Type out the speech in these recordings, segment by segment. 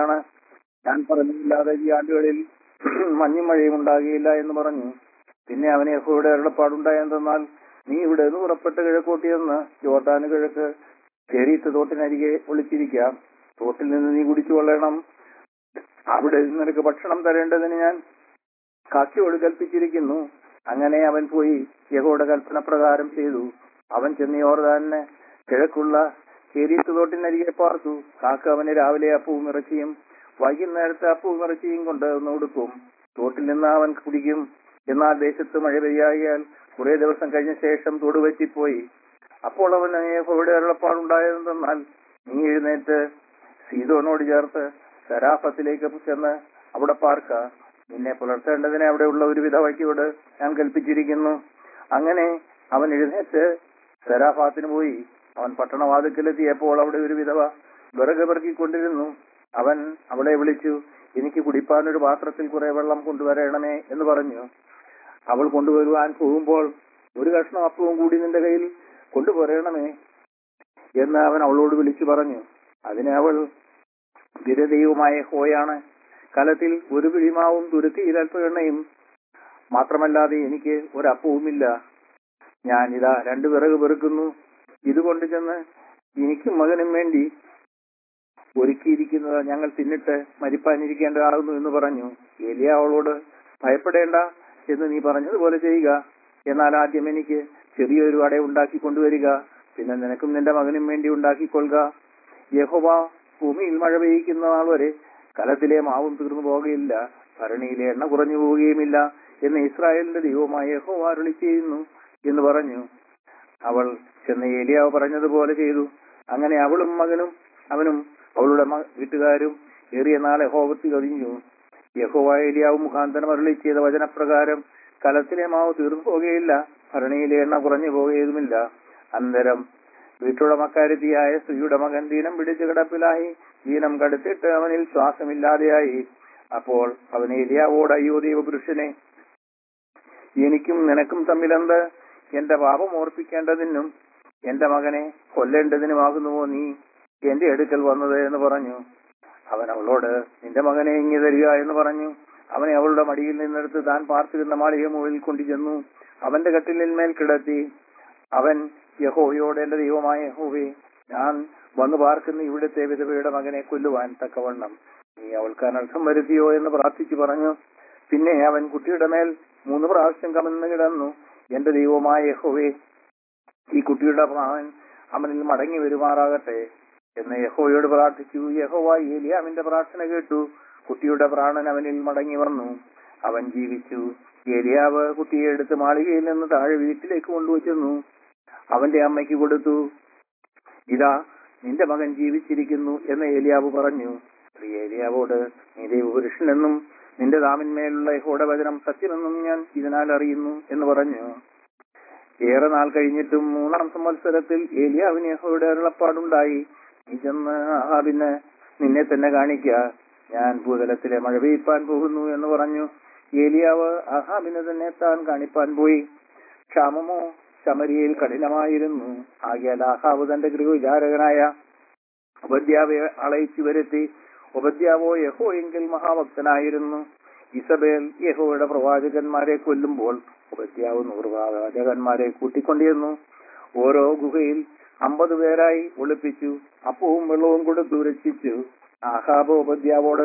ആണ് ഞാൻ പറഞ്ഞില്ലാതെ ഈ ആണ്ടുകളിൽ മഞ്ഞും മഴയും ഉണ്ടാകുകയില്ല എന്ന് പറഞ്ഞു പിന്നെ അവന് യഹോയുടെ അരുളപ്പാടുണ്ടായെന്തെന്നാൽ നീ ഇവിടെ നിന്ന് പുറപ്പെട്ട് കിഴക്കോട്ടിയെന്ന് ജോർദാന് കിഴക്ക് ചെരീത്ത് തോട്ടിനരികെ ഒളിച്ചിരിക്കാം തോട്ടിൽ നിന്ന് നീ കുടിച്ചു കൊള്ളണം അവിടെ നിനക്ക് ഭക്ഷണം തരേണ്ടതിന് ഞാൻ കാക്കിയോട് കൽപ്പിച്ചിരിക്കുന്നു അങ്ങനെ അവൻ പോയി യഹോയുടെ കൽപ്പന പ്രകാരം ചെയ്തു അവൻ ചെന്ന് യോർദാനിന് കിഴക്കുള്ള ചെരീത്ത് തോട്ടിനരികെ പാർത്തു കാക്ക അവന് രാവിലെ അപ്പവും ഇറച്ചിയും വൈകുന്നേരത്തെ അപ്പവും ഇറച്ചിയും കൊണ്ട് ഒന്ന് ഉടുക്കും തോട്ടിൽ നിന്ന് അവൻ കുടിക്കും എന്നാൽ ദേശത്ത് മഴ പെയ്യായാൽ കുറെ ദിവസം കഴിഞ്ഞ ശേഷം തൊടുവെച്ചിപ്പോയി അപ്പോൾ അവന് യഹോവയുടെ അരുളപ്പാടുണ്ടായതെന്നാൽ നീ എഴുന്നേറ്റ് സീതോനോട് ചേർത്ത് സരാഫത്തിലേക്ക് ചെന്ന് അവിടെ പാർക്ക നിന്നെ പുലർത്തേണ്ടതിനെ അവിടെയുള്ള ഒരു വിധവയ്ക്കോട് ഞാൻ കൽപ്പിച്ചിരിക്കുന്നു അങ്ങനെ അവൻ എഴുന്നേറ്റ് സരാഫാത്തിന് പോയി അവൻ പട്ടണവാതിക്കലെത്തിയപ്പോൾ അവിടെ ഒരു വിധവ വിറക് പെറുക്കിക്കൊണ്ടിരുന്നു അവൻ അവളെ വിളിച്ചു എനിക്ക് കുടിപ്പാൻ ഒരു പാത്രത്തിൽ കുറെ വെള്ളം കൊണ്ടുവരണമേ എന്ന് പറഞ്ഞു അവൾ കൊണ്ടുവരുവാൻ പോകുമ്പോൾ ഒരു കഷ്ണം അപ്പവും കൂടി നിന്റെ കയ്യിൽ കൊണ്ടുപോരണമേ എന്ന് അവൻ അവളോട് വിളിച്ചു പറഞ്ഞു അതിന് അവൾ വിരദൈവമായ ഹോയാണ് കലത്തിൽ ഒരു പിഴിമാവും തുരുത്തിയിൽ അല്പ എണ്ണയും മാത്രമല്ലാതെ എനിക്ക് ഒരപ്പവുമില്ല ഞാൻ ഇതാ രണ്ടു വിറക് പെറുക്കുന്നു ഇതുകൊണ്ട് ചെന്ന് എനിക്കും മകനും വേണ്ടി ഒരുക്കിയിരിക്കുന്നത് ഞങ്ങൾ തിന്നിട്ട് മരിപ്പാനിരിക്കേണ്ടതാകുന്നു എന്ന് പറഞ്ഞു ഏലിയ അവളോട് ഭയപ്പെടേണ്ട എന്ന് നീ പറഞ്ഞതുപോലെ ചെയ്യുക എന്നാൽ ആദ്യം എനിക്ക് ചെറിയൊരു അട ഉണ്ടാക്കി കൊണ്ടുവരിക പിന്നെ നിനക്കും നിന്റെ മകനും വേണ്ടി ഉണ്ടാക്കിക്കൊള്ളുക യഹോവ ഭൂമിയിൽ മഴ പെയ്യിക്കുന്ന നാൾ വരെ കലത്തിലെ മാവും തീർന്നു പോകുകയില്ല ഭരണിയിലെ എണ്ണ കുറഞ്ഞു പോവുകയുമില്ല എന്ന് ഇസ്രായേലിന്റെ ദൈവമായ യഹോവ അരുളി ചെയ്യുന്നു എന്ന് പറഞ്ഞു അവൾ ചെന്ന് ഏലിയാവ് പറഞ്ഞതുപോലെ ചെയ്തു അങ്ങനെ അവളും മകനും അവനും അവളുടെ മ- വീട്ടുകാരും ഏറിയ നാളെ ഹോവത്തി കഴിഞ്ഞു യഹോവ ഏലിയാവ് മുഖാന്തരം അരുളി ചെയ്ത വചനപ്രകാരം കലത്തിലെ മാവ് തീർന്നു പോകുകയില്ല ഭരണിയിലെ എണ്ണ കുറഞ്ഞു പോകുകയുമില്ല അനന്തരം വീട്ടുടമക്കാരുതിയായ സ്ത്രീയുടെ മകൻ ദീനം പിടിച്ച് കിടപ്പിലായി ദീനം കടുത്തിട്ട് അവനിൽ ശ്വാസമില്ലാതെയായി അപ്പോൾ അവൻ ഏലിയാവോട് അയ്യോ ദൈവപുരുഷനെ എനിക്കും നിനക്കും തമ്മിലെന്ത് എന്റെ പാപം ഓർപ്പിക്കേണ്ടതിനും എന്റെ മകനെ കൊല്ലേണ്ടതിനുമാകുന്നുവോ നീ എന്റെ അടുക്കൽ വന്നത് എന്ന് പറഞ്ഞു അവൻ അവളോട് നിന്റെ മകനെ ഇങ്ങി തരിക എന്ന് പറഞ്ഞു അവനെ അവളുടെ മടിയിൽ നിന്നെടുത്ത് താൻ പാർത്തിരുന്ന മാളിക മുകളിൽ കൊണ്ടുചെന്നു അവന്റെ കട്ടിലിന്മേൽ കിടത്തി അവൻ യഹോവയോട് എന്റെ ദൈവമായ യഹോവേ ഞാൻ വന്നു പാർക്കുന്ന ഇവിടുത്തെ വിധവയുടെ മകനെ കൊല്ലുവാൻ തക്കവണ്ണം നീ അവൾക്ക് അനർത്ഥം വരുത്തിയോ എന്ന് പ്രാർത്ഥിച്ചു പറഞ്ഞു പിന്നെ അവൻ കുട്ടിയുടെ മേൽ മൂന്ന് പ്രാവശ്യം കമന്ന് കിടന്നു എന്റെ ദൈവമായ യഹോവേ ഈ കുട്ടിയുടെ പ്രാണൻ അവനിൽ മടങ്ങി വരുമാറാകട്ടെ എന്ന് യഹോവയോട് പ്രാർത്ഥിച്ചു യഹോവ ഏലിയാമിന്റെ പ്രാർത്ഥന കേട്ടു കുട്ടിയുടെ പ്രാണൻ അവനിൽ മടങ്ങി വന്നു അവൻ ജീവിച്ചു ഏലിയാവ് കുട്ടിയെ എടുത്ത് മാളികയിൽ നിന്ന് താഴെ വീട്ടിലേക്ക് കൊണ്ടുവച്ചെന്നു അവന്റെ അമ്മയ്ക്ക് കൊടുത്തു ഇതാ നിന്റെ മകൻ ജീവിച്ചിരിക്കുന്നു എന്ന് ഏലിയാവ് പറഞ്ഞു സ്ത്രീ ഏലിയാവോട് നീ ദൈവപുരുഷനെന്നും നിന്റെ നാമിന്മേലുള്ള യഹോയുടെ വചനം സത്യമെന്നും ഞാൻ ഇതിനാൽ അറിയുന്നു എന്ന് പറഞ്ഞു ഏറെ നാൾ കഴിഞ്ഞിട്ടും മൂന്നാം സംവത്സരത്തിൽ ഏലിയാവിന് യഹോയുടെ അരുളപ്പാടുണ്ടായി നീ ചെന്ന് ആഹാബിന് നിന്നെ തന്നെ കാണിക്ക ഞാൻ ഭൂതലത്തിലെ മഴ പെയ്പ്പാൻ പോകുന്നു എന്ന് പറഞ്ഞു ഏലിയാവ് ആഹാബിന് തന്നെ താൻ കാണിപ്പാൻ പോയി ക്ഷാമമോ ശമരിയയിൽ കഠിനമായിരുന്നു ആകിയാൽ ആഹാബ് തന്റെ ഗൃഹവിചാരകനായ ഉപദ്യാവെ അളയിച്ചു വരുത്തി ഉപദ്യാവോ യഹോ എങ്കിൽ മഹാഭക്തനായിരുന്നു ഇസബേൽ യഹോയുടെ പ്രവാചകന്മാരെ കൊല്ലുമ്പോൾ ഉപദ്യാവ് നൂറ് പ്രവാചകന്മാരെ കൂട്ടിക്കൊണ്ടിരുന്നു ഓരോ ഗുഹയിൽ അമ്പത് പേരായി ഒളിപ്പിച്ചു അപ്പവും വെള്ളവും കൊടുത്തു രക്ഷിച്ചു ആഹാബ് ഉപദ്യാവോട്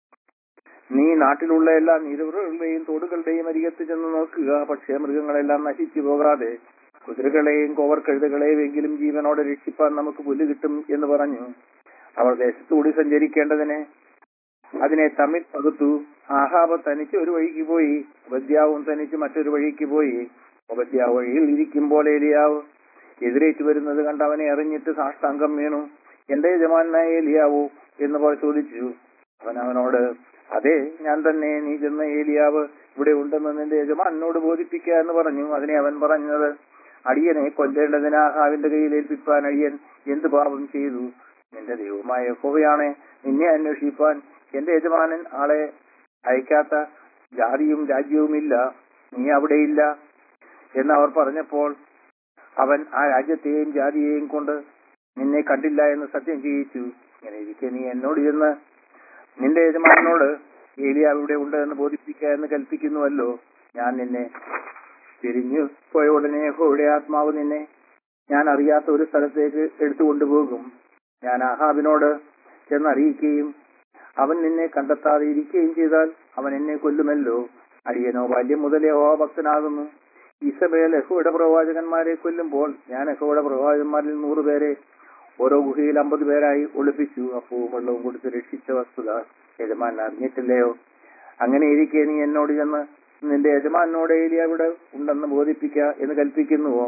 നീ നാട്ടിലുള്ള എല്ലാ നീരുകളുടെയും തോടുകളുടെയും അരികത്ത് ചെന്ന് നോക്കുക പക്ഷേ മൃഗങ്ങളെല്ലാം നശിച്ചു പോകാതെ കുതിരകളെയും കോവർ കഴുതകളെയും എങ്കിലും ജീവനോടെ രക്ഷിപ്പാൻ നമുക്ക് പുല്ല് കിട്ടും എന്ന് പറഞ്ഞു അവർ ദേശത്തുകൂടി സഞ്ചരിക്കേണ്ടതിന് അതിനെ തമ്മിൽ പകുത്തു ആഹാബ് തനിച്ച് ഒരു വഴിക്ക് പോയി ഉപദ്യാവും തനിച്ച് മറ്റൊരു വഴിക്ക് പോയി ഉപദ്യാവ് വഴിയിൽ ഇരിക്കുമ്പോൾ ഏലിയാവ് എതിരേറ്റ് വരുന്നത് കണ്ട് അവനെ അറിഞ്ഞിട്ട് സാഷ്ടാംഗം വീണു എന്റെ യജമാനായ ഏലിയാവോ എന്ന് അവർ ചോദിച്ചു അവൻ അവനോട് അതെ ഞാൻ തന്നെ നീ ചെന്ന ഏലിയാവ് ഇവിടെ ഉണ്ടെന്ന് നിന്റെ യജമാനോട് ബോധിപ്പിക്കുക എന്ന് പറഞ്ഞു അതിനെ അവൻ പറഞ്ഞത് അടിയനെ കൊല്ലേണ്ടതിന് ആഹാവിന്റെ കയ്യിൽ ഏൽപ്പിപ്പാൻ അടിയൻ എന്ത് പാപം ചെയ്തു നിന്റെ ദൈവമായ യഹോവയാണെ നിന്നെ അന്വേഷിപ്പാൻ എന്റെ യജമാനൻ ആളെ അയക്കാത്ത ജാതിയും രാജ്യവുമില്ല നീ അവിടെയില്ല എന്ന് അവർ പറഞ്ഞപ്പോൾ അവൻ ആ രാജ്യത്തെയും ജാതിയെയും കൊണ്ട് നിന്നെ കണ്ടില്ല എന്ന് സത്യം ചെയ്യിച്ചു ഇങ്ങനെ ഇരിക്കെ നീ എന്നോട് ചെന്ന് നിന്റെ യജമാനോട് ഏലിയാവ് ഇവിടെ ഉണ്ട് എന്ന് ബോധിപ്പിക്കുക എന്ന് കൽപ്പിക്കുന്നുവല്ലോ ഞാൻ നിന്നെ തിരിഞ്ഞു പോയ ഉടനെ യഹോവയുടെ ആത്മാവ് നിന്നെ ഞാൻ അറിയാത്ത ഒരു സ്ഥലത്തേക്ക് എടുത്തുകൊണ്ടുപോകും ഞാൻ ആഹാബിനോട് ചെന്നറിയിക്കുകയും അവൻ നിന്നെ കണ്ടെത്താതെ ഇരിക്കുകയും ചെയ്താൽ അവൻ എന്നെ കൊല്ലുമല്ലോ അടിയനോ ബാല്യം മുതലേ ഓ ഭക്തനാകുന്നു ഇസബേൽ യഹോയുടെ പ്രവാചകന്മാരെ കൊല്ലുമ്പോൾ ഞാൻ യഹോയുടെ പ്രവാചകന്മാരിൽ നൂറ് പേരെ ഓരോ ഗുഹയിൽ അമ്പത് പേരായി ഒളിപ്പിച്ചു അപ്പവും വെള്ളവും കൊടുത്ത് രക്ഷിച്ച വസ്തുത യജമാൻ അറിഞ്ഞിട്ടില്ലയോ അങ്ങനെ ഇരിക്കെ നീ എന്നോട് ചെന്ന് നിന്റെ യജമാനോട് ഏലിയ ഇവിടെ ഉണ്ടെന്ന് ബോധിപ്പിക്ക എന്ന് കൽപ്പിക്കുന്നുവോ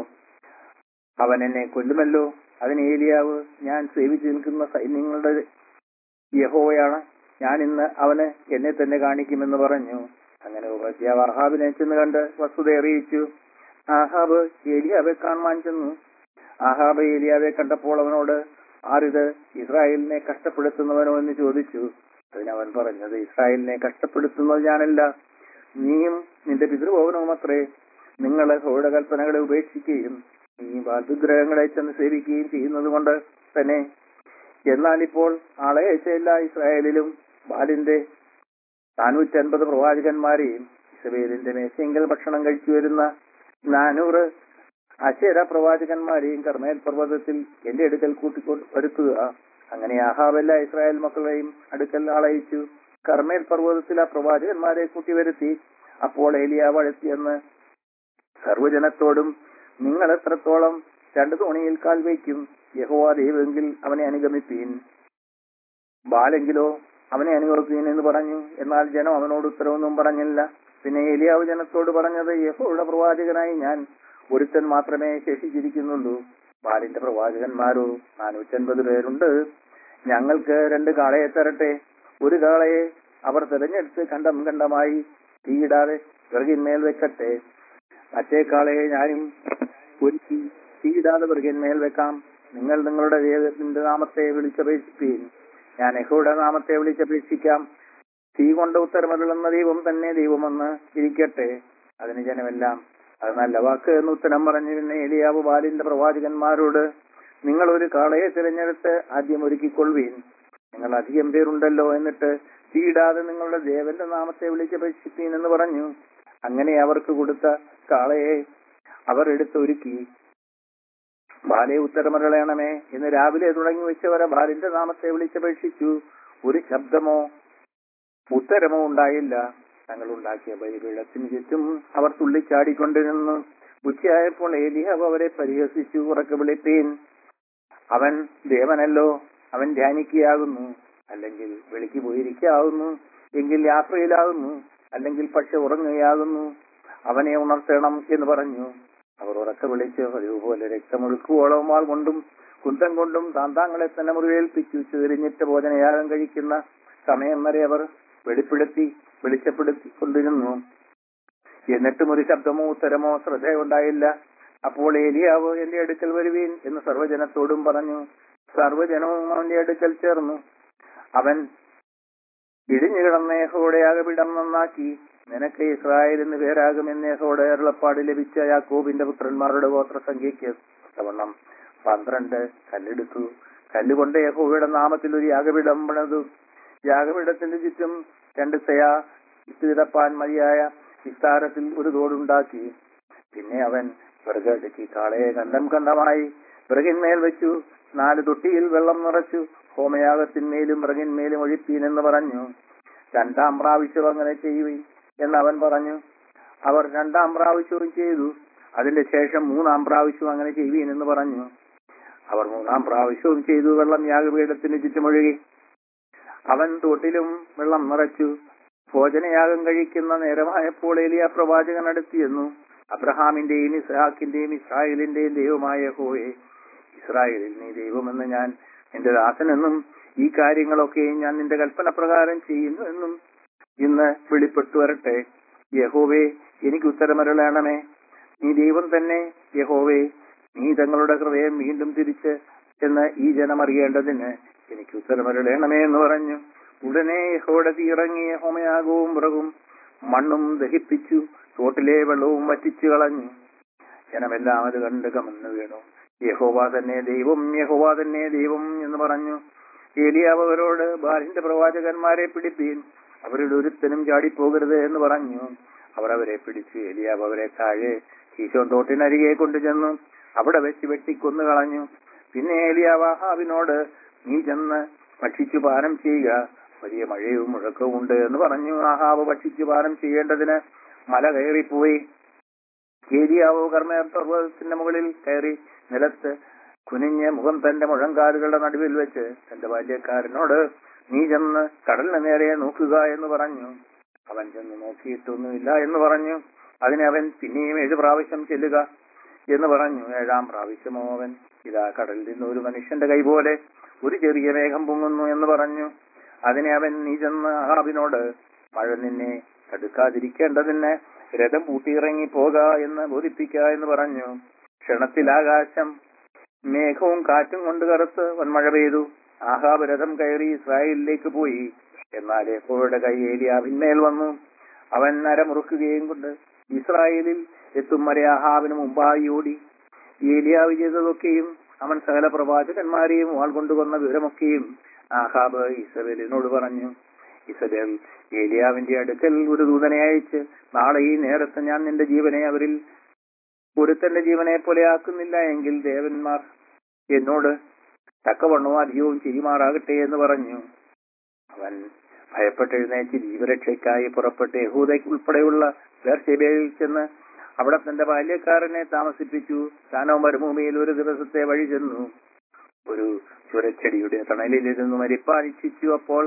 അവൻ എന്നെ കൊല്ലുമല്ലോ അതിന് ഏലിയാവ് ഞാൻ സേവിച്ചു നിൽക്കുന്ന സൈന്യങ്ങളുടെ യഹോവയാണ് ഞാൻ ഇന്ന് അവന് എന്നെ തന്നെ കാണിക്കുമെന്ന് പറഞ്ഞു അങ്ങനെ ഉപദ്യാവ് അഹാബിനെ ചെന്ന് കണ്ട് വസ്തുത അറിയിച്ചു ആഹാബ് ഏലിയാവെ കാണുവാൻ ചെന്നു ആഹാബ് ഏലിയാവെ കണ്ടപ്പോൾ അവനോട് ആരിത് ഇസ്രായേലിനെ കഷ്ടപ്പെടുത്തുന്നവനോ എന്ന് ചോദിച്ചു അതിനവൻ പറഞ്ഞത് ഇസ്രായേലിനെ കഷ്ടപ്പെടുത്തുന്നത് ഞാനല്ല നീയും നിന്റെ പിതൃഭവനവും അത്രേ നിങ്ങൾ ഹോയുടെ കൽപ്പനകളെ ഉപേക്ഷിക്കുകയും നീ ബാധുഗ്രഹങ്ങളെ ചെന്ന് സേവിക്കുകയും ചെയ്യുന്നത് കൊണ്ട് തന്നെ എന്നാൽ ഇപ്പോൾ ആളെ അയച്ചല്ല ഇസ്രായേലിലും ബാലിന്റെ നാനൂറ്റൻപത് പ്രവാചകന്മാരെയും ഇസബേലിന്റെ മേശയെങ്കിൽ ഭക്ഷണം കഴിച്ചു വരുന്ന നാനൂറ് അശേര പ്രവാചകന്മാരെയും കർമ്മേൽ പർവ്വതത്തിൽ എന്റെ അടുക്കൽ കൂട്ടിക്കൊണ്ട് വരുത്തുക അങ്ങനെ ആഹാബെല്ല ഇസ്രായേൽ മക്കളെയും അടുക്കൽ ആളയച്ചു കർമ്മേൽ പർവ്വതത്തിൽ ആ പ്രവാചകന്മാരെ കൂട്ടി വരുത്തി അപ്പോൾ ഏലിയാവ് അഴത്തിയെന്ന് സർവജനത്തോടും നിങ്ങൾ എത്രത്തോളം രണ്ടു തോണിയിൽ കാൽ വയ്ക്കും യഹോവ ദൈവമെങ്കിൽ അവനെ അനുഗമിപ്പീൻ ബാലെങ്കിലോ അവനെ അനുഗമിപ്പീൻ എന്ന് പറഞ്ഞു എന്നാൽ ജനം അവനോട് ഉത്തരവൊന്നും പറഞ്ഞില്ല പിന്നെ ഏലിയാവ് ജനത്തോട് പറഞ്ഞത് യഹോയുടെ പ്രവാചകനായി ഞാൻ ഒരുത്തൻ മാത്രമേ ശേഷിച്ചിരിക്കുന്നുള്ളൂ ബാലിന്റെ പ്രവാചകന്മാരോ നാനൂറ്റൻപത് പേരുണ്ട് ഞങ്ങൾക്ക് രണ്ട് കാളയെ തരട്ടെ ഒരു കാളയെ അവർ തിരഞ്ഞെടുത്ത് കണ്ടം കണ്ടമായി തീയിടാതെ വിറകിന്മേൽ വെക്കട്ടെ മറ്റേ കാളയെ ഞാനും ഒരുക്കി തീയിടാതെ വിറകിന്മേൽ വെക്കാം നിങ്ങൾ നിങ്ങളുടെ ദൈവത്തിന്റെ നാമത്തെ വിളിച്ചപേക്ഷിപ്പീൻ ഞാൻ യഹോയുടെ നാമത്തെ വിളിച്ചപേക്ഷിക്കാം തീ കൊണ്ട് ഉത്തരമരുളുന്ന ദൈവം തന്നെ ദൈവമെന്ന് ഇരിക്കട്ടെ അതിന് ജനമെല്ലാം അത് നല്ല വാക്ക് എന്ന് ഉത്തരം പറഞ്ഞു പിന്നെ എലിയാവ് ബാലിന്റെ പ്രവാചകന്മാരോട് നിങ്ങൾ ഒരു കാളയെ തിരഞ്ഞെടുത്ത് ആദ്യം ഒരുക്കിക്കൊള്ളുവീൻ നിങ്ങൾ അധികം പേരുണ്ടല്ലോ എന്നിട്ട് തീയിടാതെ നിങ്ങളുടെ ദേവന്റെ നാമത്തെ വിളിച്ചപേക്ഷിപ്പീൻ എന്ന് പറഞ്ഞു അങ്ങനെ അവർക്ക് കൊടുത്ത കാളയെ അവർ എടുത്തൊരുക്കി ബാലെ ഉത്തരമരളയണമേ ഇന്ന് രാവിലെ തുടങ്ങി വെച്ചവരെ ബാലിന്റെ നാമത്തെ വിളിച്ചപേക്ഷിച്ചു ഒരു ശബ്ദമോ ഉത്തരമോ ഉണ്ടായില്ല തങ്ങൾ ഉണ്ടാക്കിയ ബലിപീഠത്തിന് ചുറ്റും അവർ തുള്ളിച്ചാടിക്കൊണ്ടിരുന്നു ഉച്ചയായപ്പോൾ ഏലിയാവ് അവരെ പരിഹസിച്ചു ഉറക്കെ വിളിപ്പീൻ അവൻ ദേവനല്ലോ അവൻ ധ്യാനിക്കുകയാകുന്നു അല്ലെങ്കിൽ വെളിക്ക് പോയിരിക്കാവുന്നു എങ്കിൽ യാത്രയിലാകുന്നു അല്ലെങ്കിൽ പക്ഷെ ഉറങ്ങുകയാകുന്നു അവനെ ഉണർത്തണം എന്ന് പറഞ്ഞു അവർ ഉറക്കെ വിളിച്ച് പതിവുപോലെ രക്തമൊഴുക്കുവോളം വാൾ കൊണ്ടും കുന്തം കൊണ്ടും താന്താങ്ങളെ തന്നെ മുറിവേൽപ്പിച്ചു ചെറിഞ്ഞിട്ട് ഭോജനയാഗം കഴിക്കുന്ന സമയം വരെ അവർ വെളിപ്പെടുത്തി വെളിച്ചപ്പെടുത്തി കൊണ്ടിരുന്നു എന്നിട്ടും ഒരു ശബ്ദമോ ഉത്തരമോ ശ്രദ്ധയുണ്ടായില്ല അപ്പോൾ ഏലിയാവ് എന്റെ അടുക്കൽ വരുവീൻ എന്ന് സർവ്വജനത്തോടും പറഞ്ഞു സർവ്വജനവും അവന്റെ അടുക്കൽ ചേർന്നു അവൻ ഇടിഞ്ഞു കിടന്ന യഹോയുടെ യാഗപീഠം നന്നാക്കി നിനക്ക് ഇസ്രായേൽ എന്ന് പേരാകുമെന്ന് യഹോയുടെ അരുളപ്പാട് ലഭിച്ച യാക്കോബിന്റെ പുത്രന്മാരുടെ ഗോത്രസംഖ്യയ്ക്ക് തവണ്ണം പന്ത്രണ്ട് കല്ലെടുത്തു കല്ലുകൊണ്ട് യഹോവയുടെ നാമത്തിൽ ഒരു യാഗപീഠം പണിതു യാഗപീഠത്തിന്റെ ചുറ്റും രണ്ട് സയാ ഇട്ടുകിടപ്പാൻ മതിയായ വിസ്താരത്തിൽ ഒരു തോടുണ്ടാക്കി പിന്നെ അവൻ വിറകടുക്കി കാളയെ കണ്ടം കണ്ടമായി വിറകിന്മേൽ വെച്ചു നാല് തൊട്ടിയിൽ വെള്ളം നിറച്ചു ഹോമയാഗത്തിന്മേലും വിറകിന്മേലും ഒഴിപ്പീൻ എന്ന് പറഞ്ഞു രണ്ടാം പ്രാവശ്യം അങ്ങനെ ചെയ്യുവിൻ എന്ന് അവൻ പറഞ്ഞു അവർ രണ്ടാം പ്രാവശ്യവും ചെയ്തു അതിന്റെ ശേഷം മൂന്നാം പ്രാവശ്യവും അങ്ങനെ ചെയ്യുവീൻ എന്ന് പറഞ്ഞു അവർ മൂന്നാം പ്രാവശ്യവും ചെയ്തു വെള്ളം യാഗപീഠത്തിന് ചുറ്റുമൊഴുകി അവൻ തോട്ടിലും വെള്ളം നിറച്ചു ഭോജനയാഗം കഴിക്കുന്ന നേരമായപ്പോൾ ഏലിയ പ്രവാചകൻ അടുത്തിയെന്നു അബ്രഹാമിന്റെയും ഇസ്ഹാക്കിന്റെയും ഇസ്രായേലിന്റെയും ദൈവമായ ഹോയെ ഇസ്രായേലിൽ നീ ദൈവമെന്ന് ഞാൻ എന്റെ ദാസനെന്നും ഈ കാര്യങ്ങളൊക്കെയും ഞാൻ നിന്റെ കൽപ്പന പ്രകാരം ചെയ്യുന്നു എന്നും ഇന്ന് വെളിപ്പെട്ടു വരട്ടെ യഹോവേ എനിക്ക് ഉത്തരമരുളണമേ നീ ദൈവം തന്നെ യഹോവേ നീ തങ്ങളുടെ ഹൃദയം വീണ്ടും തിരിച്ച് എന്ന് ഈ ജനം അറിയേണ്ടതിന് എനിക്ക് ഉത്തരമരുളണമേ എന്ന് പറഞ്ഞു ഉടനെ യഹോയുടെ തീയിറങ്ങിയ ഹോമയാഗവും വിറകും മണ്ണും ദഹിപ്പിച്ചു തോട്ടിലെ വെള്ളവും വറ്റിച്ചു കളഞ്ഞു ജനമെല്ലാം അത് കണ്ട് കമന്നു വീണു യഹോവ തന്നെ ദൈവം യഹോവ തന്നെ ദൈവം എന്ന് പറഞ്ഞു ഏലിയാവ് അവരോട് ബാലിന്റെ പ്രവാചകന്മാരെ പിടിപ്പീൻ അവരുടെ ഒരുത്തനും ചാടിപ്പോകരുത് എന്ന് പറഞ്ഞു അവർ അവരെ പിടിച്ചു ഏലിയാവ് അവരെ താഴെ കീശോൻ തോട്ടിനരികെ കൊണ്ടുചെന്നു അവിടെ വെച്ച് വെട്ടിക്കൊന്നു കളഞ്ഞു പിന്നെ ഏലിയാവ് ആഹാബിനോട് നീ ചെന്ന് ഭക്ഷിച്ചു പാനം ചെയ്യുക വലിയ മഴയും മുഴക്കവും ഉണ്ട് എന്ന് പറഞ്ഞു ആഹാബ് ഭക്ഷിച്ചു പാനം ചെയ്യേണ്ടതിന് മല കയറിപ്പോയി ഏലിയാവോ കർമ്മ പർവ്വതത്തിന്റെ മുകളിൽ കയറി നിലത്ത് കുനിഞ്ഞ് മുഖം തന്റെ മുഴങ്കാലുകളുടെ നടുവിൽ വെച്ച് തന്റെ ബാല്യക്കാരനോട് നീ ചെന്ന് കടലിന് നേരെ നോക്കുക എന്ന് പറഞ്ഞു അവൻ ചെന്ന് നോക്കിയിട്ടൊന്നുമില്ല എന്ന് പറഞ്ഞു അതിന് അവൻ പിന്നെയും ഏഴ് പ്രാവശ്യം ചെല്ലുക എന്ന് പറഞ്ഞു ഏഴാം പ്രാവശ്യമോ അവൻ ഇതാ കടലിൽ നിന്ന് ഒരു മനുഷ്യന്റെ കൈ പോലെ ഒരു ചെറിയ മേഘം പൊങ്ങുന്നു എന്ന് പറഞ്ഞു അതിനെ അവൻ നീ ചെന്ന് ആഹാബിനോട് മഴ നിന്നെ തടുക്കാതിരിക്കേണ്ടതിന് രഥം പൂട്ടിയിറങ്ങി പോക എന്ന് ബോധിപ്പിക്ക എന്ന് പറഞ്ഞു ക്ഷണത്തിൽ ആകാശം മേഘവും കാറ്റും കൊണ്ട് കറുത്ത് വൻമഴ പെയ്തു ആഹാബ് രഥം കയറി ഇസ്രായേലിലേക്ക് പോയി എന്നാൽ യഹോവയുടെ കൈ ഏലിയാവിന്മേൽ വന്നു അവൻ നരമുറുക്കുകയും കൊണ്ട് ഇസ്രായേലിൽ എത്തും വരെ ആഹാബിന് മുമ്പായി ഓടി ഏലിയാവ് ചെയ്തതൊക്കെയും അവൻ സകല പ്രവാചകന്മാരെയും വാൾ കൊണ്ടുവന്ന വിവരമൊക്കെയും ആഹാബ് ഇസബേലിനോട് പറഞ്ഞു ഇസബേൽ ഏലിയാവിന്റെ അടുക്കൽ ഒരു ദൂതനെ അയച്ച് നാളെ ഈ നേരത്ത് ഞാൻ നിന്റെ ജീവനെ അവരിൽ ഒരുത്തന്റെ ജീവനെ പോലെ ആക്കുന്നില്ല എങ്കിൽ ദേവന്മാർ എന്നോട് തക്കവണ്ണവും അധികവും ചിരിമാറാകട്ടെ എന്ന് പറഞ്ഞു അവൻ ഭയപ്പെട്ടെഴുന്നേറ്റ് ജീവരക്ഷയ്ക്കായി പുറപ്പെട്ട് യഹൂദയ്ക്ക് ഉൾപ്പെടെയുള്ള വേർഷേബയിൽ ചെന്ന് അവിടെ തന്റെ ബാല്യക്കാരനെ താമസിപ്പിച്ചു താനോ മരുഭൂമിയിൽ ഒരു ദിവസത്തെ വഴി ചെന്നു ഒരു ചുരച്ചെടിയുടെ തണലിലിരുന്ന് മരിപ്പാൻ ഇച്ഛിച്ചു അപ്പോൾ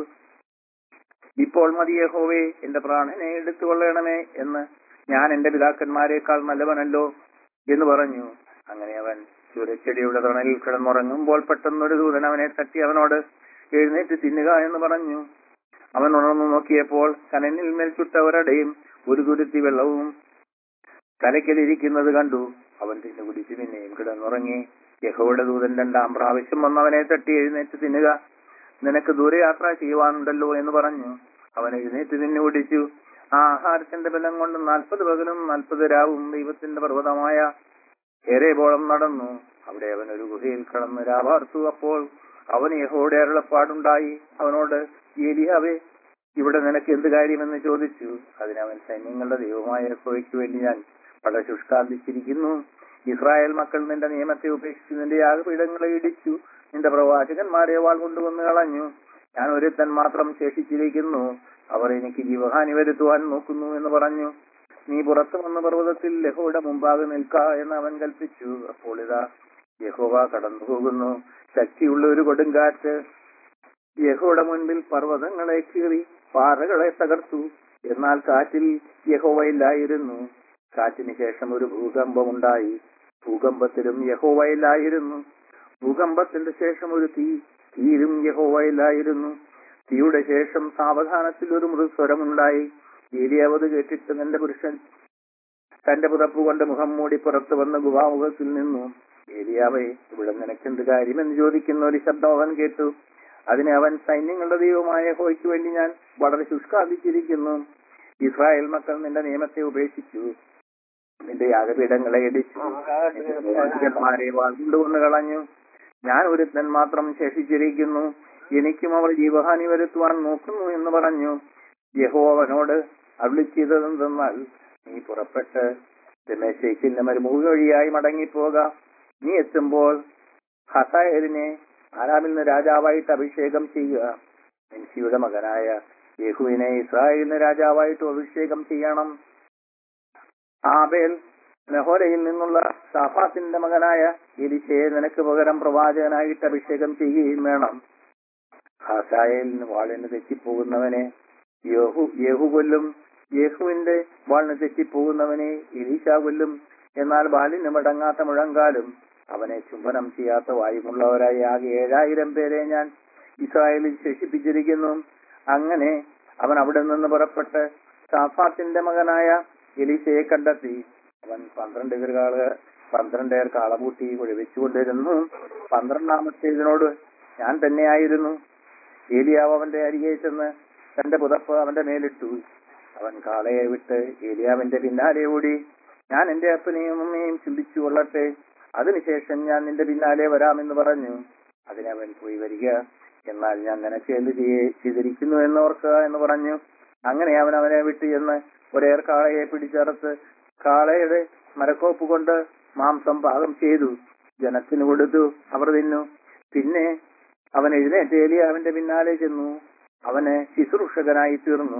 ഇപ്പോൾ മതി യഹോവേ എന്റെ പ്രാണനെ എടുത്തുകൊള്ളണമേ എന്ന് ഞാൻ എന്റെ പിതാക്കന്മാരെക്കാൾ നല്ലവനല്ലോ എന്ന് പറഞ്ഞു അങ്ങനെ അവൻ ചുരച്ചെടിയുടെ തണലിൽ കിടന്നുറങ്ങുമ്പോൾ പെട്ടെന്നൊരു ദൂതൻ അവനെ തട്ടി അവനോട് എഴുന്നേറ്റ് തിന്നുക എന്ന് പറഞ്ഞു അവൻ ഉണർന്നു നോക്കിയപ്പോൾ കനനിൽ മേൽ ചുട്ട ഒരടയും ഒരു തുരുത്തി വെള്ളവും തലയ്ക്കലിരിക്കുന്നത് കണ്ടു അവൻ തിന്നു കുടിച്ച് പിന്നെയും കിടന്നുറങ്ങി യഹോയുടെ ദൂതൻ രണ്ടാം പ്രാവശ്യം വന്നവനെ തട്ടി എഴുന്നേറ്റ് തിന്നുക നിനക്ക് ദൂരയാത്ര ചെയ്യുവാനുണ്ടല്ലോ എന്ന് പറഞ്ഞു അവൻ എഴുന്നേറ്റ് തിന്നു കുടിച്ചു ആ ആഹാരത്തിന്റെ ബലം കൊണ്ട് നാൽപ്പത് പകലും നാൽപ്പത് രാവും ദൈവത്തിന്റെ പർവ്വതമായ ഏറെബോളം നടന്നു അവിടെ അവൻ ഒരു ഗുഹയിൽ കടന്ന് രാവാർത്തു അപ്പോൾ അവന് യഹോയുടെ അരുളപ്പാടുണ്ടായി അവനോട് ഏലിയാവേ ഇവിടെ നിനക്ക് എന്ത് കാര്യമെന്ന് ചോദിച്ചു അതിനവൻ സൈന്യങ്ങളുടെ ദൈവമായ യഹോയ്ക്ക് വേണ്ടി ഞാൻ വളരെ ശുഷ്കാന്തിച്ചിരിക്കുന്നു ഇസ്രായേൽ മക്കൾ നിന്റെ നിയമത്തെ ഉപേക്ഷിച്ച് നിന്റെ യാഗപീഠങ്ങളെ ഇടിച്ചു നിന്റെ പ്രവാചകന്മാരെ വാൾ കൊണ്ടുവന്ന് കളഞ്ഞു ഞാൻ ഒരുത്തൻ മാത്രം ശേഷിച്ചിരിക്കുന്നു അവർ എനിക്ക് ജീവഹാനി വരുത്തുവാൻ നോക്കുന്നു എന്ന് പറഞ്ഞു നീ പുറത്തു വന്ന പർവ്വതത്തിൽ യഹോയുടെ മുമ്പാകെ നിൽക്ക എന്ന് അവൻ കൽപ്പിച്ചു അപ്പോൾ ഇതാ യഹോവ കടന്നു പോകുന്നു ശക്തിയുള്ള ഒരു കൊടുങ്കാറ്റ് യഹോയുടെ മുൻപിൽ പർവ്വതങ്ങളെ കീറി പാറകളെ തകർത്തു എന്നാൽ കാറ്റിൽ യഹോവയില്ലായിരുന്നു കാറ്റിന് ശേഷം ഒരു ഭൂകമ്പമുണ്ടായി ഭൂകമ്പത്തിലും യഹോവയില്ലായിരുന്നു ഭൂകമ്പത്തിന്റെ ശേഷം ഒരു തീ തീരും യഹോവയില്ലായിരുന്നു തീയുടെ ശേഷം സാവധാനത്തിൽ ഒരു മൃദുസ്വരമുണ്ടായി ഏലിയാവത് കേട്ടിട്ട് തന്റെ പുരുഷൻ തന്റെ പുതപ്പ് കൊണ്ട് മുഖം മൂടി പുറത്തു വന്ന ഗുഹാമുഖത്തിൽ നിന്നു ഏലിയാവേ ഇവിടെ നിനക്കെന്ത് കാര്യമെന്ന് ചോദിക്കുന്ന ഒരു ശബ്ദം അവൻ കേട്ടു അതിനെ അവൻ സൈന്യങ്ങളുടെ ദൈവമായ ഹോയ്ക്ക് വേണ്ടി ഞാൻ വളരെ ശുഷ്കാന്തിച്ചിരിക്കുന്നു ഇസ്രായേൽ മക്കൾ നിന്റെ നിയമത്തെ ഉപേക്ഷിച്ചു നിന്റെ യാഗപീഠങ്ങളെ ഇടിച്ചു നിന്റെ പ്രവാചകന്മാരെ കൊണ്ടുവന്ന് കളഞ്ഞു ഞാൻ ഒരുത്തൻ മാത്രം ശേഷിച്ചിരിക്കുന്നു എനിക്കും അവർ ജീവഹാനി വരുത്തുവാൻ നോക്കുന്നു എന്ന് പറഞ്ഞു യഹോ അവനോട് അരുളി ചെയ്തതെന്തെന്നാൽ നീ പുറപ്പെട്ട് രമേശേക്കിന്റെ മരുഭൂമി വഴിയായി മടങ്ങിപ്പോക നീ എത്തുമ്പോൾ ഹസായലിനെ ആരാമിൽ നിന്ന് രാജാവായിട്ട് അഭിഷേകം ചെയ്യുക മെൻസിയുടെ മകനായ യേഹുവിനെ ഇസ്രായേലിന് രാജാവായിട്ട് അഭിഷേകം ചെയ്യണം ആബേൽ നെഹോരയിൽ നിന്നുള്ള സാഫാത്തിന്റെ മകനായ എലിശയെ നിനക്ക് പകരം പ്രവാചകനായിട്ട് അഭിഷേകം ചെയ്യുകയും വേണം ഹാസായലിന് വാളിന് തെറ്റിപ്പോകുന്നവനെ യേഹു യേഹു കൊല്ലും യേഹുവിന്റെ വാളിന് തെറ്റിപ്പോകുന്നവനെ എലീശ കൊല്ലും എന്നാൽ ബാലിന് മടങ്ങാത്ത മുഴങ്കാലും അവനെ ചുംബനം ചെയ്യാത്ത വായുമുള്ളവരായി ആകെ ഏഴായിരം പേരെ ഞാൻ ഇസ്രായേലിൽ ശേഷിപ്പിച്ചിരിക്കുന്നു അങ്ങനെ അവൻ അവിടെ നിന്ന് പുറപ്പെട്ട് സാഫാത്തിന്റെ മകനായ എലീശയെ കണ്ടെത്തി അവൻ പന്ത്രണ്ട് പേർക്കാള് പന്ത്രണ്ടേർ കാളപൂട്ടി ഒഴിവിച്ചുകൊണ്ടിരുന്നു പന്ത്രണ്ടാമത്തേതിനോട് ഞാൻ തന്നെയായിരുന്നു ഏലിയാവ് അവന്റെ അരികെ ചെന്ന് തന്റെ പുതപ്പ് അവന്റെ മേലിട്ടു അവൻ കാളയെ വിട്ട് ഏലിയാവിന്റെ പിന്നാലെ ഓടി ഞാൻ എന്റെ അപ്പനെയും അമ്മയെയും ചിന്തിച്ചു കൊള്ളട്ടെ അതിനുശേഷം ഞാൻ നിന്റെ പിന്നാലെ വരാമെന്ന് പറഞ്ഞു അതിനവൻ പോയി വരിക എന്നാൽ ഞാൻ നിനക്ക് എന്ത് ചെയ്യ- ചെയ്തിരിക്കുന്നു എന്നോർക്കുക എന്ന് പറഞ്ഞു അങ്ങനെ അവൻ അവനെ വിട്ടു ചെന്ന് ഒരേർ കാളയെ പിടിച്ചറുത്ത് കാളയുടെ മരക്കോപ്പ് കൊണ്ട് മാംസം പാകം ചെയ്തു ജനത്തിന് കൊടുത്തു അവർ തിന്നു പിന്നെ അവൻ എഴുന്നേറ്റ് ഏലിയാവിന്റെ പിന്നാലെ ചെന്നു അവന് ശുശ്രൂഷകനായി തീർന്നു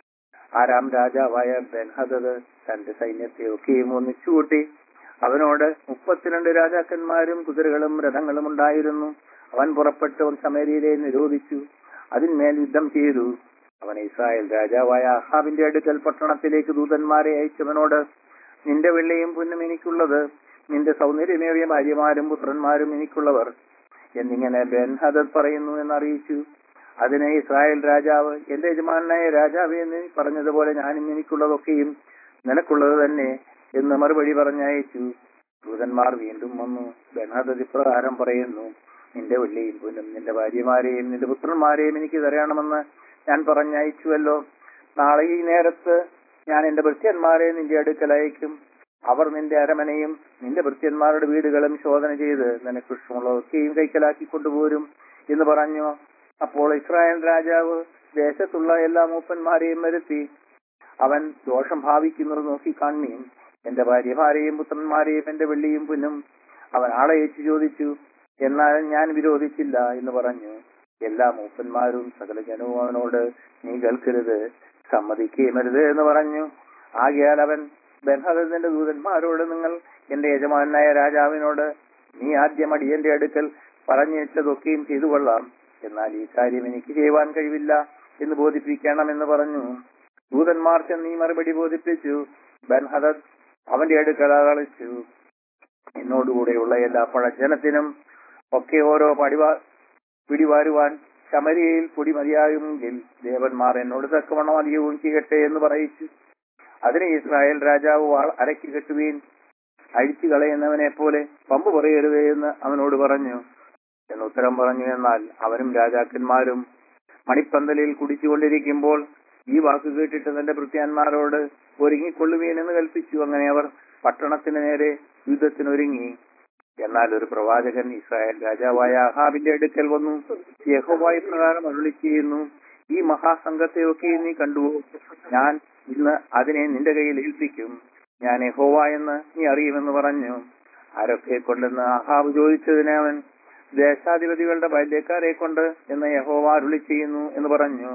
ആരാം രാജാവായ ബെൻഹദത് തന്റെ സൈന്യത്തെ ഒക്കെയും ഒന്നിച്ചുകൂട്ടി അവനോട് മുപ്പത്തിരണ്ട് രാജാക്കന്മാരും കുതിരകളും രഥങ്ങളും ഉണ്ടായിരുന്നു അവൻ പുറപ്പെട്ട് സമേരിയിലെ നിരോധിച്ചു അതിന്മേൽ യുദ്ധം ചെയ്തു അവൻ ഇസ്രായേൽ രാജാവായ അഹാബിന്റെ അടുക്കൽ പട്ടണത്തിലേക്ക് ദൂതന്മാരെ അയച്ചവനോട് നിന്റെ വെള്ളിയും പൊന്നും എനിക്കുള്ളത് നിന്റെ സൗന്ദര്യമേറിയ ഭാര്യമാരും പുത്രന്മാരും എനിക്കുള്ളവർ എന്നിങ്ങനെ ബെൻഹദത് പറയുന്നു എന്നറിയിച്ചു അതിനെ ഇസ്രായേൽ രാജാവ് എന്റെ യജമാനായ രാജാവ് എന്ന് പറഞ്ഞതുപോലെ ഞാനും എനിക്കുള്ളതൊക്കെയും നിനക്കുള്ളത് തന്നെ എന്ന് മറുപടി പറഞ്ഞയച്ചു ദൂതന്മാർ വീണ്ടും വന്നു ബെൻഹദത് ഇപ്രകാരം പറയുന്നു നിന്റെ വെള്ളിയും പൊന്നും നിന്റെ ഭാര്യമാരെയും നിന്റെ പുത്രന്മാരെയും എനിക്ക് തരയണമെന്ന് ഞാൻ പറഞ്ഞയച്ചുവല്ലോ നാളെ ഈ നേരത്ത് ഞാൻ എന്റെ ഭൃത്യന്മാരെ നിന്റെ അടുക്കൽ അയക്കും അവർ നിന്റെ അരമനയും നിന്റെ ഭൃത്യന്മാരുടെ വീടുകളും ശോധന ചെയ്ത് നിനക്ക് ഇഷ്ടമുള്ളതൊക്കെയും കൈക്കലാക്കി കൊണ്ടുപോരും എന്ന് പറഞ്ഞു അപ്പോൾ ഇസ്രായേൽ രാജാവ് ദേശത്തുള്ള എല്ലാ മൂപ്പന്മാരെയും വരുത്തി അവൻ ദോഷം ഭാവിക്കുന്നത് നോക്കി കാണുകയും എന്റെ ഭാര്യമാരെയും പുത്രന്മാരെയും എന്റെ വെള്ളിയും പുന്നും അവൻ ആളയച്ചു ചോദിച്ചു എന്നാൽ ഞാൻ വിരോധിച്ചില്ല എന്ന് പറഞ്ഞു എല്ലാ മൂപ്പന്മാരും സകല ജനവും അവനോട് നീ കേൾക്കരുത് സമ്മതിക്കുകയും അരുത് എന്ന് പറഞ്ഞു ആകയാൽ അവൻ ബെൻഹദത്തിന്റെ ദൂതന്മാരോട് നിങ്ങൾ എന്റെ യജമാനായ രാജാവിനോട് നീ ആദ്യം അടിയന്റെ അടുക്കൽ പറഞ്ഞയച്ചതൊക്കെയും ചെയ്തു കൊള്ളാം എന്നാൽ ഈ കാര്യം എനിക്ക് ചെയ്യുവാൻ കഴിവില്ല എന്ന് ബോധിപ്പിക്കണമെന്ന് പറഞ്ഞു ദൂതന്മാർ ചെന്ന് ഈ മറുപടി ബോധിപ്പിച്ചു ബൻഹദത് അവന്റെ അടുക്കൽ കളിച്ചു എന്നോടുകൂടെയുള്ള എല്ലാ പഴജനത്തിനും ഒക്കെ ഓരോ പടിവാ പിടിവാരുവാൻ ശമരിയയിൽ പൊടി മതിയാകുമെങ്കിൽ ദേവന്മാർ എന്നോട് തക്കവണ്ണം അധികവും ചെയ്യട്ടെ എന്ന് പറയിച്ചു അതിന് ഇസ്രായേൽ രാജാവ് വാൾ അരക്കി കെട്ടുകയും അഴിച്ചു കളയുന്നവനെ പോലെ പമ്പ് പറയരുതേ എന്ന് അവനോട് പറഞ്ഞു എന്ന് ഉത്തരം പറഞ്ഞു എന്നാൽ അവനും രാജാക്കന്മാരും മണിപ്പന്തലിൽ കുടിച്ചുകൊണ്ടിരിക്കുമ്പോൾ ഈ വാക്ക് കേട്ടിട്ട് തന്റെ ഭൃത്യാന്മാരോട് ഒരുങ്ങിക്കൊള്ളുവീൻ എന്ന് കൽപ്പിച്ചു അങ്ങനെ അവർ പട്ടണത്തിന് നേരെ യുദ്ധത്തിനൊരുങ്ങി എന്നാൽ ഒരു പ്രവാചകൻ ഇസ്രായേൽ രാജാവായ അഹാബിന്റെ അടുക്കൽ വന്നു യഹോവായി പ്രകാരം അരുളി ചെയ്യുന്നു ഈ മഹാസംഘത്തെയൊക്കെ നീ കണ്ടുവോ ഞാൻ ഇന്ന് അതിനെ നിന്റെ കയ്യിൽ ഏൽപ്പിക്കും ഞാൻ യഹോവ എന്ന് നീ അറിയുമെന്ന് പറഞ്ഞു ആരൊക്കെ കൊണ്ടെന്ന് അഹാബ് ചോദിച്ചതിന് അവൻ ദേശാധിപതികളുടെ ബാല്യക്കാരെ കൊണ്ട് എന്ന് യഹോവ അരുളി ചെയ്യുന്നു എന്ന് പറഞ്ഞു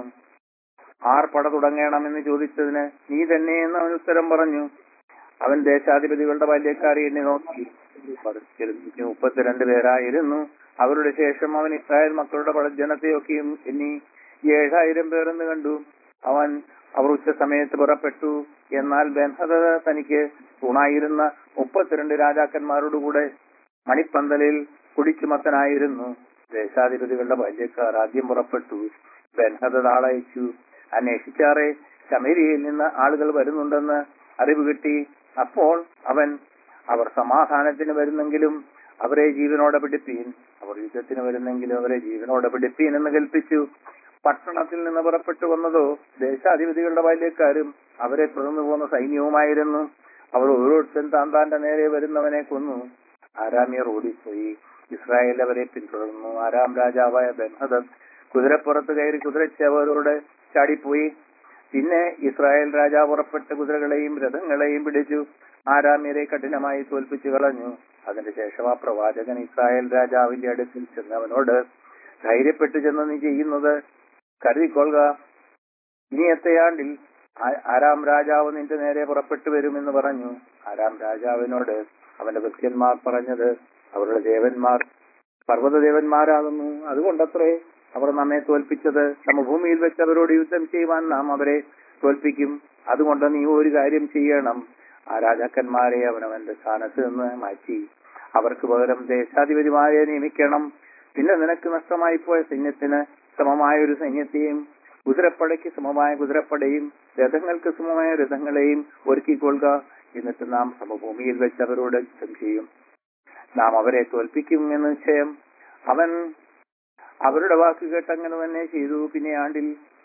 ആർ പട തുടങ്ങണമെന്ന് ചോദിച്ചതിന് നീ തന്നെ എന്ന് അവൻ ഉത്തരം പറഞ്ഞു അവൻ ദേശാധിപതികളുടെ ബാല്യക്കാരെ എണ്ണി നോക്കി പതിനഞ്ച് മുപ്പത്തിരണ്ട് പേരായിരുന്നു അവരുടെ ശേഷം അവൻ ഇസ്രായേൽ മക്കളുടെ പടജനത്തെയൊക്കെയും എണ്ണി ഏഴായിരം പേർ എന്ന് കണ്ടു അവൻ അവർ ഉച്ച സമയത്ത് പുറപ്പെട്ടു എന്നാൽ ബൻഹദ തനിക്ക് തൂണായിരുന്ന മുപ്പത്തിരണ്ട് രാജാക്കന്മാരോടുകൂടെ മണിപ്പന്തലിൽ കുടിച്ചുമത്തനായിരുന്നു ദേശാധിപതികളുടെ ബാല്യക്കാർ ആദ്യം പുറപ്പെട്ടു ബൻഹദ ആളയച്ചു അന്വേഷിച്ചാറെ ശമരിയയിൽ നിന്ന് ആളുകൾ വരുന്നുണ്ടെന്ന് അറിവ് കിട്ടി അപ്പോൾ അവൻ അവർ സമാധാനത്തിന് വരുന്നെങ്കിലും അവരെ ജീവനോടെ പിടിപ്പീൻ അവർ യുദ്ധത്തിന് വരുന്നെങ്കിലും അവരെ ജീവനോടെ പിടിപ്പീൻ എന്ന് കൽപ്പിച്ചു പട്ടണത്തിൽ നിന്ന് പുറപ്പെട്ടു വന്നതോ ദേശാധിപതികളുടെ ബാല്യക്കാരും അവരെ തുടർന്നു പോന്ന സൈന്യവുമായിരുന്നു അവർ ഓരോരുത്തൻ താൻ താന്റെ നേരെ വരുന്നവനെ കൊന്നു ആരാമ്യർ ഓടിപ്പോയി ഇസ്രായേൽ അവരെ പിന്തുടർന്നു ആരാം രാജാവായ ബെൻഹദത് കുതിരപ്പുറത്ത് കയറി കുതിരച്ചവരോട് ചാടിപ്പോയി പിന്നെ ഇസ്രായേൽ രാജാവ് പുറപ്പെട്ട കുതിരകളെയും രഥങ്ങളെയും പിടിച്ചു ആരാമ്യരെ കഠിനമായി തോൽപ്പിച്ചു കളഞ്ഞു അതിനുശേഷം ആ പ്രവാചകൻ ഇസ്രായേൽ രാജാവിന്റെ അടുക്കൽ ചെന്നവനോട് ധൈര്യപ്പെട്ടു ചെന്ന് നീ ചെയ്യുന്നത് കരുതിക്കൊള്ളുക ഇനിയത്തെ ആണ്ടിൽ ആ- ആരാം രാജാവ് നിന്റെ നേരെ പുറപ്പെട്ടു വരുമെന്ന് പറഞ്ഞു ആരാം രാജാവിനോട് അവന്റെ ഭക്ഷ്യന്മാർ പറഞ്ഞത് അവരുടെ ദേവന്മാർ പർവ്വതദേവന്മാരാകുന്നു അതുകൊണ്ടത്രേ അവർ നമ്മെ തോൽപ്പിച്ചത് സമഭൂമിയിൽ വെച്ച് അവരോട് യുദ്ധം ചെയ്യുവാൻ നാം അവരെ തോൽപ്പിക്കും അതുകൊണ്ട് നീ ഒരു കാര്യം ചെയ്യണം ആ രാജാക്കന്മാരെ അവനവന്റെ സ്ഥാനത്ത് നിന്ന് മാറ്റി അവർക്ക് പകരം ദേശാധിപതിമാരെ നിയമിക്കണം പിന്നെ നിനക്ക് നഷ്ടമായി പോയ സൈന്യത്തിന് സമമായ ഒരു സൈന്യത്തെയും കുതിരപ്പടയ്ക്ക് സമമായ കുതിരപ്പടയും രഥങ്ങൾക്ക് സമമായ രഥങ്ങളെയും ഒരുക്കിക്കൊള്ളുക എന്നിട്ട് നാം സമഭൂമിയിൽ വെച്ച് അവരോട് യുദ്ധം ചെയ്യും നാം അവരെ തോൽപ്പിക്കും എന്ന് നിശ്ചയം അവൻ അവരുടെ വാക്ക് കേട്ട് അങ്ങനെ തന്നെ ചെയ്തു പിന്നെ ആണ്ടിൽ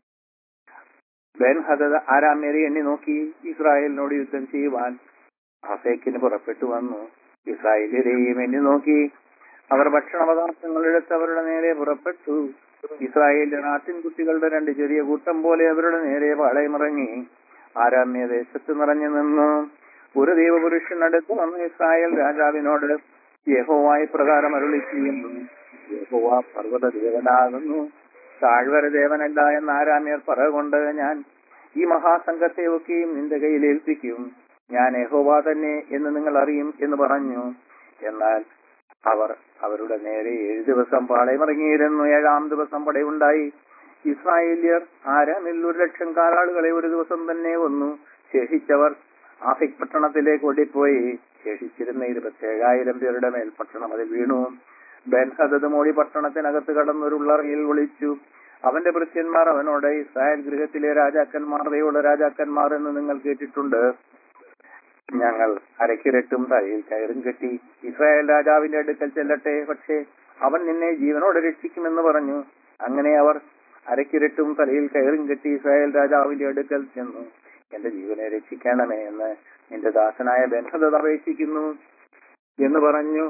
ബെൻ ഹദദ് ആരാമ്യരെ എണ്ണി നോക്കി ഇസ്രായേലിനോട് യുദ്ധം ചെയ്യുവാൻ അഫേക്കിന് പുറപ്പെട്ടു വന്നു ഇസ്രായേലിനെയും എണ്ണി നോക്കി അവർ ഭക്ഷണ പദാർത്ഥങ്ങൾ എടുത്ത് അവരുടെ നേരെ പുറപ്പെട്ടു ഇസ്രായേലിന്റെ നാട്ടിൻകുട്ടികളുടെ രണ്ട് ചെറിയ കൂട്ടം പോലെ അവരുടെ നേരെ പാളയമിറങ്ങി ആരാമ്യ ദേശത്ത് നിറഞ്ഞു നിന്നു ഒരു ദൈവപുരുഷൻ അടുത്ത് വന്ന് ഇസ്രായേൽ രാജാവിനോട് യഹോവായി പ്രകാരം അരുളി ചെയ്യുന്നു യഹോവ പർവ്വത ദേവനാകുന്നു താഴ്വര ദേവനല്ല എന്ന് ആരാമ്യർ പറകൊണ്ട് ഞാൻ ഈ മഹാസംഘത്തെ ഒക്കെയും നിന്റെ കയ്യിൽ ഏൽപ്പിക്കും ഞാൻ യഹോവ തന്നെ എന്ന് നിങ്ങൾ അറിയും എന്ന് പറഞ്ഞു എന്നാൽ അവർ അവരുടെ നേരെ ഏഴ് ദിവസം പാളയമിറങ്ങിയിരുന്നു ഏഴാം ദിവസം പടയുണ്ടായി ഇസ്രായേലിയർ ആരാമിൽ ഒരു ലക്ഷം കാലാളുകളെ ഒരു ദിവസം തന്നെ വന്നു ശേഷിച്ചവർ ആഫിക് പട്ടണത്തിലേക്ക് ഓടിപ്പോയി ശേഷിച്ചിരുന്ന ഇരുപത്തേഴായിരം പേരുടെ മേൽ പട്ടണം അതിൽ വീണു ബെൻഹദത് മോടി പട്ടണത്തിനകത്ത് കടന്നൊരു ഉള്ളറയിൽ വിളിച്ചു അവന്റെ ഭൃത്യന്മാർ അവനോട് ഇസ്രായേൽ ഗൃഹത്തിലെ രാജാക്കന്മാർ ദൈവമുള്ള രാജാക്കന്മാർ എന്ന് നിങ്ങൾ കേട്ടിട്ടുണ്ട് ഞങ്ങൾ അരക്കിരട്ടും തലയിൽ കയറും കെട്ടി ഇസ്രായേൽ രാജാവിന്റെ അടുക്കൽ ചെല്ലട്ടെ പക്ഷേ അവൻ നിന്നെ ജീവനോടെ രക്ഷിക്കുമെന്ന് പറഞ്ഞു അങ്ങനെ അവർ അരക്കിരട്ടും തലയിൽ കയറും കെട്ടി ഇസ്രായേൽ രാജാവിന്റെ അടുക്കൽ ചെന്നു എന്റെ ജീവനെ രക്ഷിക്കണമേ എന്ന് നിന്റെ ദാസനായ ബന്ധത അപേക്ഷിക്കുന്നു എന്ന് പറഞ്ഞു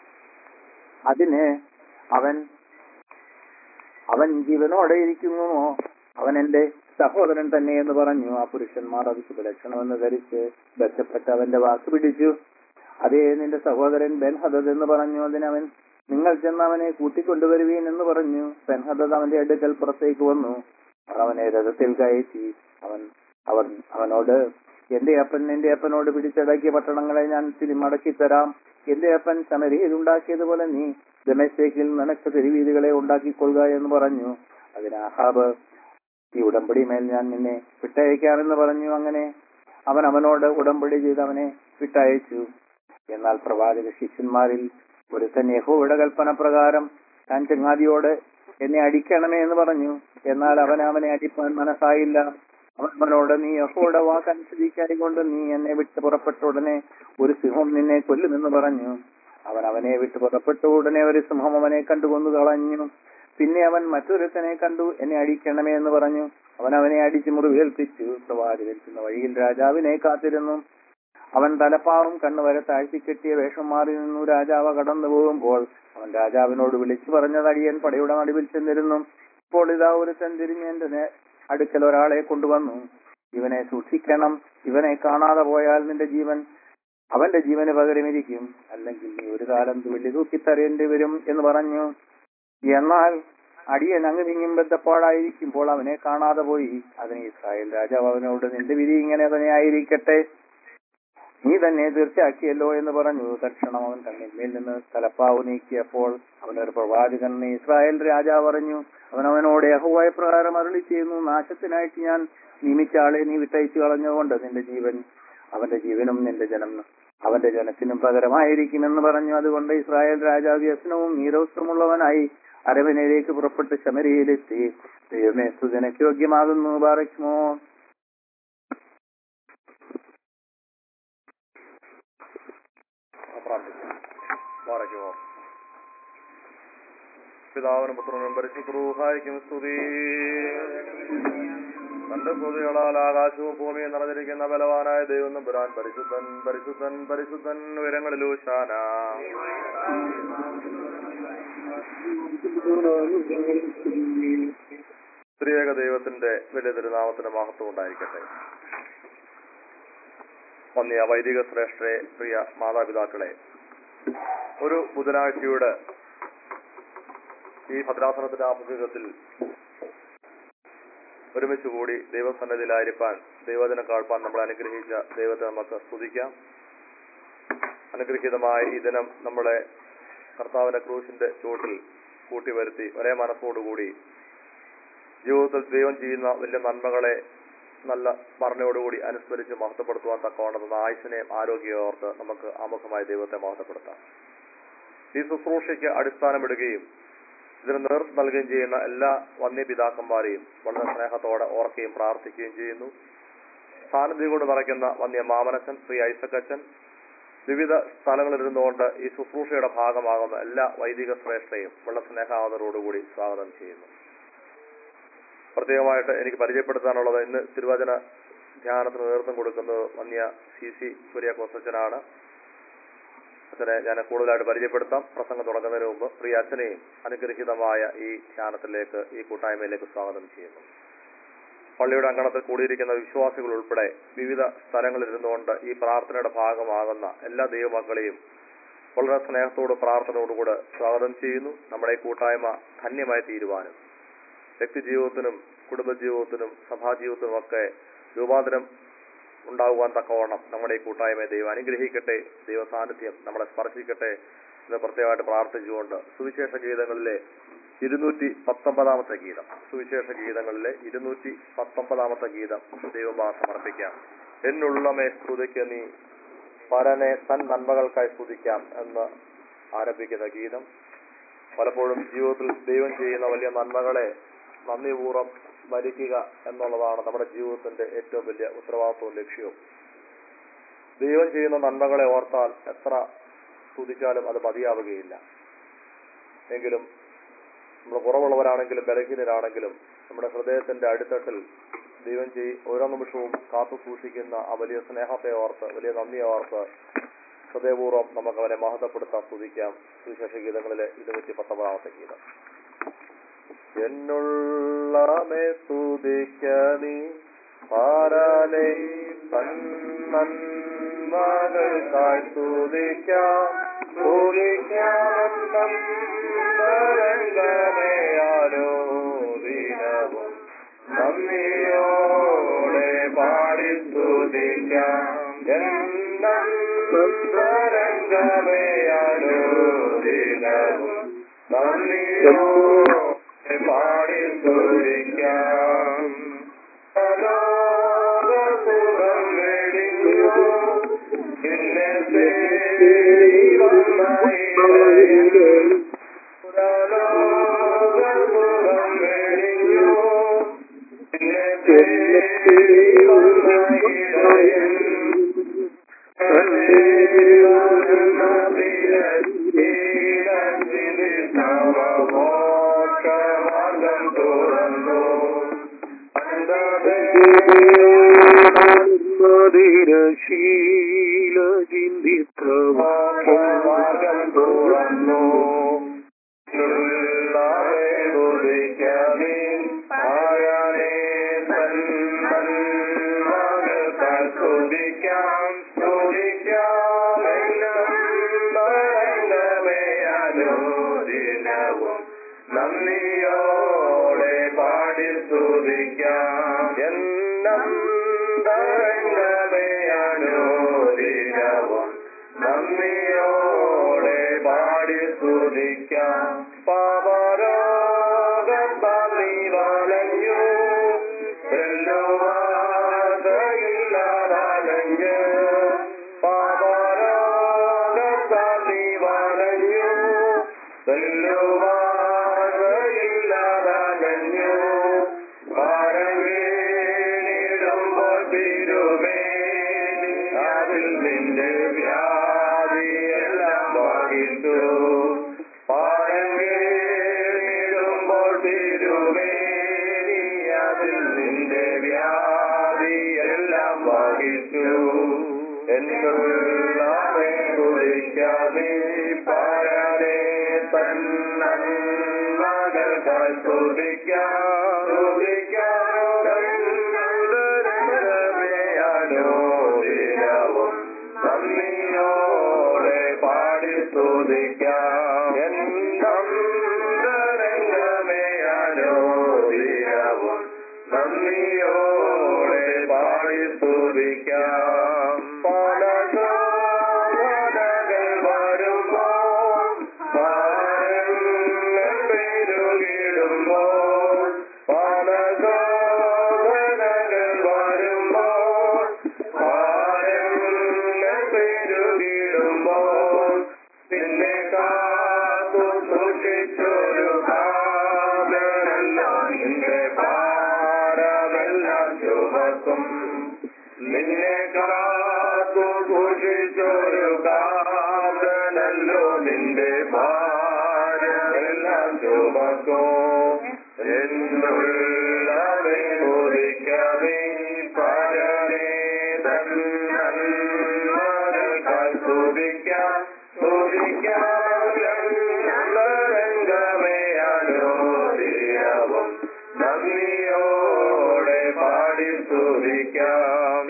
അതിന് അവൻ അവൻ ജീവനോടെ ഇരിക്കുന്നു അവൻ എന്റെ സഹോദരൻ തന്നെ എന്ന് പറഞ്ഞു ആ പുരുഷന്മാർ അത് ശുഭലക്ഷണമെന്ന് ധരിച്ച് ബന്ധപ്പെട്ട് അവന്റെ വാക്ക് പിടിച്ചു അതേ നിന്റെ സഹോദരൻ ബെൻഹദത് എന്ന് പറഞ്ഞു അതിനവൻ നിങ്ങൾ ചെന്ന് അവനെ കൂട്ടിക്കൊണ്ടുവരുവീൻ എന്ന് പറഞ്ഞു ബെൻഹദത് അവന്റെ അടുക്കൽ പുറത്തേക്ക് വന്നു അവർ അവനെ രഥത്തിൽ കയറ്റി അവൻ അവൻ അവനോട് എന്റെ അപ്പൻ എന്റെ അപ്പനോട് പിടിച്ചടക്കിയ പട്ടണങ്ങളെ ഞാൻ തിരി മടക്കി തരാം എന്റെ അപ്പൻ ശമരിയിൽ ഉണ്ടാക്കിയതുപോലെ നീ ദമേശേക്കിൽ നിനക്ക് തെരുവീതികളെ ഉണ്ടാക്കിക്കൊള്ളുക എന്ന് പറഞ്ഞു അതിന് ആഹാബ് ഈ ഉടമ്പടി മേൽ ഞാൻ നിന്നെ വിട്ടയക്കാമെന്ന് പറഞ്ഞു അങ്ങനെ അവൻ അവനോട് ഉടമ്പടി ചെയ്ത് അവനെ വിട്ടയച്ചു എന്നാൽ പ്രവാചക ശിഷ്യന്മാരിൽ ഒരുത്തൻ യഹോയുടെ കൽപ്പന പ്രകാരം താൻ ചങ്ങാതിയോട് എന്നെ അടിക്കണമേ എന്ന് പറഞ്ഞു എന്നാൽ അവൻ അവനെ അടിപ്പാൻ മനസ്സായില്ല അവൻ അവനോട് നീ യഹോയുടെ വാക്ക് അനുസരിക്കായി കൊണ്ട് നീ എന്നെ വിട്ട് പുറപ്പെട്ട ഉടനെ ഒരു സിംഹം നിന്നെ കൊല്ലുമെന്ന് പറഞ്ഞു അവൻ അവനെ വിട്ട് പുറപ്പെട്ട ഉടനെ ഒരു സിംഹം അവനെ കണ്ടു കൊന്നു കളഞ്ഞു പിന്നെ അവൻ മറ്റൊരുത്തനെ കണ്ടു എന്നെ അടിക്കണമേ എന്ന് പറഞ്ഞു അവൻ അവനെ അടിച്ച് മുറിവേൽപ്പിച്ചു പ്രവാചകരിക്കുന്ന വഴിയിൽ രാജാവിനെ കാത്തിരുന്നു അവൻ തലപ്പാവും കണ്ണുവരെ താഴ്ത്തിക്കെട്ടിയ വേഷം മാറി നിന്നു രാജാവ് കടന്നു പോകുമ്പോൾ അവൻ രാജാവിനോട് വിളിച്ചു പറഞ്ഞത് അടിയൻ പടയുടെ നടുവിൽ ചെന്നിരുന്നു ഇപ്പോൾ ഇതാ ഒരുത്തൻ തിരിഞ്ഞ് എന്റെ നേ- അടുക്കൽ ഒരാളെ കൊണ്ടുവന്നു ഇവനെ സൂക്ഷിക്കണം ഇവനെ കാണാതെ പോയാൽ നിന്റെ ജീവൻ അവന്റെ ജീവന് പകരമിരിക്കും അല്ലെങ്കിൽ നീ ഒരു കാലം തുള്ളി തൂക്കിത്തരേണ്ടി വരും എന്ന് പറഞ്ഞു എന്നാൽ അടിയൻ അങ്ങ് നീങ്ങും ബന്ധപ്പാടായിരിക്കുമ്പോൾ അവനെ കാണാതെ പോയി അതിന് ഇസ്രായേൽ രാജാവ് അവനോട് നിന്റെ വിധി ഇങ്ങനെ തന്നെ ആയിരിക്കട്ടെ നീ തന്നെ തീർച്ചയാക്കിയല്ലോ എന്ന് പറഞ്ഞു തക്ഷണം അവൻ കണ്ണിന്മേൽ നിന്ന് തലപ്പാവ് നീക്കിയപ്പോൾ അവനൊരു പ്രവാചകൻ എന്ന് ഇസ്രായേൽ രാജാവ് പറഞ്ഞു അവൻ അവനോട് യഹോവായ പ്രകാരം അരുളി ചെയ്യുന്നു നാശത്തിനായിട്ട് ഞാൻ നിയമിച്ച ആളെ നീ വിട്ടയച്ചു കളഞ്ഞുകൊണ്ട് നിന്റെ ജീവൻ അവന്റെ ജീവനും നിന്റെ ജനം അവന്റെ ജനത്തിനും പകരമായിരിക്കുമെന്ന് പറഞ്ഞു അതുകൊണ്ട് ഇസ്രായേൽ രാജാവ് വ്യസനവും നീരവസ്ത്രമുള്ളവനായി അരവനയിലേക്ക് പുറപ്പെട്ട് ശമരിയിലെത്തി ദൈവമേ സുജനക്ക് യോഗ്യമാകുന്നു ബാറയ്ക്കുമോ പ്രാർത്ഥിക്കാം മാറയ്ക്കുമോ പിതാവിനും പുത്രനും പരിശുദ്രൂഹായിക്കും സ്തുതി തന്റെ സ്തുതികളാൽ ആകാശവും ഭൂമിയും നിറഞ്ഞിരിക്കുന്ന ബലവാനായ ദൈവം നമ്പുരാൻ പരിശുദ്ധൻ പരിശുദ്ധൻ പരിശുദ്ധൻ ഉയരങ്ങളിലൂശാന സ്ത്രീയേക ദൈവത്തിന്റെ വലിയ തിരുനാമത്തിന് മഹത്വം ഉണ്ടായിരിക്കട്ടെ വന്നിയ വൈദിക ശ്രേഷ്ഠരെ പ്രിയ മാതാപിതാക്കളെ ഒരു ബുധനാഴ്ചയുടെ ഈ ഭദ്രാസനത്തിന്റെ ആഭിമുഖ്യത്തിൽ ഒരുമിച്ച് കൂടി ദൈവസന്നദ്ധിയിലായിരിക്കാൻ ദൈവജനം കാഴ്പാൻ നമ്മളെ അനുഗ്രഹിച്ച ദൈവത്തെ നമുക്ക് സ്തുതിക്കാം അനുഗ്രഹീതമായ ഈ ദിനം നമ്മളെ കർത്താവിന്റെ ക്രൂശിന്റെ ചുവട്ടിൽ കൂട്ടിവരുത്തി ഒരേ മനസ്സോടുകൂടി ജീവിതത്തിൽ ദൈവം ചെയ്യുന്ന വലിയ നന്മകളെ നല്ല സ്മരണയോടുകൂടി അനുസ്മരിച്ച് മഹത്വപ്പെടുത്തുവാൻ തക്കവണ്ണം ആയുസിനെയും ആരോഗ്യവും ഓർത്ത് നമുക്ക് ആമുഖമായ ദൈവത്തെ മഹത്വപ്പെടുത്താം ഈ ശുശ്രൂഷയ്ക്ക് അടിസ്ഥാനമിടുകയും ഇതിന് നേതൃത്വം നൽകുകയും ചെയ്യുന്ന എല്ലാ വന്യപിതാക്കന്മാരെയും വളരെ സ്നേഹത്തോടെ ഓർക്കുകയും പ്രാർത്ഥിക്കുകയും ചെയ്യുന്നു സാന്നിധ്യം കൊണ്ട് നിറയ്ക്കുന്ന വന്യ മാമനച്ചൻ ശ്രീ ഐസക്കച്ചൻ വിവിധ സ്ഥലങ്ങളിലിരുന്നുകൊണ്ട് ഈ ശുശ്രൂഷയുടെ ഭാഗമാകുന്ന എല്ലാ വൈദിക ശ്രേഷ്ഠയും വളരെ സ്നേഹാവതരോടുകൂടി സ്വാഗതം ചെയ്യുന്നു പ്രത്യേകമായിട്ട് എനിക്ക് പരിചയപ്പെടുത്താനുള്ളത് ഇന്ന് തിരുവചന ധ്യാനത്തിന് നേതൃത്വം കൊടുക്കുന്നത് വന്യ സി സി കുര്യാക്കോസച്ചനാണ് അച്ഛനെ ഞാൻ കൂടുതലായിട്ട് പരിചയപ്പെടുത്താം പ്രസംഗം തുടങ്ങുന്നതിന് മുമ്പ് പ്രിയ അച്ഛനെയും അനുഗ്രഹീതമായ ഈ ധ്യാനത്തിലേക്ക് ഈ കൂട്ടായ്മയിലേക്ക് സ്വാഗതം ചെയ്യുന്നു പള്ളിയുടെ അങ്കണത്തിൽ കൂടിയിരിക്കുന്ന വിശ്വാസികൾ ഉൾപ്പെടെ വിവിധ സ്ഥലങ്ങളിൽ ഇരുന്നുകൊണ്ട് ഈ പ്രാർത്ഥനയുടെ ഭാഗമാകുന്ന എല്ലാ ദൈവമക്കളെയും വളരെ സ്നേഹത്തോട് പ്രാർത്ഥനയോടുകൂടെ സ്വാഗതം ചെയ്യുന്നു നമ്മുടെ ഈ കൂട്ടായ്മ ധന്യമായി തീരുവാനും വ്യക്തിജീവിതത്തിനും കുടുംബജീവിതത്തിനും സഭാജീവിതത്തിനും ഒക്കെ രൂപാന്തരം ഉണ്ടാകുവാൻ തക്കവണ്ണം നമ്മുടെ ഈ കൂട്ടായ്മയെ ദൈവം അനുഗ്രഹിക്കട്ടെ ദൈവ സാന്നിധ്യം നമ്മളെ സ്പർശിക്കട്ടെ എന്ന് പ്രത്യേകമായിട്ട് പ്രാർത്ഥിച്ചുകൊണ്ട് സുവിശേഷ ഗീതങ്ങളിലെ ഇരുന്നൂറ്റി പത്തൊമ്പതാമത്തെ ഗീതം സുവിശേഷ ഗീതങ്ങളിലെ ഇരുന്നൂറ്റി പത്തൊമ്പതാമത്തെ ഗീതം ദൈവമാ സമർപ്പിക്കാം എന്നുള്ളമേ സ്തുതിക്ക് നീ പരനെ തൻ നന്മകൾക്കായി സ്തുതിക്കാം എന്ന് ആരംഭിക്കുന്ന ഗീതം പലപ്പോഴും ജീവിതത്തിൽ ദൈവം ചെയ്യുന്ന വലിയ നന്മകളെ നന്ദിപൂർവ്വം സ്മരിക്കുക എന്നുള്ളതാണ് നമ്മുടെ ജീവിതത്തിന്റെ ഏറ്റവും വലിയ ഉത്തരവാദിത്വവും ലക്ഷ്യവും ദൈവം ചെയ്യുന്ന നന്മകളെ ഓർത്താൽ എത്ര സ്തുതിച്ചാലും അത് മതിയാവുകയില്ല എങ്കിലും നമ്മൾ കുറവുള്ളവരാണെങ്കിലും ബലഹീനരാണെങ്കിലും നമ്മുടെ ഹൃദയത്തിന്റെ അടിത്തട്ടിൽ ദൈവം ചെയ് ഓരോ നിമിഷവും കാത്തു സൂക്ഷിക്കുന്ന ആ വലിയ സ്നേഹത്തെ ഓർത്ത് വലിയ നന്ദിയെ ഓർത്ത് ഹൃദയപൂർവ്വം നമുക്ക് അവനെ മഹത്വപ്പെടുത്താൻ സ്തുതിക്കാം സുവിശേഷ ഗീതങ്ങളിലെ ഇരുന്നൂറ്റി പത്തൊമ്പതാമത്തെ ഗീതം എന്നുള്ളമേ സ്തുതിക്ക നീ പാരാനെ തന്മകൾക്കായി സ്തുതിക്കാം സ്തുതിക്കാം തരംഗമയാലോ ദിനവും നന്ദിയോടെ പാടി സ്തുതിക്കാം എന്നും തരംഗമയാലോ ദിനവും നന്ദിയോടെ പാടി സ്തുതിക്കാം ലോകസുഖം വെടിഞ്ഞു നിന്നെ തേടി വന്ന ഇടയൻ. ലോകസുഖം വെടിഞ്ഞു നിന്നെ തേടി വന്ന ഇടയൻ. മോക്ഷമാർഗം തുറന്നു മാർഗം തുറന്നു സ്തുതിക്കാം സ്തുതിക്കാം അനുദിനവും നന്ദിയോടെ പാടി സ്തുതിക്കാം എന്നന്തരംഗമയാനുദിനവും നന്ദിയോടെ പാടി സ്തുതിക്കാം പാപരോഗം പന്നി വളഞ്ഞു വെല്ലുവാതയില്ലാതലഞ്ഞ് പാപരോഗം പന്നി വളഞ്ഞു വെല്ലുവാതയില്ലാതലഞ്ഞു ഭാരമേനിടുമ്പോൾ തിരുമേനി അതിൽ നിന്റെ വ്യാധിയെല്ലാം വഹിച്ചു ഭാരമേനിടുമ്പോൾ തിരുമേനി അതിൽ നിന്റെ വ്യാധിയെല്ലാം വഹിച്ചു എന്നുള്ളവേ കുറിക്കാതെ പാരാതെ തന്നന്മകൾക്കായി സ്തുതിക്കാം സ്തുതിക്കാം നന്ദിയോടെ പാടി സ്തുതിക്കാം എന്നരംഗമേയാനോദിനവും നന്ദിയോടെ പാടി സ്തുതിക്കാം പല ശോധനകൾ വരുമ്പോൾ ഭാരങ്ങൾ പെരുകിടുമ്പോൾ പല ശോധനകൾ വരുമ്പോൾ ഭാരങ്ങൾ പെരുകിടുമ്പോൾ പിന്നെ കാത്തു സൂക്ഷിച്ചൊരു കാതനല്ലോ നിന്റെ ഭാരമെല്ലാം ചുമക്കും നിന്നെ കാത്തു സൂക്ഷിച്ചൊരു കാതനല്ലോ നിന്റെ ഭാരമെല്ലാം ചുമക്കും എന്നുള്ളവേ ഒരിക്കവേ പരനേ തന്നന്മകൾക്കായി സ്തുതിക്കാം സ്തുതിക്കാം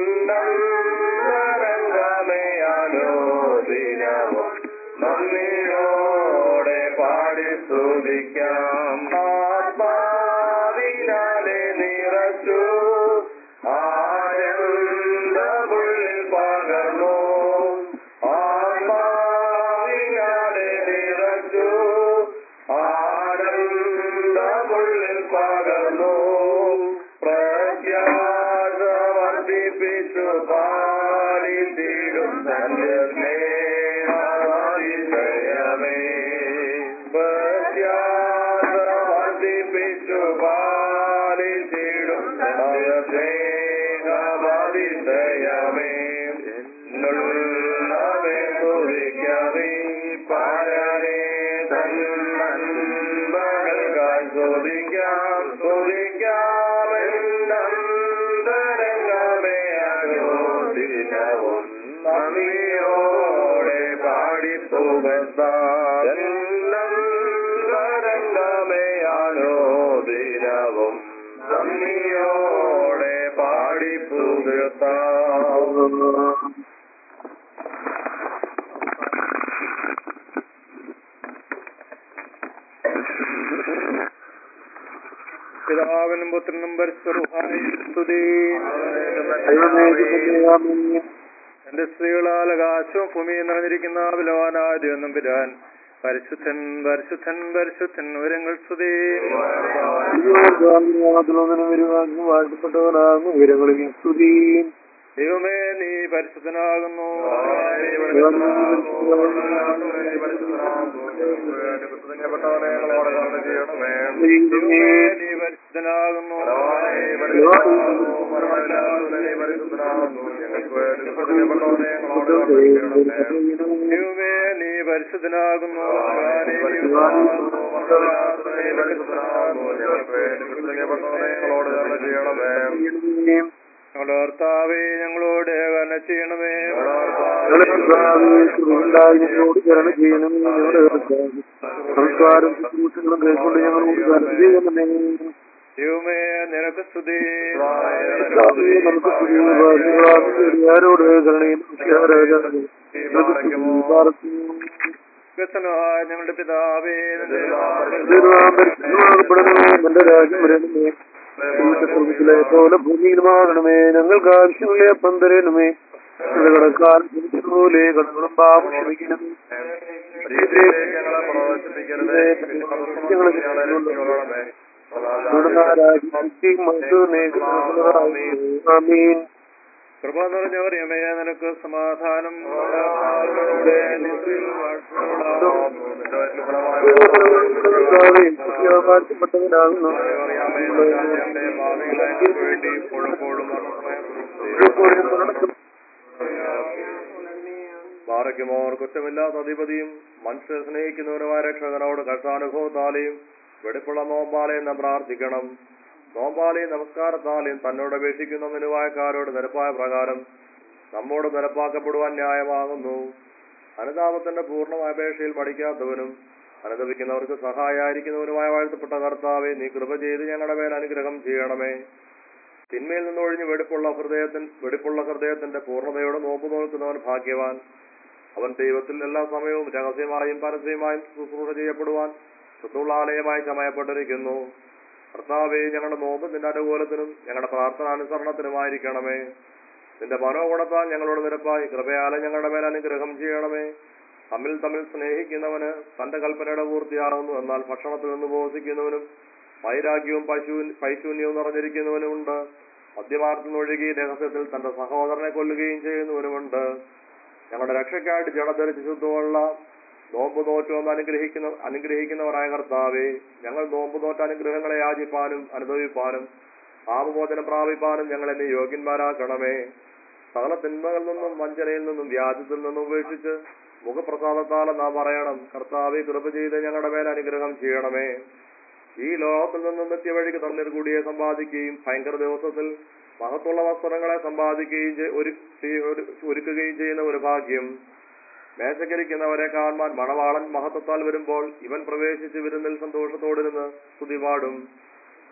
എന്നരംഗമയാലോദിനവും നന്ദിയോടെ പാടി സ്തുതിക്കാം ആത്മാവിനാലെ നിറച്ചു ആനന്ദമുള്ളിൽ പകർന്നു ആത്മാവിനാലെ നിറച്ചു ആനന്ദമുള്ളിൽ പകർന്നു പ്രത്യാശ വർദ്ധിപ്പിച്ചു പാലിച്ചിടും തന്റെ സ്നേഹാതിശയമേ പ്രത്യാശ വർദ്ധിപ്പിച്ചു പാലിച്ചിടും തന്റെ സ്നേഹാതിശയമേ എന്നുള്ളവേ തുതിക്കവേ പാരനെ തന്നൻപകൾക്കായി ചോദിക്കാം ചോദിക്കാം എന്നന്തരംഗമേ അയോദിനവും നന്ദിയോടെ പാടി പുകഴ്ത്താം എന്നന്തരംഗമേ അയോദിനവും നന്ദിയോടെ പാടി പുകഴ്ത്താം പിതാവിനും പുത്രനും പരിസ്ഥിതി സ്തുതി എന്റെ സ്ത്രീകളാൽ ആകാശവും ഭൂമിയും നിറഞ്ഞിരിക്കുന്ന ബലവാനായ ദൈവം പിരാൻ പരിശുദ്ധൻ പരിശുദ്ധൻ പരിശുദ്ധൻ വിവരങ്ങൾ സ്തുതി വാഴ്ത്തപ്പെട്ടവനാകുന്നു ഉയരങ്ങളിൽ സ്തുതി ദൈവമേ നീ പരിശുദ്ധനാകുന്നു ദൈവമേ നീ പരിശുദ്ധനാകുന്നു ദൈവമേ നീ പരിശുദ്ധനാകുന്നു ഞങ്ങളുടെ കർത്താവേ ഞങ്ങളോട് കരുണ ചെയ്യണമേ ഞങ്ങളോട് കരുണ ചെയ്യണം ഞങ്ങളുടെ കർത്താവ്. സംസ്കാരം ശുശ്രൂഷകളും കൈക്കൊണ്ട് ഞങ്ങളോട് കരുണ ചെയ്യണമേ ദൈവമേ നിനക്ക് സ്തുതി കർത്താവേ, നമുക്ക് സ്തുതി ആരോട് കരുണയും ആരാധന. നമുക്ക് സ്തുതി പാർക്കുന്നു. വികസനമായ ഞങ്ങളുടെ പിതാവേ നിന്റെ പരിശുദ്ധമാകപ്പെടണമേ എന്റെ രാജ്യം വരണമേ സ്വർഗത്തിലെ പോലെ ഭൂമിയിലുമാകണമേ ഞങ്ങൾക്ക് ആവശ്യമുള്ള അപ്പം തരണമേ ഞങ്ങളുടെ കടക്കാർ പോലെ കടകളും പാപം ക്ഷമിക്കണമേ ഞങ്ങളെ പ്രവർത്തിപ്പിക്കരുതേ ആമീൻ കൃപ നിറഞ്ഞവറിയമേ നിനക്ക് സമാധാനം വാഴ്ത്തപ്പെട്ടവനാകുന്നു വേണ്ടി എപ്പോഴും ബാറയ്ക്കുമോർ കുറ്റമില്ലാത്ത അധിപതിയും മനുഷ്യരെ സ്നേഹിക്കുന്നവരുമായ രക്ഷകനോട് കഷ്ടാനുഭവത്താലെയും വെടിപ്പുള്ള നോമ്പാലെയും നാം പ്രാർത്ഥിക്കണം നോമ്പാലെയും നമസ്കാരത്താലെയും തന്നോട് അപേക്ഷിക്കുന്ന നിരുവായക്കാരോട് നിരപ്പായ പ്രകാരം നമ്മോട് നിരപ്പാക്കപ്പെടുവാൻ ന്യായമാകുന്നു അനുതാപത്തിന്റെ പൂർണ്ണമായ അപേക്ഷയിൽ പഠിക്കാത്തവനും അനുദപിക്കുന്നവർക്ക് സഹായായിരിക്കുന്നവനുമായ വാഴ്ത്തപ്പെട്ട കർത്താവെ നീ കൃപ ചെയ്ത് ഞങ്ങളുടെ മേൽ അനുഗ്രഹം ചെയ്യണമേ തിന്മയിൽ നിന്നൊഴിഞ്ഞ് വെടിപ്പുള്ള ഹൃദയത്തിൻ വെടിപ്പുള്ള ഹൃദയത്തിന്റെ പൂർണ്ണതയോടെ നോമ്പ് നോക്കുന്നവൻ ഭാഗ്യവാൻ അവൻ ദൈവത്തിൽ എല്ലാ സമയവും രഹസ്യമായും പരസ്യമായും ശുശ്രൂഷ ചെയ്യപ്പെടുവാൻ ശുദ്ധുള്ളാലയമായി ചമയപ്പെട്ടിരിക്കുന്നു കർത്താവെ ഞങ്ങളുടെ നോമ്പ് നിന്റെ അനുകൂലത്തിനും ഞങ്ങളുടെ പ്രാർത്ഥന അനുസരണത്തിനുമായിരിക്കണമേ നിന്റെ മനോഗുണത്താൽ ഞങ്ങളോട് നിരപ്പായി കൃപയാലെ ഞങ്ങളുടെ മേൽ അനുഗ്രഹം ചെയ്യണമേ തമ്മിൽ തമ്മിൽ സ്നേഹിക്കുന്നവന് തന്റെ കൽപ്പനയുടെ പൂർത്തിയാകുന്നു എന്നാൽ ഭക്ഷണത്തിൽ നിന്ന് ഉപവസിക്കുന്നവനും വൈരാഗ്യവും പശു പൈശൂന്യവും നിറഞ്ഞിരിക്കുന്നവനുമുണ്ട് മദ്യമാർത്തിൽ ഒഴുകി രഹസ്യത്തിൽ തന്റെ സഹോദരനെ കൊല്ലുകയും ചെയ്യുന്നവനുമുണ്ട് ഞങ്ങളുടെ രക്ഷയ്ക്കായിട്ട് ജഡധരിച്ച് ശുദ്ധമുള്ള നോമ്പ് നോറ്റുവന്ന് അനുഗ്രഹിക്കുന്ന അനുഗ്രഹിക്കുന്നവരായ കർത്താവേ ഞങ്ങൾ നോമ്പ് നോറ്റ അനുഗ്രഹങ്ങളെ യാചിപ്പാനും അനുഭവിപ്പാനും പാപമോചനം പ്രാപിപ്പാനും ഞങ്ങളെ നീ യോഗ്യന്മാരാക്കണമേ സകല തിന്മകളിൽ നിന്നും വഞ്ചനയിൽ നിന്നും വ്യാജത്തിൽ നിന്നും ഉപേക്ഷിച്ച് മുഖപ്രസാദത്താൽ നാം പറയണം കർത്താവെ കൃപ ചെയ്ത് ഞങ്ങളുടെ മേൽ അനുഗ്രഹം ചെയ്യണമേ ഈ ലോകത്തിൽ നിന്നും നിത്യവഴിക്ക് തണ്ണീർ കൂടിയെ സമ്പാദിക്കുകയും ഭയങ്കര ദിവസത്തിൽ മഹത്തുള്ള വസ്ത്രങ്ങളെ സമ്പാദിക്കുകയും ചെയ്- ഒരു- ചെയ്- ഒരു- ഒരുക്കുകയും ചെയ്യുന്ന ഒരു ഭാഗ്യം മേശക്കരിക്കുന്നവരെ കാണുവാൻ മണവാളൻ മഹത്വത്താൽ വരുമ്പോൾ ഇവൻ പ്രവേശിച്ച് വിരുന്നിൽ സന്തോഷത്തോടിരുന്ന് സ്തുതി പാടും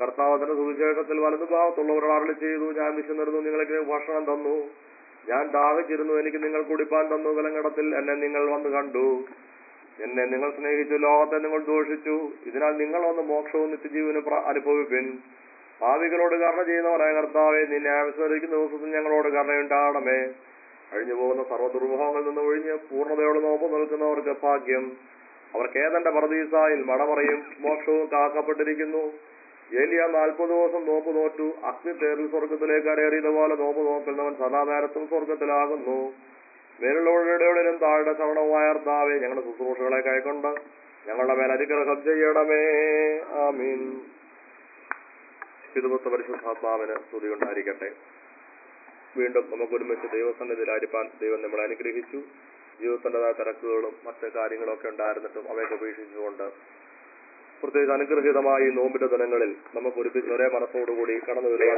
കർത്താവിന്റെ സുവിശേഷത്തിൽ വലതുഭാഗത്തുള്ളവരോട് അരളി ചെയ്തു ഞാൻ വിശന്നിരുന്നു നിങ്ങൾക്ക് ഭക്ഷണം തന്നു ഞാൻ ദാഹിച്ചിരുന്നു എനിക്ക് നിങ്ങൾ കുടിപ്പാൻ തന്നു വിലങ്ങടത്തിൽ എന്നെ നിങ്ങൾ വന്ന് കണ്ടു എന്നെ നിങ്ങൾ സ്നേഹിച്ചു ലോകത്തെ നിങ്ങൾ ദോഷിച്ചു ഇതിനാൽ നിങ്ങൾ വന്ന് മോക്ഷവും നിത്യജീവനും പ്ര- അനുഭവിപ്പിൻ ഭാവികളോട് കരുണ ചെയ്യുന്നവനായ കർത്താവെ നിന്നെ ആവശ്യമായിരിക്കുന്ന ദിവസത്തിൽ ഞങ്ങളോട് കരുണയുണ്ടാകണമേ കഴിഞ്ഞു പോകുന്ന സർവ്വ ദുർമുഖങ്ങളിൽ നിന്ന് ഒഴിഞ്ഞ് പൂർണ്ണതയോടെ നോമ്പ് നിൽക്കുന്നവർക്ക് ഭാഗ്യം അവർക്ക് ഏതന്റെ പറദീസായിൽ മടമറയും മോക്ഷവും കാക്കപ്പെട്ടിരിക്കുന്നു ഏലിയ നാൽപ്പത് ദിവസം നോമ്പ് നോറ്റു അഗ്നി തേറിൽ സ്വർഗത്തിലേക്ക് അരേറിയതുപോലെ നോമ്പ് നോക്കുന്നവൻ സദാനേരത്തും സ്വർഗത്തിലാകുന്നു മേലുള്ളവരുടെയും താഴെ ശ്രവണവുമായ അർത്താവെ ഞങ്ങളുടെ ശുശ്രൂഷകളെ കൈക്കൊണ്ട് ഞങ്ങളുടെ മേൽ അനുഗ്രഹം ചെയ്യണമേ ആമീൻ പിതുപുത്ത പരിശുദ്ധാത്മാവിന് സ്തുതി ഉണ്ടായിരിക്കട്ടെ വീണ്ടും നമുക്ക് ഒരുമിച്ച് ദൈവസന്നിധിയിലായിരിക്കാൻ ദൈവം നമ്മളെ അനുഗ്രഹിച്ചു ജീവിതത്തിൻ്റെതായ തിരക്കുകളും മറ്റ് കാര്യങ്ങളൊക്കെ ഉണ്ടായിരുന്നിട്ടും അവയൊക്കെ ഉപേക്ഷിച്ചുകൊണ്ട് പ്രത്യേകിച്ച് അനുഗ്രഹീതമായ ഈ നോമ്പിന്റെ ദിനങ്ങളിൽ നമുക്ക് ഒരുമിച്ച് ഒരേ മനസ്സോടുകൂടി കടന്നു വരുവാൻ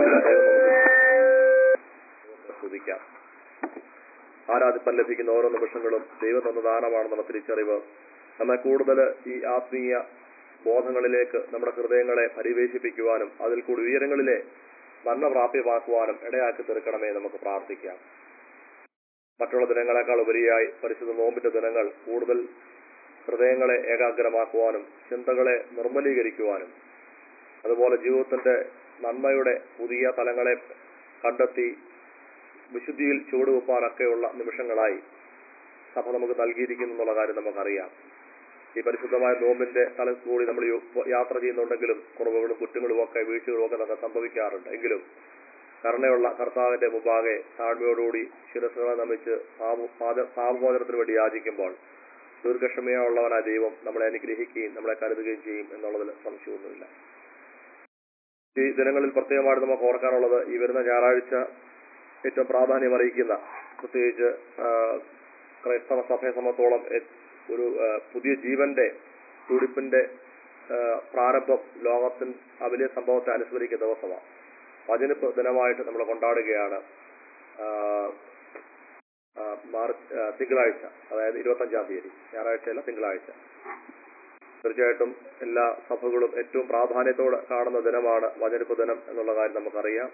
സ്തുതിക്കാം ആരാധിപ്പാൻ ലഭിക്കുന്ന ഓരോ നിമിഷങ്ങളും ദൈവം തന്ന ദാനമാണെന്നുള്ള തിരിച്ചറിവ് നമ്മെ കൂടുതൽ ഈ ആത്മീയ ബോധങ്ങളിലേക്ക് നമ്മുടെ ഹൃദയങ്ങളെ പരിവേശിപ്പിക്കുവാനും അതിൽ കൂടി ഉയരങ്ങളിലെ നന്മ പ്രാപ്യമാക്കുവാനും ഇടയാക്കി തീർക്കണമേ നമുക്ക് പ്രാർത്ഥിക്കാം മറ്റുള്ള ദിനങ്ങളെക്കാൾ ഉപരിയായി പരിശുദ്ധ നോമ്പിന്റെ ദിനങ്ങൾ കൂടുതൽ ഹൃദയങ്ങളെ ഏകാഗ്രമാക്കുവാനും ചിന്തകളെ നിർമ്മലീകരിക്കുവാനും അതുപോലെ ജീവിതത്തിന്റെ നന്മയുടെ പുതിയ തലങ്ങളെ കണ്ടെത്തി വിശുദ്ധിയിൽ ചുവടുവെപ്പാനൊക്കെയുള്ള നിമിഷങ്ങളായി സഭ നമുക്ക് നൽകിയിരിക്കുന്നു എന്നുള്ള കാര്യം നമുക്കറിയാം ഈ പരിശുദ്ധമായ നോമ്പിന്റെ സ്ഥലത്ത് കൂടി നമ്മൾ യു- യാത്ര ചെയ്യുന്നുണ്ടെങ്കിലും കുറവുകളും കുറ്റങ്ങളും ഒക്കെ വീഴ്ചകളും ഒക്കെ നമുക്ക് സംഭവിക്കാറുണ്ട് എങ്കിലും കരുണയുള്ള കർത്താവിന്റെ മുമ്പാകെ താഴ്മയോടുകൂടി ശിരസുകളെ നമിച്ച് പാപ- പാത- പാപമോചനത്തിന് വേണ്ടി യാചിക്കുമ്പോൾ ദീർഘക്ഷമയുള്ളവനായ ദൈവം നമ്മളെ അനുഗ്രഹിക്കുകയും നമ്മളെ കരുതുകയും ചെയ്യും എന്നുള്ളതിൽ സംശയമൊന്നുമില്ല ഈ ദിനങ്ങളിൽ പ്രത്യേകമായിട്ട് നമുക്ക് ഓർക്കാനുള്ളത് ഈ വരുന്ന ഞായറാഴ്ച ഏറ്റവും പ്രാധാന്യം അറിയിക്കുന്ന പ്രത്യേകിച്ച് ആ, ക്രൈസ്തവ സഭയെ സംബന്ധിച്ചോളം എ- ഒരു ആ, പുതിയ ജീവന്റെ തുടിപ്പിന്റെ ആ, പ്രാരംഭം ലോകത്തിൽ ആ വലിയ സംഭവത്തെ അനുസ്മരിക്കുന്ന ദിവസമാണ് വചനിപ്പ് ദിനമായിട്ട് നമ്മൾ കൊണ്ടാടുകയാണ് ആ, ആ, മാർച്ച് ആ, തിങ്കളാഴ്ച അതായത് ഇരുപത്തഞ്ചാം തീയതി ഞായറാഴ്ചയല്ല തിങ്കളാഴ്ച തീർച്ചയായിട്ടും എല്ലാ സഭകളും ഏറ്റവും പ്രാധാന്യത്തോടെ കാണുന്ന ദിനമാണ് വചനിപ്പ് ദിനം എന്നുള്ള കാര്യം നമുക്കറിയാം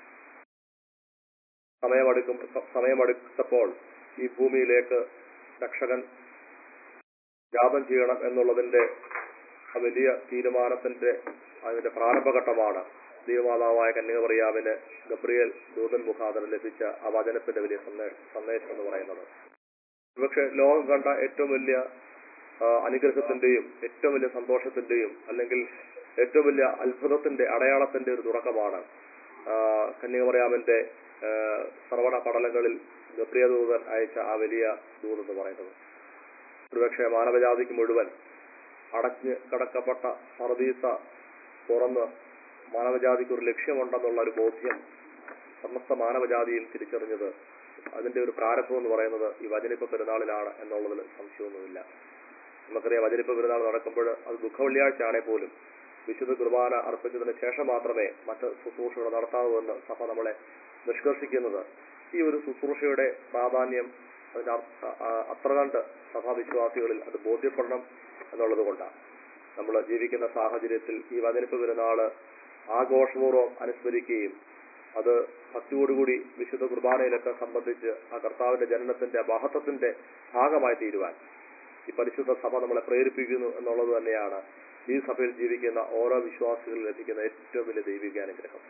സമയമെടുക്കും സ- സമയമെടുത്തപ്പോൾ ഈ ഭൂമിയിലേക്ക് രക്ഷകൻ ജാതം ചെയ്യണം എന്നുള്ളതിന്റെ ആ വലിയ തീരുമാനത്തിന്റെ അതിന്റെ പ്രാരംഭഘട്ടമാണ് ദൈവമാതാവായ കന്യകമറിയാവിന് ഗബ്രിയേൽ ദൂതൻ മുഖാന്തരം ലഭിച്ച ആ വചനത്തിന്റെ വലിയ സന്ദേശം സന്ദേശം എന്ന് പറയുന്നത് പക്ഷെ ലോകം കണ്ട ഏറ്റവും വലിയ ആ, അനുഗ്രഹത്തിന്റെയും ഏറ്റവും വലിയ സന്തോഷത്തിന്റെയും അല്ലെങ്കിൽ ഏറ്റവും വലിയ അത്ഭുതത്തിന്റെ അടയാളത്തിന്റെ ഒരു തുടക്കമാണ് ആ, കന്യകമറിയാമിന്റെ ആ, ശ്രവണ പടലങ്ങളിൽ ഗബ്രിയദൂതൻ അയച്ച ആ വലിയ ദൂതെന്ന് പറയുന്നത് ഒരുപക്ഷെ മാനവജാതിക്ക് മുഴുവൻ അടഞ്ഞ് കടക്കപ്പെട്ട പറദീസ തുറന്ന് മാനവജാതിക്ക് ഒരു ലക്ഷ്യമുണ്ടെന്നുള്ള ഒരു ബോധ്യം സമസ്ത മാനവജാതിയിൽ തിരിച്ചറിഞ്ഞത് അതിന്റെ ഒരു പ്രാരംഭം എന്ന് പറയുന്നത് ഈ വചനിപ്പ പെരുന്നാളിലാണ് എന്നുള്ളതിൽ സംശയമൊന്നുമില്ല നമുക്കറിയാം വചനിപ്പ പെരുന്നാൾ നടക്കുമ്പോൾ അത് ദുഃഖവെള്ളിയാഴ്ചയാണെ പോലും വിശുദ്ധ കുർബാന അർപ്പിച്ചതിന് ശേഷം മാത്രമേ മറ്റ് ശുശ്രൂഷകൾ നടത്താവൂ എന്ന് സഭ നമ്മളെ നിഷ്കർഷിക്കുന്നത് ഈ ഒരു ശുശ്രൂഷയുടെ പ്രാധാന്യം അതിന്റെ അർത്ഥ- ആ- അത്ര കണ്ട് സഭാവിശ്വാസികളിൽ അത് ബോധ്യപ്പെടണം എന്നുള്ളത് കൊണ്ടാണ് നമ്മൾ ജീവിക്കുന്ന സാഹചര്യത്തിൽ ഈ വചനിപ്പ് പെരുന്നാള് ആഘോഷപൂർവ്വം അനുസ്മരിക്കുകയും അത് ഭക്തിയോടുകൂടി വിശുദ്ധ കുർബാനയിലൊക്കെ സംബന്ധിച്ച് ആ കർത്താവിന്റെ ജനനത്തിന്റെ മഹത്വത്തിന്റെ ഭാഗമായി തീരുവാൻ ഈ പരിശുദ്ധ സഭ നമ്മളെ പ്രേരിപ്പിക്കുന്നു എന്നുള്ളത് തന്നെയാണ് ഈ സഭയിൽ ജീവിക്കുന്ന ഓരോ വിശ്വാസികളിൽ ലഭിക്കുന്ന ഏറ്റവും വലിയ ദൈവികാനുഗ്രഹം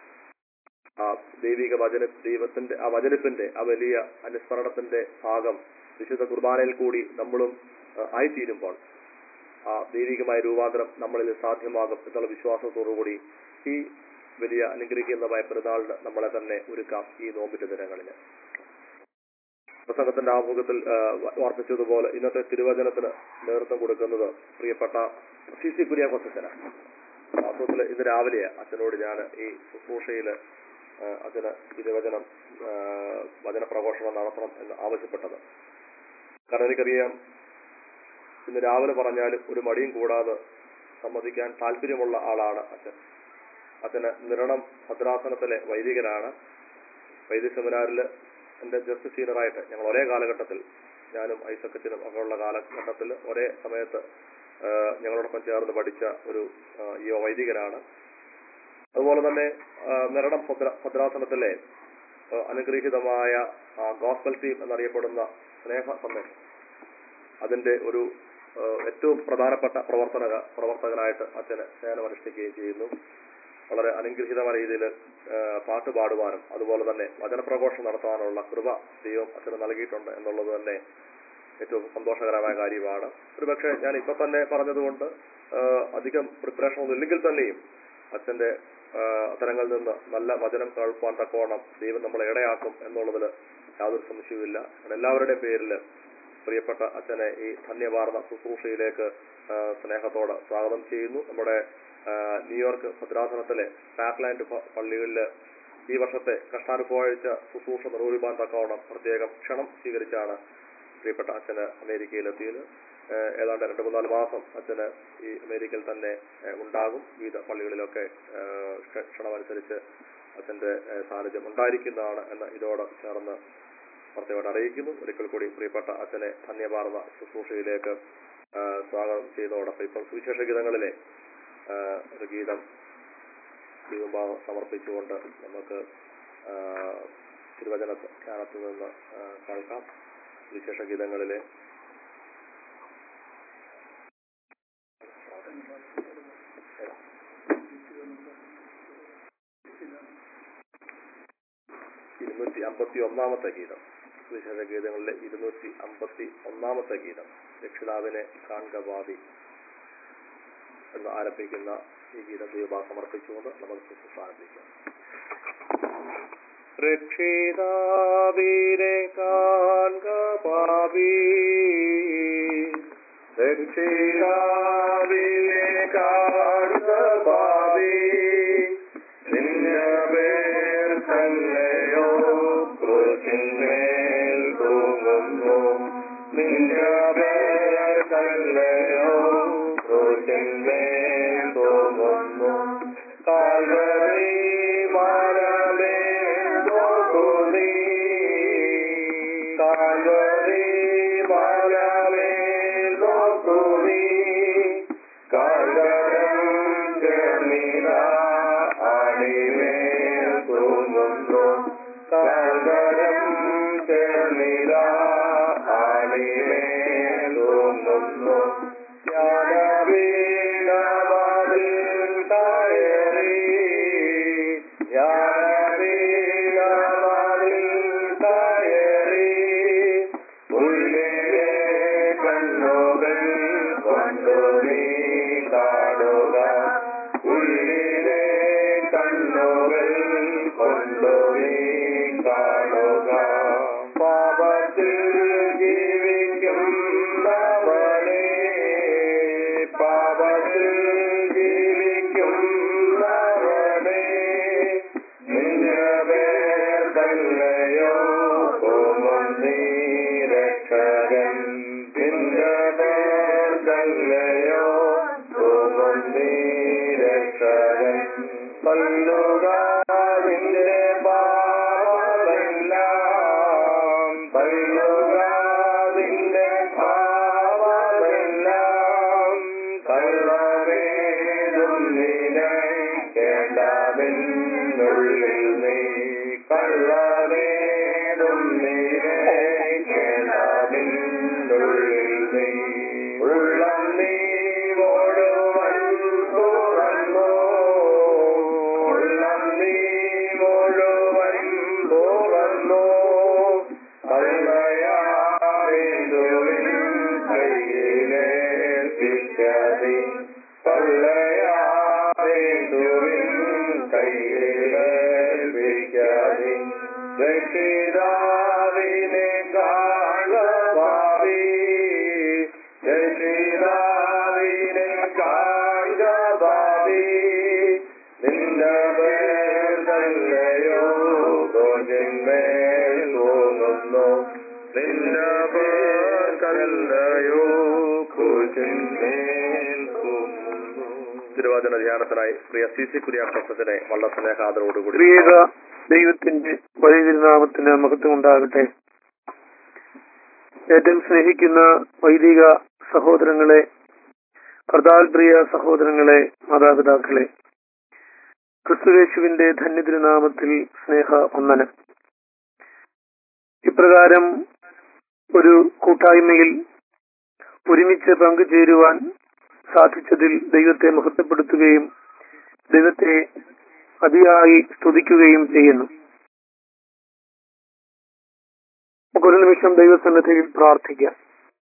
ആ ദൈവിക വചന ദൈവത്തിന്റെ ആ വചനത്തിന്റെ ആ വലിയ അനുസ്മരണത്തിന്റെ ഭാഗം വിശുദ്ധ കുർബാനയിൽ കൂടി നമ്മളും ആ, ആയിത്തീരുമ്പോൾ ആ ദൈവികമായ രൂപാന്തരം നമ്മളിൽ സാധ്യമാകും എന്നുള്ള വിശ്വാസത്തോടുകൂടി ഈ വലിയ അനുഗ്രഹിക്കുന്നതായ പെരുന്നാളിന് നമ്മളെ തന്നെ ഒരുക്കാം ഈ നോമ്പിന്റെ ദിനങ്ങളിൽ പ്രസംഗത്തിന്റെ ആമുഖത്തിൽ ആ, വ- വാർപ്പിച്ചതുപോലെ ഇന്നത്തെ തിരുവചനത്തിന് നേതൃത്വം കൊടുക്കുന്നത് പ്രിയപ്പെട്ട സി സി കുര്യാക്കോസ് അച്ഛനാണ് വാസ്തവത്തിൽ ഇന്ന് രാവിലെ അച്ഛനോട് ഞാൻ ഈ ശുശ്രൂഷയില് ആ, അച്ഛന് തിരുവചനം ആ, വചന പ്രഘോഷണം നടത്തണം എന്ന് ആവശ്യപ്പെട്ടത് കാരണം എനിക്കറിയാം ഇന്ന് രാവിലെ പറഞ്ഞാലും ഒരു മടിയും കൂടാതെ സമ്മതിക്കാൻ താല്പര്യമുള്ള ആളാണ് അച്ഛൻ അച്ഛന് നിരണം ഭദ്രാസനത്തിലെ വൈദികനാണ് വൈദ്യ സെമിനാറിൽ എൻ്റെ ജസ്റ്റ് സീനിയറായിട്ട് ഞങ്ങൾ ഒരേ കാലഘട്ടത്തിൽ ഞാനും ഐസക്കച്ചനും ഒക്കെ ഉള്ള കാലഘട്ടത്തിൽ ഒരേ സമയത്ത് ആ, ഞങ്ങളോടൊപ്പം ചേർന്ന് പഠിച്ച ഒരു ആ, യുവ വൈദികനാണ് അതുപോലെ തന്നെ ആ, നിരണം ഭദ്ര- ഭദ്രാസനത്തിലെ ആ, അനുഗ്രഹീതമായ ഗോസ്ബൽ ടീം എന്നറിയപ്പെടുന്ന സ്നേഹ സന്ദേശം അതിന്റെ ഒരു ആ, ഏറ്റവും പ്രധാനപ്പെട്ട പ്രവർത്തന പ്രവർത്തകനായിട്ട് അച്ഛന് സേവനമനുഷ്ഠിക്കുകയും ചെയ്യുന്നു വളരെ അനുഗ്രഹീതമായ രീതിയിൽ പാട്ട് പാടുവാനും അതുപോലെ തന്നെ വചനപ്രഘോഷം നടത്താനുള്ള കൃപ ദൈവം അച്ഛന് നൽകിയിട്ടുണ്ട് എന്നുള്ളത് തന്നെ ഏറ്റവും സന്തോഷകരമായ കാര്യമാണ് ഒരുപക്ഷെ ഞാൻ ഇപ്പൊ തന്നെ പറഞ്ഞതുകൊണ്ട് ആ, അധികം പ്രിപ്പറേഷൻ ഒന്നും ഇല്ലെങ്കിൽ തന്നെയും അച്ഛന്റെ ആ, അത്തരങ്ങളിൽ നിന്ന് നല്ല വചനം കേൾപ്പാൻ തക്കോണം ദൈവം നമ്മളെ ഇടയാക്കും എന്നുള്ളതിൽ യാതൊരു സംശയവുമില്ല ഞാൻ എല്ലാവരുടെയും പേരിൽ പ്രിയപ്പെട്ട അച്ഛനെ ഈ ധന്യവാർന്ന ശുശ്രൂഷയിലേക്ക് ആ, സ്നേഹത്തോടെ സ്വാഗതം ചെയ്യുന്നു നമ്മുടെ ആ, ന്യൂയോർക്ക് ഭദ്രാസനത്തിലെ പാക്ലാൻഡ് പള്ളികളിൽ ഈ വർഷത്തെ കഷ്ടാനുഭവാഴ്ച ശുശ്രൂഷ നിർവഹിക്കാൻ തക്കവണ്ണം പ്രത്യേകം ക്ഷണം സ്വീകരിച്ചാണ് പ്രിയപ്പെട്ട അച്ഛന് അമേരിക്കയിലെത്തിയത് ഏഹ് ഏതാണ്ട് രണ്ട് മൂന്നാല് മാസം അച്ഛന് ഈ അമേരിക്കയിൽ തന്നെ ഏഹ് ഉണ്ടാകും വിവിധ പള്ളികളിലൊക്കെ ഏഹ് ക്ഷ- ക്ഷണമനുസരിച്ച് അച്ഛന്റെ ഏഹ് സാന്നിധ്യം ഉണ്ടായിരിക്കുന്നതാണ് എന്ന് ഇതോടെ ചേർന്ന് പ്രത്യേകമായിട്ട് അറിയിക്കുന്നു ഒരിക്കൽ കൂടി പ്രിയപ്പെട്ട അച്ഛനെ ധന്യഭാരത ശുശ്രൂഷയിലേക്ക് ഏഹ് സ്വാഗതം ചെയ്യുന്നതോടൊപ്പം ഇപ്പം സുവിശേഷ ഗീതങ്ങളിലെ ഏഹ് ഒരു ഗീതം ദൈവഭാവം സമർപ്പിച്ചുകൊണ്ട് നമുക്ക് ഏഹ് തിരുവചന ധ്യാനത്തിൽ നിന്ന് ഏഹ് കേൾക്കാം വിശേഷ ഗീതങ്ങളിലെ ഇരുന്നൂറ്റി അമ്പത്തി ഒന്നാമത്തെ ഗീതം വിശേഷ ഗീതങ്ങളിലെ ഇരുന്നൂറ്റി അമ്പത്തി ഒന്നാമത്തെ ഗീതം രക്ഷിതാവിനെ കാൺക ഭാവി എന്ന് ആരംഭിക്കുന്ന ഈ ഗീതം ദൈവഭാ സമർപ്പിച്ചുകൊണ്ട് നമുക്ക് ശുശ്രൂഷ ആരംഭിക്കാം രക്ഷിതാവിനെ കാൺക പാപി രക്ഷിതാവിനെ കാൺക പാപി നിന്റെ പേർ തന്നെയോ ക്രൂശിന്മേൽ തൂങ്ങുന്നു നിന്റെ പേർ തന്നെയോ ക്രൂശിന്മേൽ തൂങ്ങുന്നു കാൽവരി മരമേ നോക്കൂ നീ കാൽവരി മരമേ നോക്കൂ നീ കാൽവരം ചേർന്നിത അടിമേൽ തൂങ്ങുന്നു കാൽവരം ചേർന്നിത അടിമേൽ തൂങ്ങുന്നു ജ്ഞാനവീണമതിൽ കയറി ജ്ഞാനവീണമതിൽ കയറി ഉള്ളിലെ കണ്ണുകൾ കൊണ്ടു നീ കാണുക ഉള്ളിലെ കണ്ണുകൾ കൊണ്ടു നീ കാണുക പാപത്തിൽ ജീവിക്കുന്നവനെ പാപത്തിൽ ജീവിക്കുന്നവനെ നിന്റെ പേർ തന്നെയോ ഓമം നീ രക്ഷകൻ നിന്റെ പേർ തന്നെയോ ഓമം നീ രക്ഷകൻ കൊല്ലുക നിന്റെ പാപമെല്ലാം കൊല്ലുക നിന്റെ പാപമെല്ലാം കള്ളവേതും നിനക്കേണ്ടതിനുള്ളിൽ നീ കള്ളവേതും നിനക്കേണ്ടതിനുള്ളിൽ നീ ഉള്ളം നീ മുഴുവൻ തുറന്നു ഉള്ളം നീ മുഴുവൻ തുറന്നു കള്ളയാവേണ്ടുവിൻ കയ്യിലേൽപ്പിച്ചതി കള്ളയാവേണ്ടുവിൻ കയ്യിലേൽപ്പിച്ചതി രക്ഷിതാവിനെ കാണാവി രക്ഷിതാവിനെ കാണാവി നിന്റെ പേർ തന്നെയോ ഗോജിന്മേൽ തോന്നുന്നു നിന്റെ പേർ തന്നെയോ ഗോജിന്മേൽ തോന്നുന്നു തിരുവാതിര ധ്യാനത്തിനായി പ്രിയ സി സി കുര്യാക്കോസത്തിനെ വളരെ സ്നേഹാദരോടുകൂടി പ്രിയക ദൈവത്തിന്റെ വലിയ തിരുനാമത്തിന് മഹത്വം ഉണ്ടാകട്ടെ ഏറ്റവും സ്നേഹിക്കുന്ന വൈദിക സഹോദരങ്ങളെ കർത്താൽ പ്രിയ സഹോദരങ്ങളെ മാതാപിതാക്കളെ ക്രിസ്തുവേശുവിന്റെ ധന്യതിരുനാമത്തിൽ സ്നേഹ വന്ദനം ഇപ്രകാരം ഒരു കൂട്ടായ്മയിൽ ഒരുമിച്ച് പങ്കുചേരുവാൻ സാധിച്ചതിൽ ദൈവത്തെ മഹത്വപ്പെടുത്തുകയും ദൈവത്തെ അതിയായി സ്തുതിക്കുകയും ചെയ്യുന്നു നമുക്കൊരു നിമിഷം ദൈവസന്നിധിയിൽ പ്രാർത്ഥിക്കാം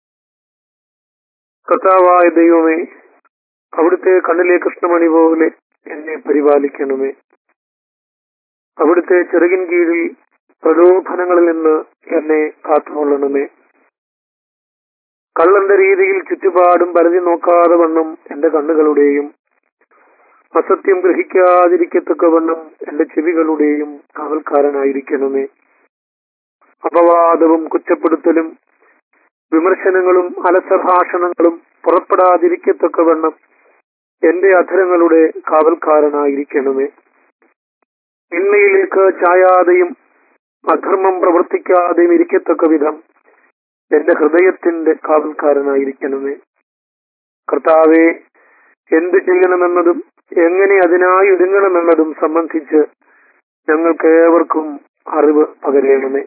കർത്താവായ ദൈവമേ അവിടുത്തെ കണ്ണിലെ കൃഷ്ണമണി പോലെ എന്നെ പരിപാലിക്കണമേ അവിടുത്തെ ചെറുകിൻ കീഴിൽ പ്രലോഭനങ്ങളിൽ നിന്ന് എന്നെ കാത്തുകൊള്ളണമേ കള്ളന്റെ രീതിയിൽ ചുറ്റുപാടും പരതി നോക്കാതെ വണ്ണം എന്റെ കണ്ണുകളുടെയും അസത്യം ഗ്രഹിക്കാതിരിക്കത്തക്കവണ്ണം എന്റെ ചെവികളുടെയും കാവൽക്കാരനായിരിക്കണമേ അപവാദവും കുറ്റപ്പെടുത്തലും വിമർശനങ്ങളും അലസഭാഷണങ്ങളും പുറപ്പെടാതിരിക്കത്തക്കവണ്ണം എന്റെ അധരങ്ങളുടെ കാവൽക്കാരനായിരിക്കണമേ തിന്മയിലേക്ക് ചായാതെയും അധർമ്മം പ്രവർത്തിക്കാതെയും ഇരിക്കത്തക്ക വിധം എന്റെ ഹൃദയത്തിന്റെ കാവൽക്കാരനായിരിക്കണമേ കർത്താവെ എന്ത് ചെയ്യണമെന്നതും എങ്ങനെ അതിനായി ഒരുങ്ങണമെന്നതും സംബന്ധിച്ച് ഞങ്ങൾക്ക് ഏവർക്കും അറിവ് പകരേണമേ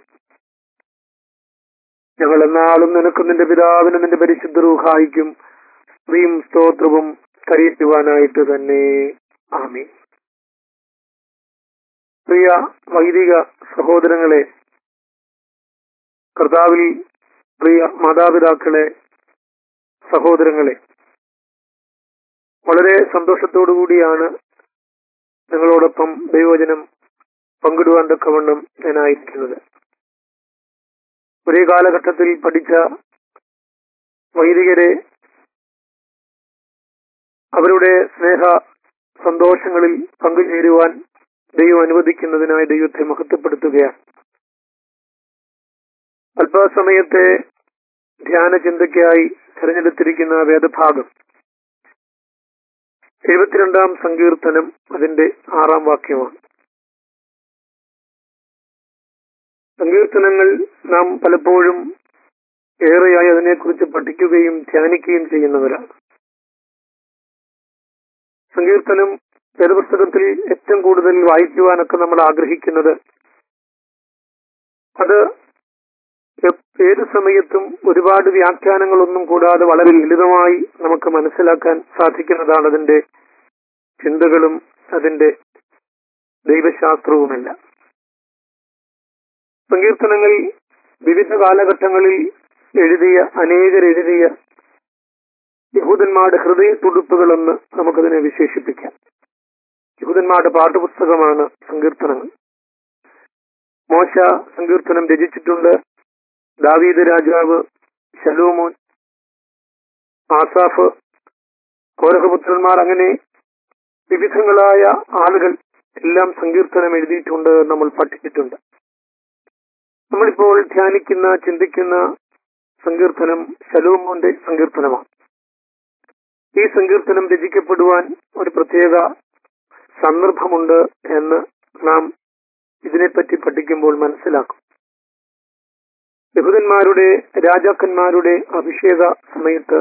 ഞങ്ങൾ എന്നാളും നിനക്കും നിന്റെ പിതാവിനും നിന്റെ പരിശുദ്ധ റൂഹായിക്കും സ്ത്രീയും സ്തോത്രവും കരയറ്റുവാനായിട്ട് തന്നെ ആമി പ്രിയ വൈദിക സഹോദരങ്ങളെ കർത്താവിൽ പ്രിയ മാതാപിതാക്കളെ സഹോദരങ്ങളെ വളരെ സന്തോഷത്തോടു കൂടിയാണ് നിങ്ങളോടൊപ്പം ദൈവവചനം പങ്കിടുവാൻ തക്കവണ്ണം ഞാനായിരിക്കുന്നത് ഒരേ കാലഘട്ടത്തിൽ പഠിച്ച വൈദികരെ അവരുടെ സ്നേഹ സന്തോഷങ്ങളിൽ പങ്കുചേരുവാൻ ദൈവം അനുവദിക്കുന്നതിനായി ദൈവത്തെ മഹത്വപ്പെടുത്തുകയാണ് അല്പസമയത്തെ ധ്യാന ചിന്തയ്ക്കായി തിരഞ്ഞെടുത്തിരിക്കുന്ന വേദഭാഗം എഴുപത്തിരണ്ടാം സങ്കീർത്തനം അതിന്റെ ആറാം വാക്യമാണ് സങ്കീർത്തനങ്ങൾ നാം പലപ്പോഴും ഏറെയായി അതിനെക്കുറിച്ച് പഠിക്കുകയും ധ്യാനിക്കുകയും ചെയ്യുന്നവരാണ് സങ്കീർത്തനം വേദപുസ്തകത്തിൽ ഏറ്റവും കൂടുതൽ വായിക്കുവാനൊക്കെ നമ്മൾ ആഗ്രഹിക്കുന്നത് അത് ഏത് സമയത്തും ഒരുപാട് വ്യാഖ്യാനങ്ങളൊന്നും കൂടാതെ വളരെ ലളിതമായി നമുക്ക് മനസ്സിലാക്കാൻ സാധിക്കുന്നതാണ് അതിന്റെ ചിന്തകളും അതിന്റെ ദൈവശാസ്ത്രവുമെല്ലാം സങ്കീർത്തനങ്ങൾ വിവിധ കാലഘട്ടങ്ങളിൽ എഴുതിയ അനേകർ എഴുതിയ യഹൂദന്മാരുടെ ഹൃദയ തുടുപ്പുകളെന്ന് നമുക്കതിനെ വിശേഷിപ്പിക്കാം യഹൂദന്മാരുടെ പാഠപുസ്തകമാണ് സങ്കീർത്തനങ്ങൾ മോശ സങ്കീർത്തനം രചിച്ചിട്ടുണ്ട് ദാവീദ് രാജാവ് ശലോമോൻ ആസാഫ് കോരഹപുത്രന്മാർ അങ്ങനെ വിവിധങ്ങളായ ആളുകൾ എല്ലാം സങ്കീർത്തനം എഴുതിയിട്ടുണ്ട് നമ്മൾ പഠിച്ചിട്ടുണ്ട് നമ്മളിപ്പോൾ ധ്യാനിക്കുന്ന ചിന്തിക്കുന്ന സങ്കീർത്തനം ശലോമോന്റെ സങ്കീർത്തനമാണ് ഈ സങ്കീർത്തനം രചിക്കപ്പെടുവാൻ ഒരു പ്രത്യേക സന്ദർഭമുണ്ട് എന്ന് നാം ഇതിനെപ്പറ്റി പഠിക്കുമ്പോൾ മനസ്സിലാക്കും യഹൂദന്മാരുടെ രാജാക്കന്മാരുടെ അഭിഷേക സമയത്ത്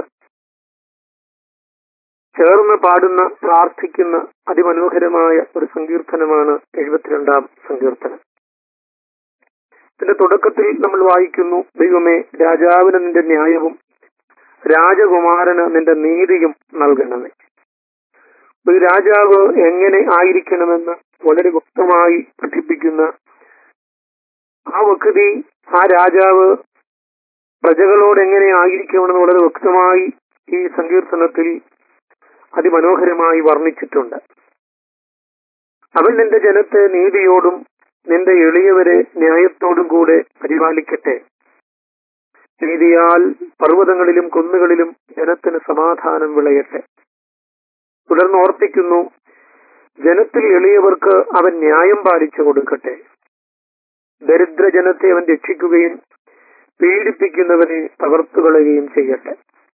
ചേർന്ന് പാടുന്ന പ്രാർത്ഥിക്കുന്ന അതിമനോഹരമായ ഒരു സങ്കീർത്തനമാണ് എഴുപത്തിരണ്ടാം സങ്കീർത്തനം ഇതിന്റെ തുടക്കത്തിൽ നമ്മൾ വായിക്കുന്നു ദൈവമേ രാജാവിന് നിന്റെ ന്യായവും രാജകുമാരന് നിന്റെ നീതിയും നൽകണമേ ഒരു രാജാവ് എങ്ങനെ ആയിരിക്കണമെന്ന് വളരെ വ്യക്തമായി പഠിപ്പിക്കുന്ന ആ വ്യക്തി ആ രാജാവ് പ്രജകളോട് എങ്ങനെ ആയിരിക്കണമെന്ന് വളരെ വ്യക്തമായി ഈ സങ്കീർത്തനത്തിൽ അതിമനോഹരമായി വർണ്ണിച്ചിട്ടുണ്ട് അവൻ നിന്റെ ജനത്തെ നീതിയോടും നിന്റെ എളിയവരെ ന്യായത്തോടും കൂടെ പരിപാലിക്കട്ടെ നീതിയാൽ പർവ്വതങ്ങളിലും കുന്നുകളിലും ജനത്തിന് സമാധാനം വിളയട്ടെ തുടർന്ന് ഓർപ്പിക്കുന്നു ജനത്തിൽ എളിയവർക്ക് അവൻ ന്യായം പാലിച്ചു കൊടുക്കട്ടെ ദരിദ്ര ജനത്തെ അവൻ രക്ഷിക്കുകയും പീഡിപ്പിക്കുന്നവനെ തകർത്തുകളയുകയും ചെയ്യട്ടെ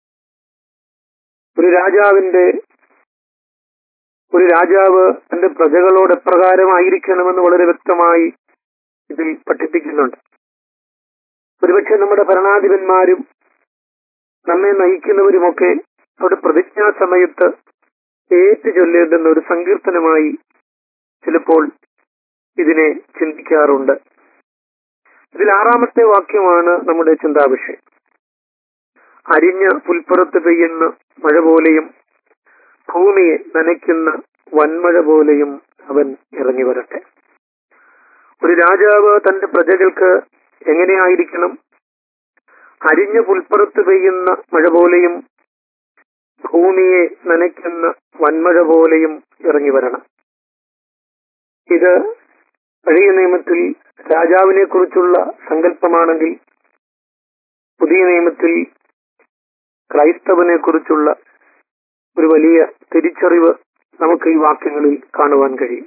ഒരു രാജാവിന്റെ ഒരു രാജാവ് തന്റെ പ്രജകളോട് എപ്രകാരമായിരിക്കണമെന്ന് വളരെ വ്യക്തമായി ഇതിൽ പഠിപ്പിക്കുന്നുണ്ട് ഒരുപക്ഷെ നമ്മുടെ ഭരണാധിപന്മാരും നമ്മെ നയിക്കുന്നവരുമൊക്കെ അവിടെ പ്രതിജ്ഞാ സമയത്ത് ഏറ്റു ചൊല്ലേണ്ടുന്ന ഒരു സങ്കീർത്തനമായി ചിലപ്പോൾ ഇതിനെ ചിന്തിക്കാറുണ്ട് ഇതിൽ ആറാമത്തെ വാക്യമാണ് നമ്മുടെ ചിന്താവിഷയം അരിഞ്ഞ പുൽപ്പുറത്ത് പെയ്യുന്ന മഴ പോലെയും ഭൂമിയെ നനയ്ക്കുന്ന വൻമഴ പോലെയും അവൻ ഇറങ്ങി വരട്ടെ ഒരു രാജാവ് തന്റെ പ്രജകൾക്ക് എങ്ങനെയായിരിക്കണം അരിഞ്ഞ പുൽപ്പുറത്ത് പെയ്യുന്ന മഴ പോലെയും ഭൂമിയെ നനയ്ക്കുന്ന വൻമഴ പോലെയും ഇറങ്ങി വരണം ഇത് പഴയ നിയമത്തിൽ രാജാവിനെ കുറിച്ചുള്ള സങ്കല്പമാണെങ്കിൽ പുതിയ നിയമത്തിൽ ക്രൈസ്തവനെ കുറിച്ചുള്ള ഒരു വലിയ തിരിച്ചറിവ് നമുക്ക് ഈ വാക്യങ്ങളിൽ കാണുവാൻ കഴിയും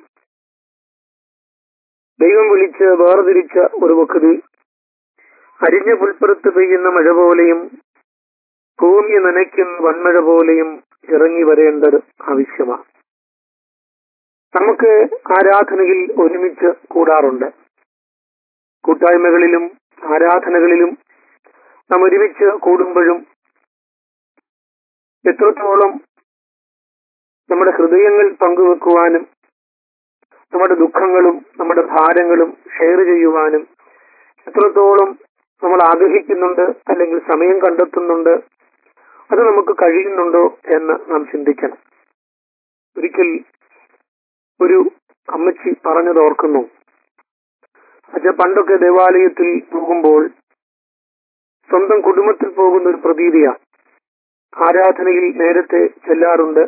ദൈവം വിളിച്ച് വേർതിരിച്ച ഒരു വക്കതിൽ അരിഞ്ഞ പുൽപ്പുറത്ത് പെയ്യുന്ന മഴ പോലെയും ഭൂമി നനയ്ക്കുന്ന വൻമഴ പോലെയും ഇറങ്ങി വരേണ്ടത് ആവശ്യമാണ് നമുക്ക് ആരാധനയിൽ ഒരുമിച്ച് കൂടാറുണ്ട് കൂട്ടായ്മകളിലും ആരാധനകളിലും നാം ഒരുമിച്ച് കൂടുമ്പോഴും എത്രത്തോളം നമ്മുടെ ഹൃദയങ്ങൾ പങ്കുവെക്കുവാനും നമ്മുടെ ദുഃഖങ്ങളും നമ്മുടെ ഭാരങ്ങളും ഷെയർ ചെയ്യുവാനും എത്രത്തോളം നമ്മൾ ആഗ്രഹിക്കുന്നുണ്ട് അല്ലെങ്കിൽ സമയം കണ്ടെത്തുന്നുണ്ട് അത് നമുക്ക് കഴിയുന്നുണ്ടോ എന്ന് നാം ചിന്തിക്കണം ഒരിക്കൽ ഒരു അമ്മച്ചി പറഞ്ഞത് ഓർക്കുന്നു അച്ഛ പണ്ടൊക്കെ ദേവാലയത്തിൽ പോകുമ്പോൾ സ്വന്തം കുടുംബത്തിൽ പോകുന്ന ഒരു പ്രതീതിയാണ് ആരാധനയിൽ നേരത്തെ ചെല്ലാറുണ്ട്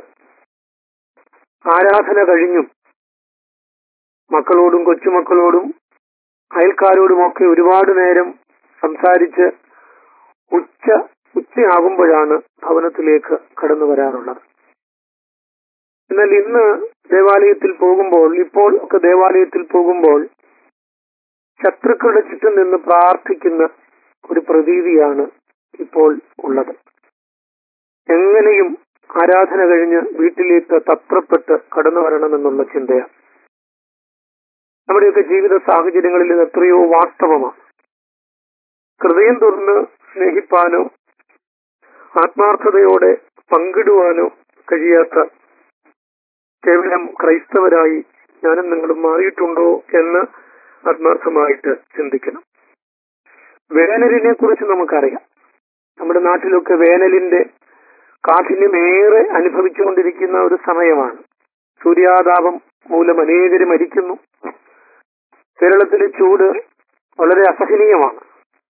ആരാധന കഴിഞ്ഞും മക്കളോടും കൊച്ചുമക്കളോടും അയൽക്കാരോടുമൊക്കെ ഒരുപാട് നേരം സംസാരിച്ച് ഉച്ച ഉച്ചയാകുമ്പോഴാണ് ഭവനത്തിലേക്ക് കടന്നു വരാറുള്ളത് എന്നാൽ ഇന്ന് ദേവാലയത്തിൽ പോകുമ്പോൾ ഇപ്പോൾ ഒക്കെ ദേവാലയത്തിൽ പോകുമ്പോൾ ശത്രുക്കളുടെ ചുറ്റും നിന്ന് പ്രാർത്ഥിക്കുന്ന ഒരു പ്രതീതിയാണ് ഇപ്പോൾ ഉള്ളത് എങ്ങനെയും ആരാധന കഴിഞ്ഞ് വീട്ടിലേക്ക് തത്രപ്പെട്ട് കടന്നു വരണമെന്നുള്ള ചിന്തയാണ് നമ്മുടെയൊക്കെ ജീവിത സാഹചര്യങ്ങളിൽ ഇത് എത്രയോ വാസ്തവമാണ് ഹൃദയം തുറന്ന് സ്നേഹിപ്പാനോ ആത്മാർത്ഥതയോടെ പങ്കിടുവാനോ കഴിയാത്ത കേവലം ക്രൈസ്തവരായി ഞാനും നിങ്ങളും മാറിയിട്ടുണ്ടോ എന്ന് ആത്മാർത്ഥമായിട്ട് ചിന്തിക്കണം വേനലിനെ കുറിച്ച് നമുക്കറിയാം നമ്മുടെ നാട്ടിലൊക്കെ വേനലിന്റെ കാഠിന്യം ഏറെ അനുഭവിച്ചുകൊണ്ടിരിക്കുന്ന ഒരു സമയമാണ് സൂര്യാതാപം മൂലം അനേകര് മരിക്കുന്നു കേരളത്തിലെ ചൂട് വളരെ അസഹനീയമാണ്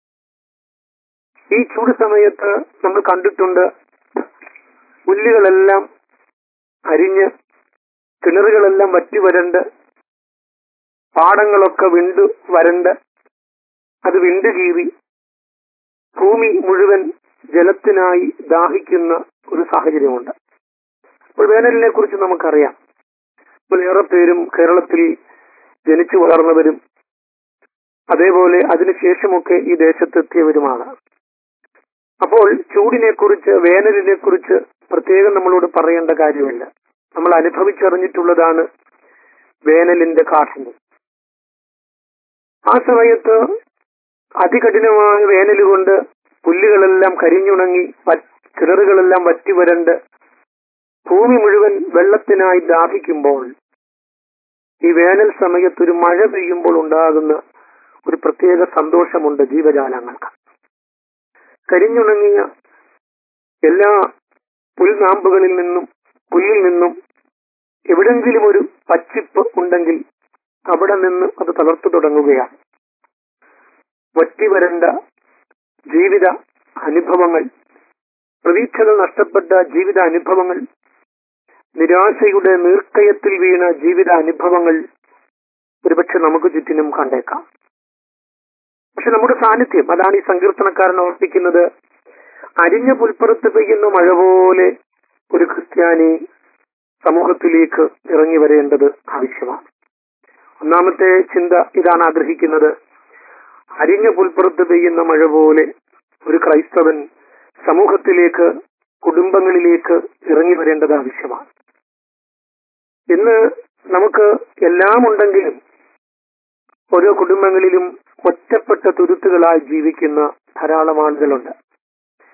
ഈ ചൂട് സമയത്ത് നമ്മൾ കണ്ടിട്ടുണ്ട് പുല്ലുകളെല്ലാം അരിഞ്ഞ് കിണറുകളെല്ലാം വറ്റി വരണ്ട് പാടങ്ങളൊക്കെ വിണ്ടു വരണ്ട് അത് വിണ്ടു കീറി ഭൂമി മുഴുവൻ ജലത്തിനായി ദാഹിക്കുന്ന ഒരു സാഹചര്യമുണ്ട് അപ്പോൾ വേനലിനെ കുറിച്ച് നമുക്കറിയാം ഇപ്പോൾ ഏറെ പേരും കേരളത്തിൽ ജനിച്ചു വളർന്നവരും അതേപോലെ അതിനുശേഷമൊക്കെ ഈ ദേശത്തെത്തിയവരുമാണ് അപ്പോൾ ചൂടിനെ കുറിച്ച് വേനലിനെ കുറിച്ച് പ്രത്യേകം നമ്മളോട് പറയേണ്ട കാര്യമില്ല നമ്മൾ അനുഭവിച്ചറിഞ്ഞിട്ടുള്ളതാണ് വേനലിന്റെ കാഠിന്യം ആ സമയത്ത് അതികഠിനമായ വേനൽ കൊണ്ട് പുല്ലുകളെല്ലാം കരിഞ്ഞുണങ്ങി വ- കിണറുകളെല്ലാം വറ്റി വരണ്ട് ഭൂമി മുഴുവൻ വെള്ളത്തിനായി ദാഹിക്കുമ്പോൾ ഈ വേനൽ സമയത്ത് ഒരു മഴ പെയ്യുമ്പോൾ ഉണ്ടാകുന്ന ഒരു പ്രത്യേക സന്തോഷമുണ്ട് ജീവജാലങ്ങൾക്ക് കരിഞ്ഞുണങ്ങിയ എല്ലാ പുൽനാമ്പുകളിൽ നിന്നും പുല്ലിൽ നിന്നും എവിടെങ്കിലും ഒരു പച്ചിപ്പ് ഉണ്ടെങ്കിൽ അവിടെ നിന്ന് അത് തളർത്തു തുടങ്ങുകയാണ് വറ്റി വരണ്ട ജീവിത അനുഭവങ്ങൾ പ്രതീക്ഷകൾ നഷ്ടപ്പെട്ട ജീവിത അനുഭവങ്ങൾ നിരാശയുടെ നീർക്കയത്തിൽ വീണ ജീവിത അനുഭവങ്ങൾ ഒരുപക്ഷെ നമുക്ക് ചുറ്റിനും കണ്ടേക്കാം പക്ഷെ നമ്മുടെ സാന്നിധ്യം അതാണ് ഈ സങ്കീർത്തനക്കാരൻ ഓർപ്പിക്കുന്നത് അരിഞ്ഞ പുൽപ്പുറത്ത് പെയ്യുന്ന മഴ പോലെ ഒരു ക്രിസ്ത്യാനി സമൂഹത്തിലേക്ക് ഇറങ്ങി വരേണ്ടത് ആവശ്യമാണ് ഒന്നാമത്തെ ചിന്ത ഇതാണ് ആഗ്രഹിക്കുന്നത് അരിഞ്ഞ പുൽപ്പുറത്ത് പെയ്യുന്ന മഴ പോലെ ഒരു ക്രൈസ്തവൻ സമൂഹത്തിലേക്ക് കുടുംബങ്ങളിലേക്ക് ഇറങ്ങി വരേണ്ടത് ആവശ്യമാണ് ഇന്ന് നമുക്ക് എല്ലാം ഉണ്ടെങ്കിലും ഓരോ കുടുംബങ്ങളിലും ഒറ്റപ്പെട്ട തുരുത്തുകളായി ജീവിക്കുന്ന ധാരാളം ആളുകളുണ്ട്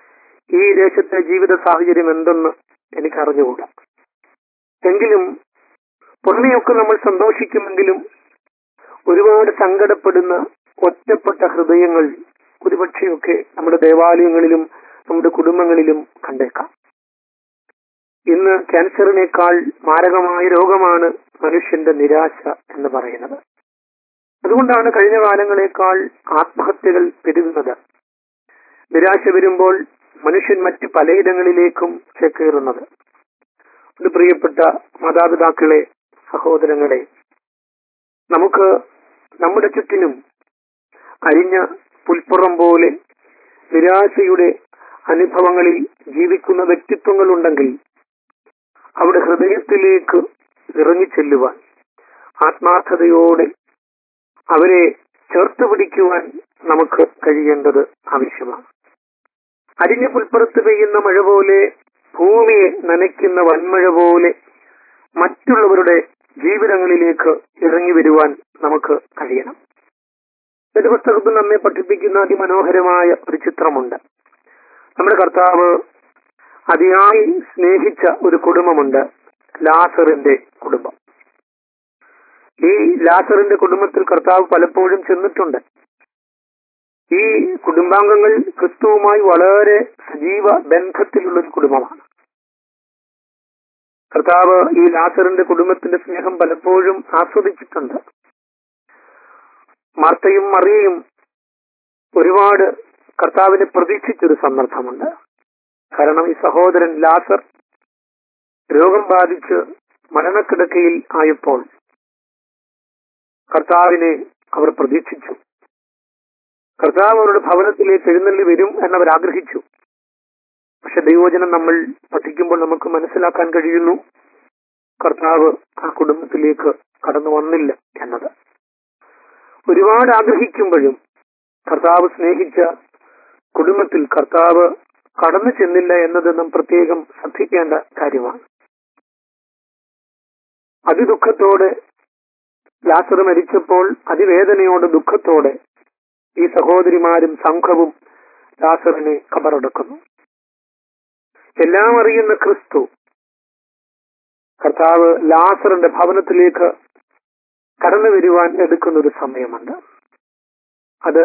ഈ ദേശത്തെ ജീവിത സാഹചര്യം എന്തെന്ന് എനിക്ക് അറിഞ്ഞുകൂടാ എങ്കിലും പുറമെയൊക്കെ നമ്മൾ സന്തോഷിക്കുമെങ്കിലും ഒരുപാട് സങ്കടപ്പെടുന്ന ഒറ്റപ്പെട്ട ഹൃദയങ്ങൾ ഒരുപക്ഷെയൊക്കെ നമ്മുടെ ദേവാലയങ്ങളിലും നമ്മുടെ കുടുംബങ്ങളിലും കണ്ടേക്കാം ഇന്ന് ക്യാൻസറിനേക്കാൾ മാരകമായ രോഗമാണ് മനുഷ്യന്റെ നിരാശ എന്ന് പറയുന്നത് അതുകൊണ്ടാണ് കഴിഞ്ഞ കാലങ്ങളെക്കാൾ ആത്മഹത്യകൾ പെരുകുന്നത് നിരാശ വരുമ്പോൾ മനുഷ്യൻ മറ്റ് പലയിടങ്ങളിലേക്കും ചേക്കേറുന്നത് ഒരു പ്രിയപ്പെട്ട മാതാപിതാക്കളെ സഹോദരങ്ങളെ നമുക്ക് നമ്മുടെ ചുറ്റിനും അരിഞ്ഞ പുൽപ്പുറം പോലെ നിരാശയുടെ അനുഭവങ്ങളിൽ ജീവിക്കുന്ന വ്യക്തിത്വങ്ങളുണ്ടെങ്കിൽ അവിടെ ഹൃദയത്തിലേക്ക് ഇറങ്ങിച്ചെല്ലുവാൻ ആത്മാർത്ഥതയോടെ അവരെ ചേർത്ത് പിടിക്കുവാൻ നമുക്ക് കഴിയേണ്ടത് ആവശ്യമാണ് അരിഞ്ഞ പുൽപ്പുറത്ത് പെയ്യുന്ന മഴ പോലെ ഭൂമിയെ നനയ്ക്കുന്ന വൻമഴ പോലെ മറ്റുള്ളവരുടെ ജീവിതങ്ങളിലേക്ക് ഇറങ്ങി വരുവാൻ നമുക്ക് കഴിയണം ഒരു പുസ്തകത്തിൽ നമ്മെ പഠിപ്പിക്കുന്ന അതിമനോഹരമായ ഒരു ചിത്രമുണ്ട് നമ്മുടെ കർത്താവ് അതിയായി സ്നേഹിച്ച ഒരു കുടുംബമുണ്ട് ലാസറിന്റെ കുടുംബം ഈ ലാസറിന്റെ കുടുംബത്തിൽ കർത്താവ് പലപ്പോഴും ചെന്നിട്ടുണ്ട് ഈ കുടുംബാംഗങ്ങൾ ക്രിസ്തുവുമായി വളരെ സജീവ ബന്ധത്തിലുള്ള ഒരു കുടുംബമാണ് കർത്താവ് ഈ ലാസറിന്റെ കുടുംബത്തിന്റെ സ്നേഹം പലപ്പോഴും ആസ്വദിച്ചിട്ടുണ്ട് മാർത്തയും മറിയയും ഒരുപാട് കർത്താവിനെ പ്രതീക്ഷിച്ചൊരു സന്ദർഭമുണ്ട് കാരണം ഈ സഹോദരൻ ലാസർ രോഗം ബാധിച്ച് മരണക്കിടക്കയിൽ ആയപ്പോൾ കർത്താവിനെ അവർ പ്രതീക്ഷിച്ചു കർത്താവ് അവരുടെ ഭവനത്തിലേക്ക് എഴുന്നള്ളി വരും എന്നവർ ആഗ്രഹിച്ചു പക്ഷെ ദൈവോചനം നമ്മൾ പഠിക്കുമ്പോൾ നമുക്ക് മനസ്സിലാക്കാൻ കഴിയുന്നു കർത്താവ് ആ കുടുംബത്തിലേക്ക് കടന്നു വന്നില്ല എന്നത് ഒരുപാട് ആഗ്രഹിക്കുമ്പോഴും കർത്താവ് സ്നേഹിച്ച കുടുംബത്തിൽ കർത്താവ് കടന്നു ചെന്നില്ല എന്നത് നാം പ്രത്യേകം ശ്രദ്ധിക്കേണ്ട കാര്യമാണ് അതിദുഃഖത്തോടെ ലാസർ മരിച്ചപ്പോൾ അതിവേദനയോടെ ദുഃഖത്തോടെ ഈ സഹോദരിമാരും സംഘവും ലാസറിനെ കബറടക്കുന്നു എല്ലാം അറിയുന്ന ക്രിസ്തു കർത്താവ് ലാസറിന്റെ ഭവനത്തിലേക്ക് കടന്നു വരുവാൻ എടുക്കുന്ന ഒരു സമയമുണ്ട് അത്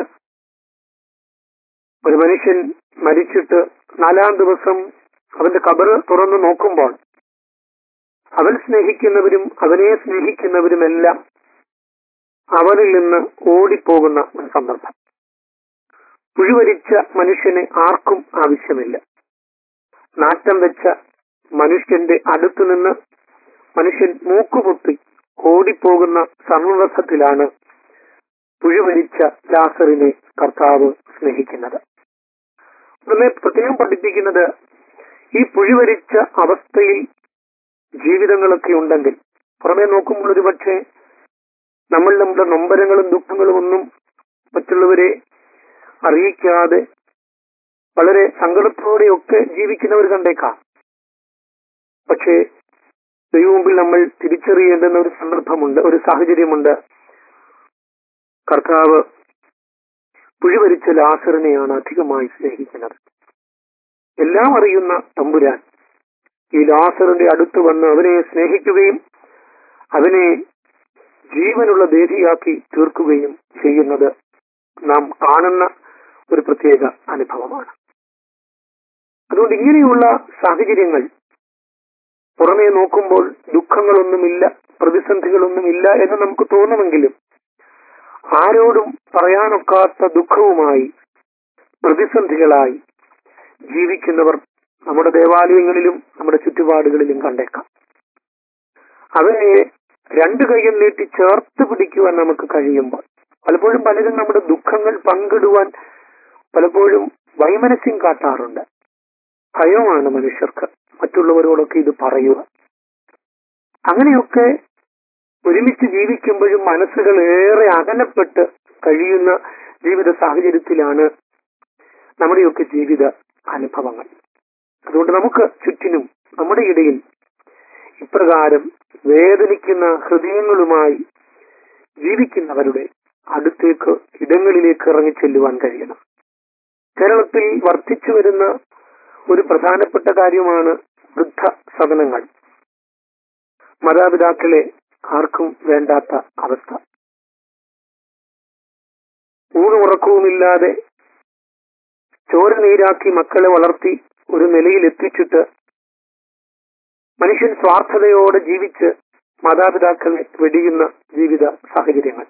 ഒരു മനുഷ്യൻ മരിച്ചിട്ട് നാലാം ദിവസം അവന്റെ കബറ് തുറന്നു നോക്കുമ്പോൾ അവൻ സ്നേഹിക്കുന്നവരും അവനെ സ്നേഹിക്കുന്നവരുമെല്ലാം അവനിൽ നിന്ന് ഓടിപ്പോകുന്ന ഒരു സന്ദർഭം പുഴുവരിച്ച മനുഷ്യനെ ആർക്കും ആവശ്യമില്ല നാറ്റം വെച്ച മനുഷ്യന്റെ അടുത്തു നിന്ന് മനുഷ്യൻ മൂക്കുപൊത്തി ഓടിപ്പോകുന്ന സന്ദർഭത്തിലാണ് പുഴുവരിച്ച ലാസറിനെ കർത്താവ് സ്നേഹിക്കുന്നത് നമ്മെ പ്രത്യേകം പഠിപ്പിക്കുന്നത് ഈ പുഴുവരിച്ച അവസ്ഥയിൽ ജീവിതങ്ങളൊക്കെ ഉണ്ടെങ്കിൽ പുറമെ നോക്കുമ്പോൾ ഒരുപക്ഷെ നമ്മൾ നമ്മുടെ നൊമ്പരങ്ങളും ദുഃഖങ്ങളും ഒന്നും മറ്റുള്ളവരെ അറിയിക്കാതെ വളരെ സങ്കടത്തോടെയൊക്കെ ജീവിക്കുന്നവർ കണ്ടേക്കാം പക്ഷേ ദൈവമുമ്പിൽ നമ്മൾ തിരിച്ചറിയേണ്ടുന്ന ഒരു സന്ദർഭമുണ്ട് ഒരു സാഹചര്യമുണ്ട് കർത്താവ് പുഴിവരിച്ച ലാസറിനെയാണ് അധികമായി സ്നേഹിക്കുന്നത് എല്ലാം അറിയുന്ന തമ്പുരാൻ ഈ ലാസറിന്റെ അടുത്ത് വന്ന് അവനെ സ്നേഹിക്കുകയും അവനെ ജീവനുള്ള ദേഹിയാക്കി തീർക്കുകയും ചെയ്യുന്നത് നാം കാണുന്ന ഒരു പ്രത്യേക അനുഭവമാണ് അതുകൊണ്ട് ഇങ്ങനെയുള്ള സാഹചര്യങ്ങൾ പുറമേ നോക്കുമ്പോൾ ദുഃഖങ്ങളൊന്നുമില്ല പ്രതിസന്ധികളൊന്നുമില്ല എന്ന് നമുക്ക് തോന്നുമെങ്കിലും ആരോടും പറയാനൊക്കാത്ത ദുഃഖവുമായി പ്രതിസന്ധികളായി ജീവിക്കുന്നവർ നമ്മുടെ ദേവാലയങ്ങളിലും നമ്മുടെ ചുറ്റുപാടുകളിലും കണ്ടേക്കാം അവരെ രണ്ടു കൈയും നീട്ടി ചേർത്ത് പിടിക്കുവാൻ നമുക്ക് കഴിയുമ്പോൾ പലപ്പോഴും പലരും നമ്മുടെ ദുഃഖങ്ങൾ പങ്കിടുവാൻ പലപ്പോഴും വൈമനസ്യം കാട്ടാറുണ്ട് ഭയമാണ് മനുഷ്യർക്ക് മറ്റുള്ളവരോടൊക്കെ ഇത് പറയുക അങ്ങനെയൊക്കെ ഒരുമിച്ച് ജീവിക്കുമ്പോഴും മനസ്സുകൾ ഏറെ അകലപ്പെട്ട് കഴിയുന്ന ജീവിത സാഹചര്യത്തിലാണ് നമ്മുടെയൊക്കെ ജീവിത അനുഭവങ്ങൾ അതുകൊണ്ട് നമുക്ക് ചുറ്റിനും നമ്മുടെ ഇടയിൽ ഇപ്രകാരം വേദനിക്കുന്ന ഹൃദയങ്ങളുമായി ജീവിക്കുന്നവരുടെ അടുത്തേക്ക് ഇടങ്ങളിലേക്ക് ഇറങ്ങി ചെല്ലുവാൻ കഴിയണം കേരളത്തിൽ വർദ്ധിച്ചു വരുന്ന ഒരു പ്രധാനപ്പെട്ട കാര്യമാണ് വൃദ്ധ സദനങ്ങൾ മാതാപിതാക്കളെ ആർക്കും വേണ്ടാത്ത അവസ്ഥ ഊണുറക്കവുമില്ലാതെ ചോര നീരാക്കി മക്കളെ വളർത്തി ഒരു നിലയിൽ എത്തിച്ചിട്ട് മനുഷ്യൻ സ്വാർത്ഥതയോടെ ജീവിച്ച് മാതാപിതാക്കളെ വെടിയുന്ന ജീവിത സാഹചര്യങ്ങൾ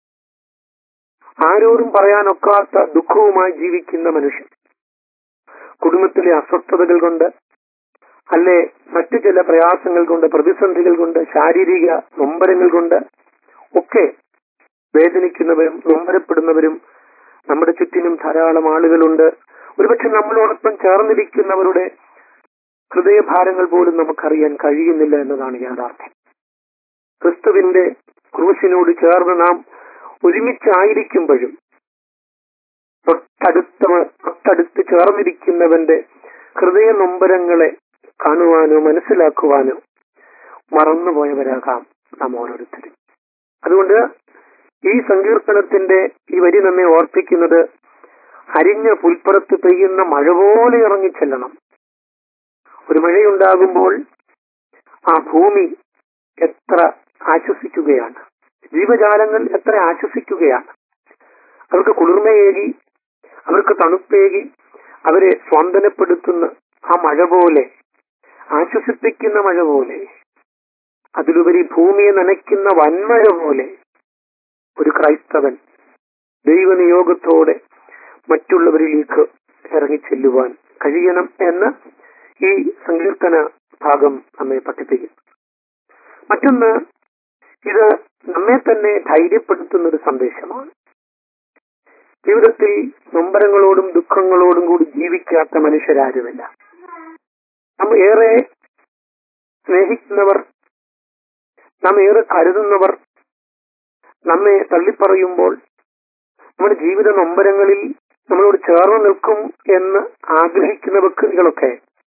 ആരോടും പറയാനൊക്കാത്ത ദുഃഖവുമായി ജീവിക്കുന്ന മനുഷ്യൻ കുടുംബത്തിലെ അസ്വസ്ഥതകൾ കൊണ്ട് അല്ലെ മറ്റു ചില പ്രയാസങ്ങൾ കൊണ്ട് പ്രതിസന്ധികൾ കൊണ്ട് ശാരീരിക നൊമ്പരങ്ങൾ കൊണ്ട് ഒക്കെ വേദനിക്കുന്നവരും നൊമ്പരപ്പെടുന്നവരും നമ്മുടെ ചുറ്റിനും ധാരാളം ആളുകളുണ്ട് ഒരുപക്ഷെ നമ്മളോടൊപ്പം ചേർന്നിരിക്കുന്നവരുടെ ഹൃദയഭാരങ്ങൾ പോലും നമുക്കറിയാൻ കഴിയുന്നില്ല എന്നതാണ് യാഥാർത്ഥ്യം ക്രിസ്തുവിന്റെ ക്രൂശിനോട് ചേർന്ന് നാം ഒരുമിച്ചായിരിക്കുമ്പോഴും തൊട്ടടുത്ത തൊട്ടടുത്ത് ചേർന്നിരിക്കുന്നവന്റെ ഹൃദയ നൊമ്പരങ്ങളെ കാണുവാനോ മനസ്സിലാക്കുവാനോ മറന്നുപോയവരാകാം നാം ഓരോരുത്തരും അതുകൊണ്ട് ഈ സങ്കീർത്തനത്തിന്റെ ഈ വരി നമ്മെ ഓർപ്പിക്കുന്നത് അരിഞ്ഞ പുൽപ്പുറത്ത് പെയ്യുന്ന മഴ പോലെ ഇറങ്ങിച്ചെല്ലണം ഒരു മഴയുണ്ടാകുമ്പോൾ ആ ഭൂമി എത്ര ആശ്വസിക്കുകയാണ് ജീവജാലങ്ങൾ എത്ര ആശ്വസിക്കുകയാണ് അവർക്ക് കുളിർമയേകി അവർക്ക് തണുപ്പേകി അവരെ സ്വാന്തനപ്പെടുത്തുന്ന ആ മഴ പോലെ ആശ്വസിപ്പിക്കുന്ന മഴ പോലെ അതിലുപരി ഭൂമിയെ നനയ്ക്കുന്ന വൻമഴ പോലെ ഒരു ക്രൈസ്തവൻ ദൈവനിയോഗത്തോടെ മറ്റുള്ളവരിലേക്ക് ഇറങ്ങിച്ചെല്ലുവാൻ കഴിയണം എന്ന് ഈ സങ്കീർത്തന ഭാഗം നമ്മെ പഠിപ്പിക്കും മറ്റൊന്ന് ഇത് നമ്മെ തന്നെ ധൈര്യപ്പെടുത്തുന്ന ഒരു സന്ദേശമാണ് ജീവിതത്തിൽ നൊമ്പരങ്ങളോടും ദുഃഖങ്ങളോടും കൂടി ജീവിക്കാത്ത മനുഷ്യരാരുമില്ല നാം ഏറെ സ്നേഹിക്കുന്നവർ നാം ഏറെ കരുതുന്നവർ നമ്മെ തള്ളിപ്പറയുമ്പോൾ നമ്മുടെ ജീവിത നൊമ്പരങ്ങളിൽ നമ്മളോട് ചേർന്ന് നിൽക്കും എന്ന് ആഗ്രഹിക്കുന്ന വ്യക്തികളൊക്കെ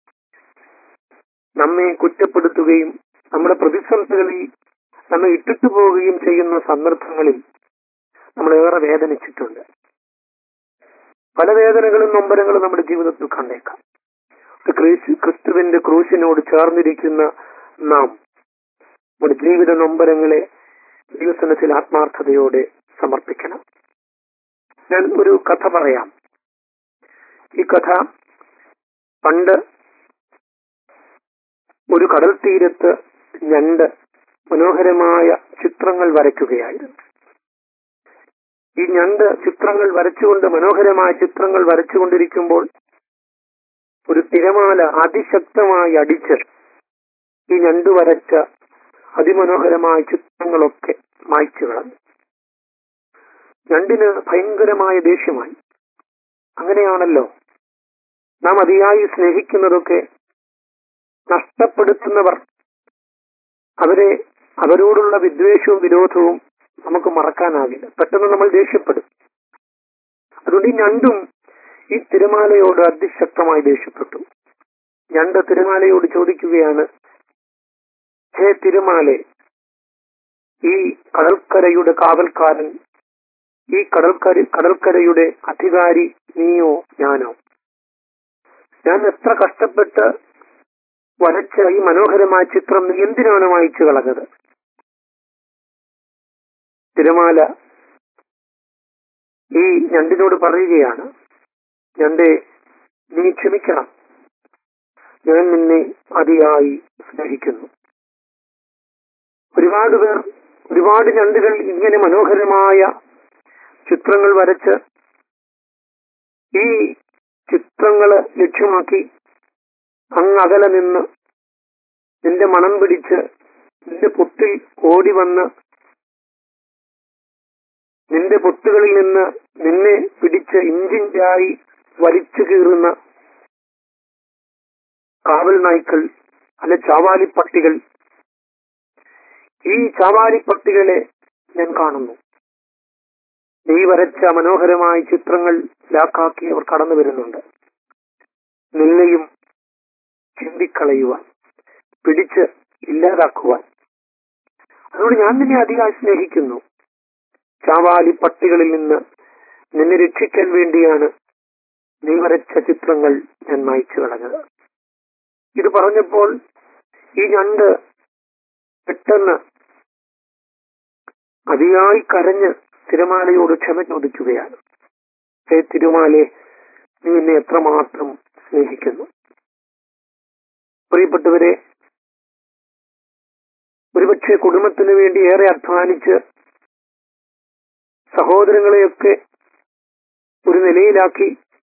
നമ്മെ കുറ്റപ്പെടുത്തുകയും നമ്മുടെ പ്രതിസന്ധികളിൽ നമ്മെ ഇട്ടിട്ടു പോവുകയും ചെയ്യുന്ന സന്ദർഭങ്ങളിൽ നമ്മൾ ഏറെ വേദനിച്ചിട്ടുണ്ട് പല വേദനകളും നൊമ്പരങ്ങളും നമ്മുടെ ജീവിതത്തിൽ കണ്ടേക്കാം ഒരു ക്രീസ് ക്രിസ്തുവിന്റെ ക്രൂശിനോട് ചേർന്നിരിക്കുന്ന നാം നമ്മുടെ ജീവിത നൊമ്പരങ്ങളെ ദൈവസനത്തിൽ ആത്മാർത്ഥതയോടെ സമർപ്പിക്കണം ഞാൻ ഒരു കഥ പറയാം ഈ കഥ പണ്ട് ഒരു കടൽ തീരത്ത് ഞണ്ട് മനോഹരമായ ചിത്രങ്ങൾ വരയ്ക്കുകയായിരുന്നു ഈ ഞണ്ട് ചിത്രങ്ങൾ വരച്ചുകൊണ്ട് മനോഹരമായ ചിത്രങ്ങൾ വരച്ചുകൊണ്ടിരിക്കുമ്പോൾ ഒരു തിരമാല അതിശക്തമായി അടിച്ച് ഈ ഞണ്ട് വരച്ച അതിമനോഹരമായ ചിത്രങ്ങളൊക്കെ മായ്ച്ചു കളഞ്ഞു ഞണ്ടിന് ഭയങ്കരമായ ദേഷ്യമായി അങ്ങനെയാണല്ലോ നാം അതിയായി സ്നേഹിക്കുന്നതൊക്കെ നഷ്ടപ്പെടുത്തുന്നവർ അവരെ അവരോടുള്ള വിദ്വേഷവും വിരോധവും നമുക്ക് മറക്കാനാകില്ല പെട്ടെന്ന് നമ്മൾ ദേഷ്യപ്പെടും അതുകൊണ്ട് ഈ ഞണ്ടും ഈ തിരമാലയോട് അതിശക്തമായി ദേഷ്യപ്പെട്ടു ഞണ്ട് തിരമാലയോട് ചോദിക്കുകയാണ് ഹേ തിരമാലെ ഈ കടൽക്കരയുടെ കാവൽക്കാരൻ ഈ കടൽക്കര കടൽക്കരയുടെ അധികാരി നീയോ ഞാനോ ഞാൻ എത്ര കഷ്ടപ്പെട്ട് വരച്ച ഈ മനോഹരമായ ചിത്രം നീ എന്തിനാണ് വായിച്ചു കളഞ്ഞത് തിരമാല ഈ ഞണ്ടിനോട് പറയുകയാണ് ഞണ്ടെ നീ ക്ഷമിക്കണം ഞാൻ നിന്നെ അതിയായി സ്നേഹിക്കുന്നു ഒരുപാട് പേർ ഒരുപാട് ഞണ്ടുകൾ ഇങ്ങനെ മനോഹരമായ ചിത്രങ്ങൾ വരച്ച് ഈ ചിത്രങ്ങള് ലക്ഷ്യമാക്കി അങ്ങ് അകലെ നിന്ന് നിന്റെ മണം പിടിച്ച് നിന്റെ പൊത്തിൽ ഓടി വന്ന് നിന്റെ പൊത്തുകളിൽ നിന്ന് നിന്നെ പിടിച്ച് ഇഞ്ചിഞ്ചായി വലിച്ചു കീറുന്ന കാവൽ നായ്ക്കൾ അല്ലെ ചാവാലിപ്പട്ടികൾ ഈ ചാവാലിപ്പട്ടികളെ ഞാൻ കാണുന്നു നീ വരച്ച മനോഹരമായ ചിത്രങ്ങൾ ലാക്കാക്കി അവർ കടന്നു വരുന്നുണ്ട് നിന്നെയും ചിന്തിക്കളയുവാൻ പിടിച്ച് ഇല്ലാതാക്കുവാൻ അതുകൊണ്ട് ഞാൻ നിന്നെ അധികമായി സ്നേഹിക്കുന്നു ചാവാലി പട്ടികളിൽ നിന്ന് നിന്നെ രക്ഷിക്കാൻ വേണ്ടിയാണ് നീ വരച്ച ചിത്രങ്ങൾ ഞാൻ മായ്ച്ചു കളഞ്ഞത് ഇത് പറഞ്ഞപ്പോൾ ഈ ഞണ്ട് പെട്ടെന്ന് അതിയായി കരഞ്ഞ് തിരുമാലയോട് ക്ഷമ ചോദിക്കുകയാണ് ഹേ തിരുമാലെ നീ എന്നെ എത്രമാത്രം സ്നേഹിക്കുന്നു പ്രിയപ്പെട്ടവരെ ഒരുപക്ഷെ കുടുംബത്തിന് വേണ്ടി ഏറെ അധ്വാനിച്ച് സഹോദരങ്ങളെയൊക്കെ ഒരു നിലയിലാക്കി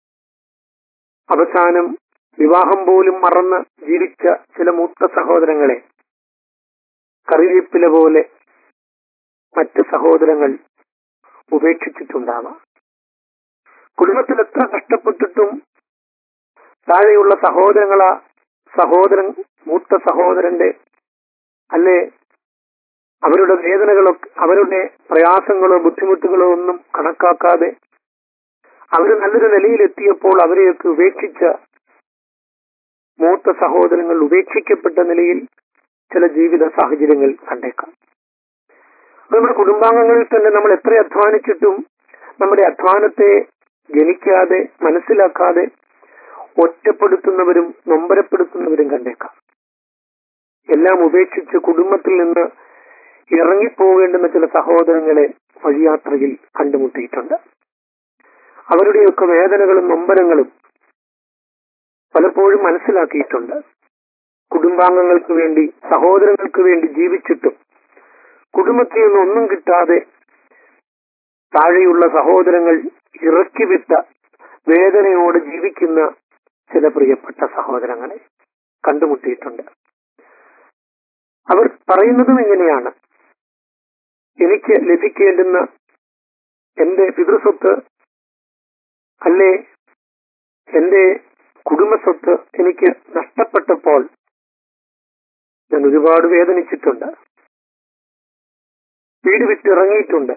അവസാനം വിവാഹം പോലും മറന്ന് ജീവിച്ച ചില മൂത്ത സഹോദരങ്ങളെ കറിവേപ്പില പോലെ മറ്റ് സഹോദരങ്ങൾ ഉപേക്ഷിച്ചിട്ടുണ്ടാവാം കുടുംബത്തിൽ എത്ര കഷ്ടപ്പെട്ടിട്ടും താഴെയുള്ള സഹോദരങ്ങളാ സഹോദരൻ മൂത്ത സഹോദരന്റെ അല്ലെ അവരുടെ വേദനകളൊക്കെ അവരുടെ പ്രയാസങ്ങളോ ബുദ്ധിമുട്ടുകളോ ഒന്നും കണക്കാക്കാതെ അവർ നല്ലൊരു നിലയിലെത്തിയപ്പോൾ അവരെയൊക്കെ ഉപേക്ഷിച്ച മൂത്ത സഹോദരങ്ങൾ ഉപേക്ഷിക്കപ്പെട്ട നിലയിൽ ചില ജീവിത സാഹചര്യങ്ങൾ കണ്ടേക്കാം നമ്മുടെ കുടുംബാംഗങ്ങളിൽ തന്നെ നമ്മൾ എത്ര അധ്വാനിച്ചിട്ടും നമ്മുടെ അധ്വാനത്തെ ജനിക്കാതെ മനസ്സിലാക്കാതെ ഒറ്റപ്പെടുത്തുന്നവരും നൊമ്പരപ്പെടുത്തുന്നവരും കണ്ടേക്കാം എല്ലാം ഉപേക്ഷിച്ച് കുടുംബത്തിൽ നിന്ന് ഇറങ്ങിപ്പോകേണ്ടുന്ന ചില സഹോദരങ്ങളെ വഴിയാത്രയിൽ കണ്ടുമുട്ടിയിട്ടുണ്ട് അവരുടെയൊക്കെ വേദനകളും നൊമ്പരങ്ങളും പലപ്പോഴും മനസ്സിലാക്കിയിട്ടുണ്ട് കുടുംബാംഗങ്ങൾക്ക് വേണ്ടി സഹോദരങ്ങൾക്ക് വേണ്ടി ജീവിച്ചിട്ടും കുടുംബത്തിൽ നിന്ന് ഒന്നും കിട്ടാതെ താഴെയുള്ള സഹോദരങ്ങൾ ഇറക്കി വിട്ട വേദനയോടെ ജീവിക്കുന്ന ചില പ്രിയപ്പെട്ട സഹോദരങ്ങളെ കണ്ടുമുട്ടിയിട്ടുണ്ട് അവർ പറയുന്നതും ഇങ്ങനെയാണ് എനിക്ക് ലഭിക്കേണ്ടുന്ന എന്റെ പിതൃസ്വത്ത് അല്ലേ എന്റെ കുടുംബസ്വത്ത് എനിക്ക് നഷ്ടപ്പെട്ടപ്പോൾ ഞാൻ ഒരുപാട് വേദനിച്ചിട്ടുണ്ട് വീട് വിട്ടിറങ്ങിയിട്ടുണ്ട്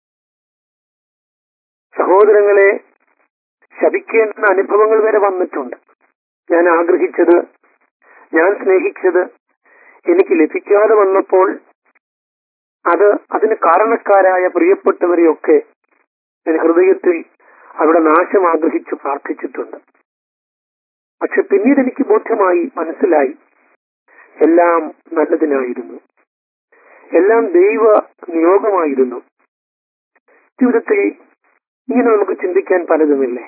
സഹോദരങ്ങളെ ശപിക്കേണ്ടുന്ന അനുഭവങ്ങൾ വരെ വന്നിട്ടുണ്ട് ഞാൻ ആഗ്രഹിച്ചത് ഞാൻ സ്നേഹിച്ചത് എനിക്ക് ലഭിക്കാതെ വന്നപ്പോൾ അത് അതിന് കാരണക്കാരായ പ്രിയപ്പെട്ടവരെയൊക്കെ ഞാൻ ഹൃദയത്തിൽ അവിടെ നാശം ആഗ്രഹിച്ചു പ്രാർത്ഥിച്ചിട്ടുണ്ട് പക്ഷെ പിന്നീട് എനിക്ക് ബോധ്യമായി മനസ്സിലായി എല്ലാം നല്ലതിനായിരുന്നു എല്ലാം ദൈവ നിയോഗമായിരുന്നു ജീവിതത്തിൽ ഇങ്ങനെ നമുക്ക് ചിന്തിക്കാൻ പലതുമില്ലേ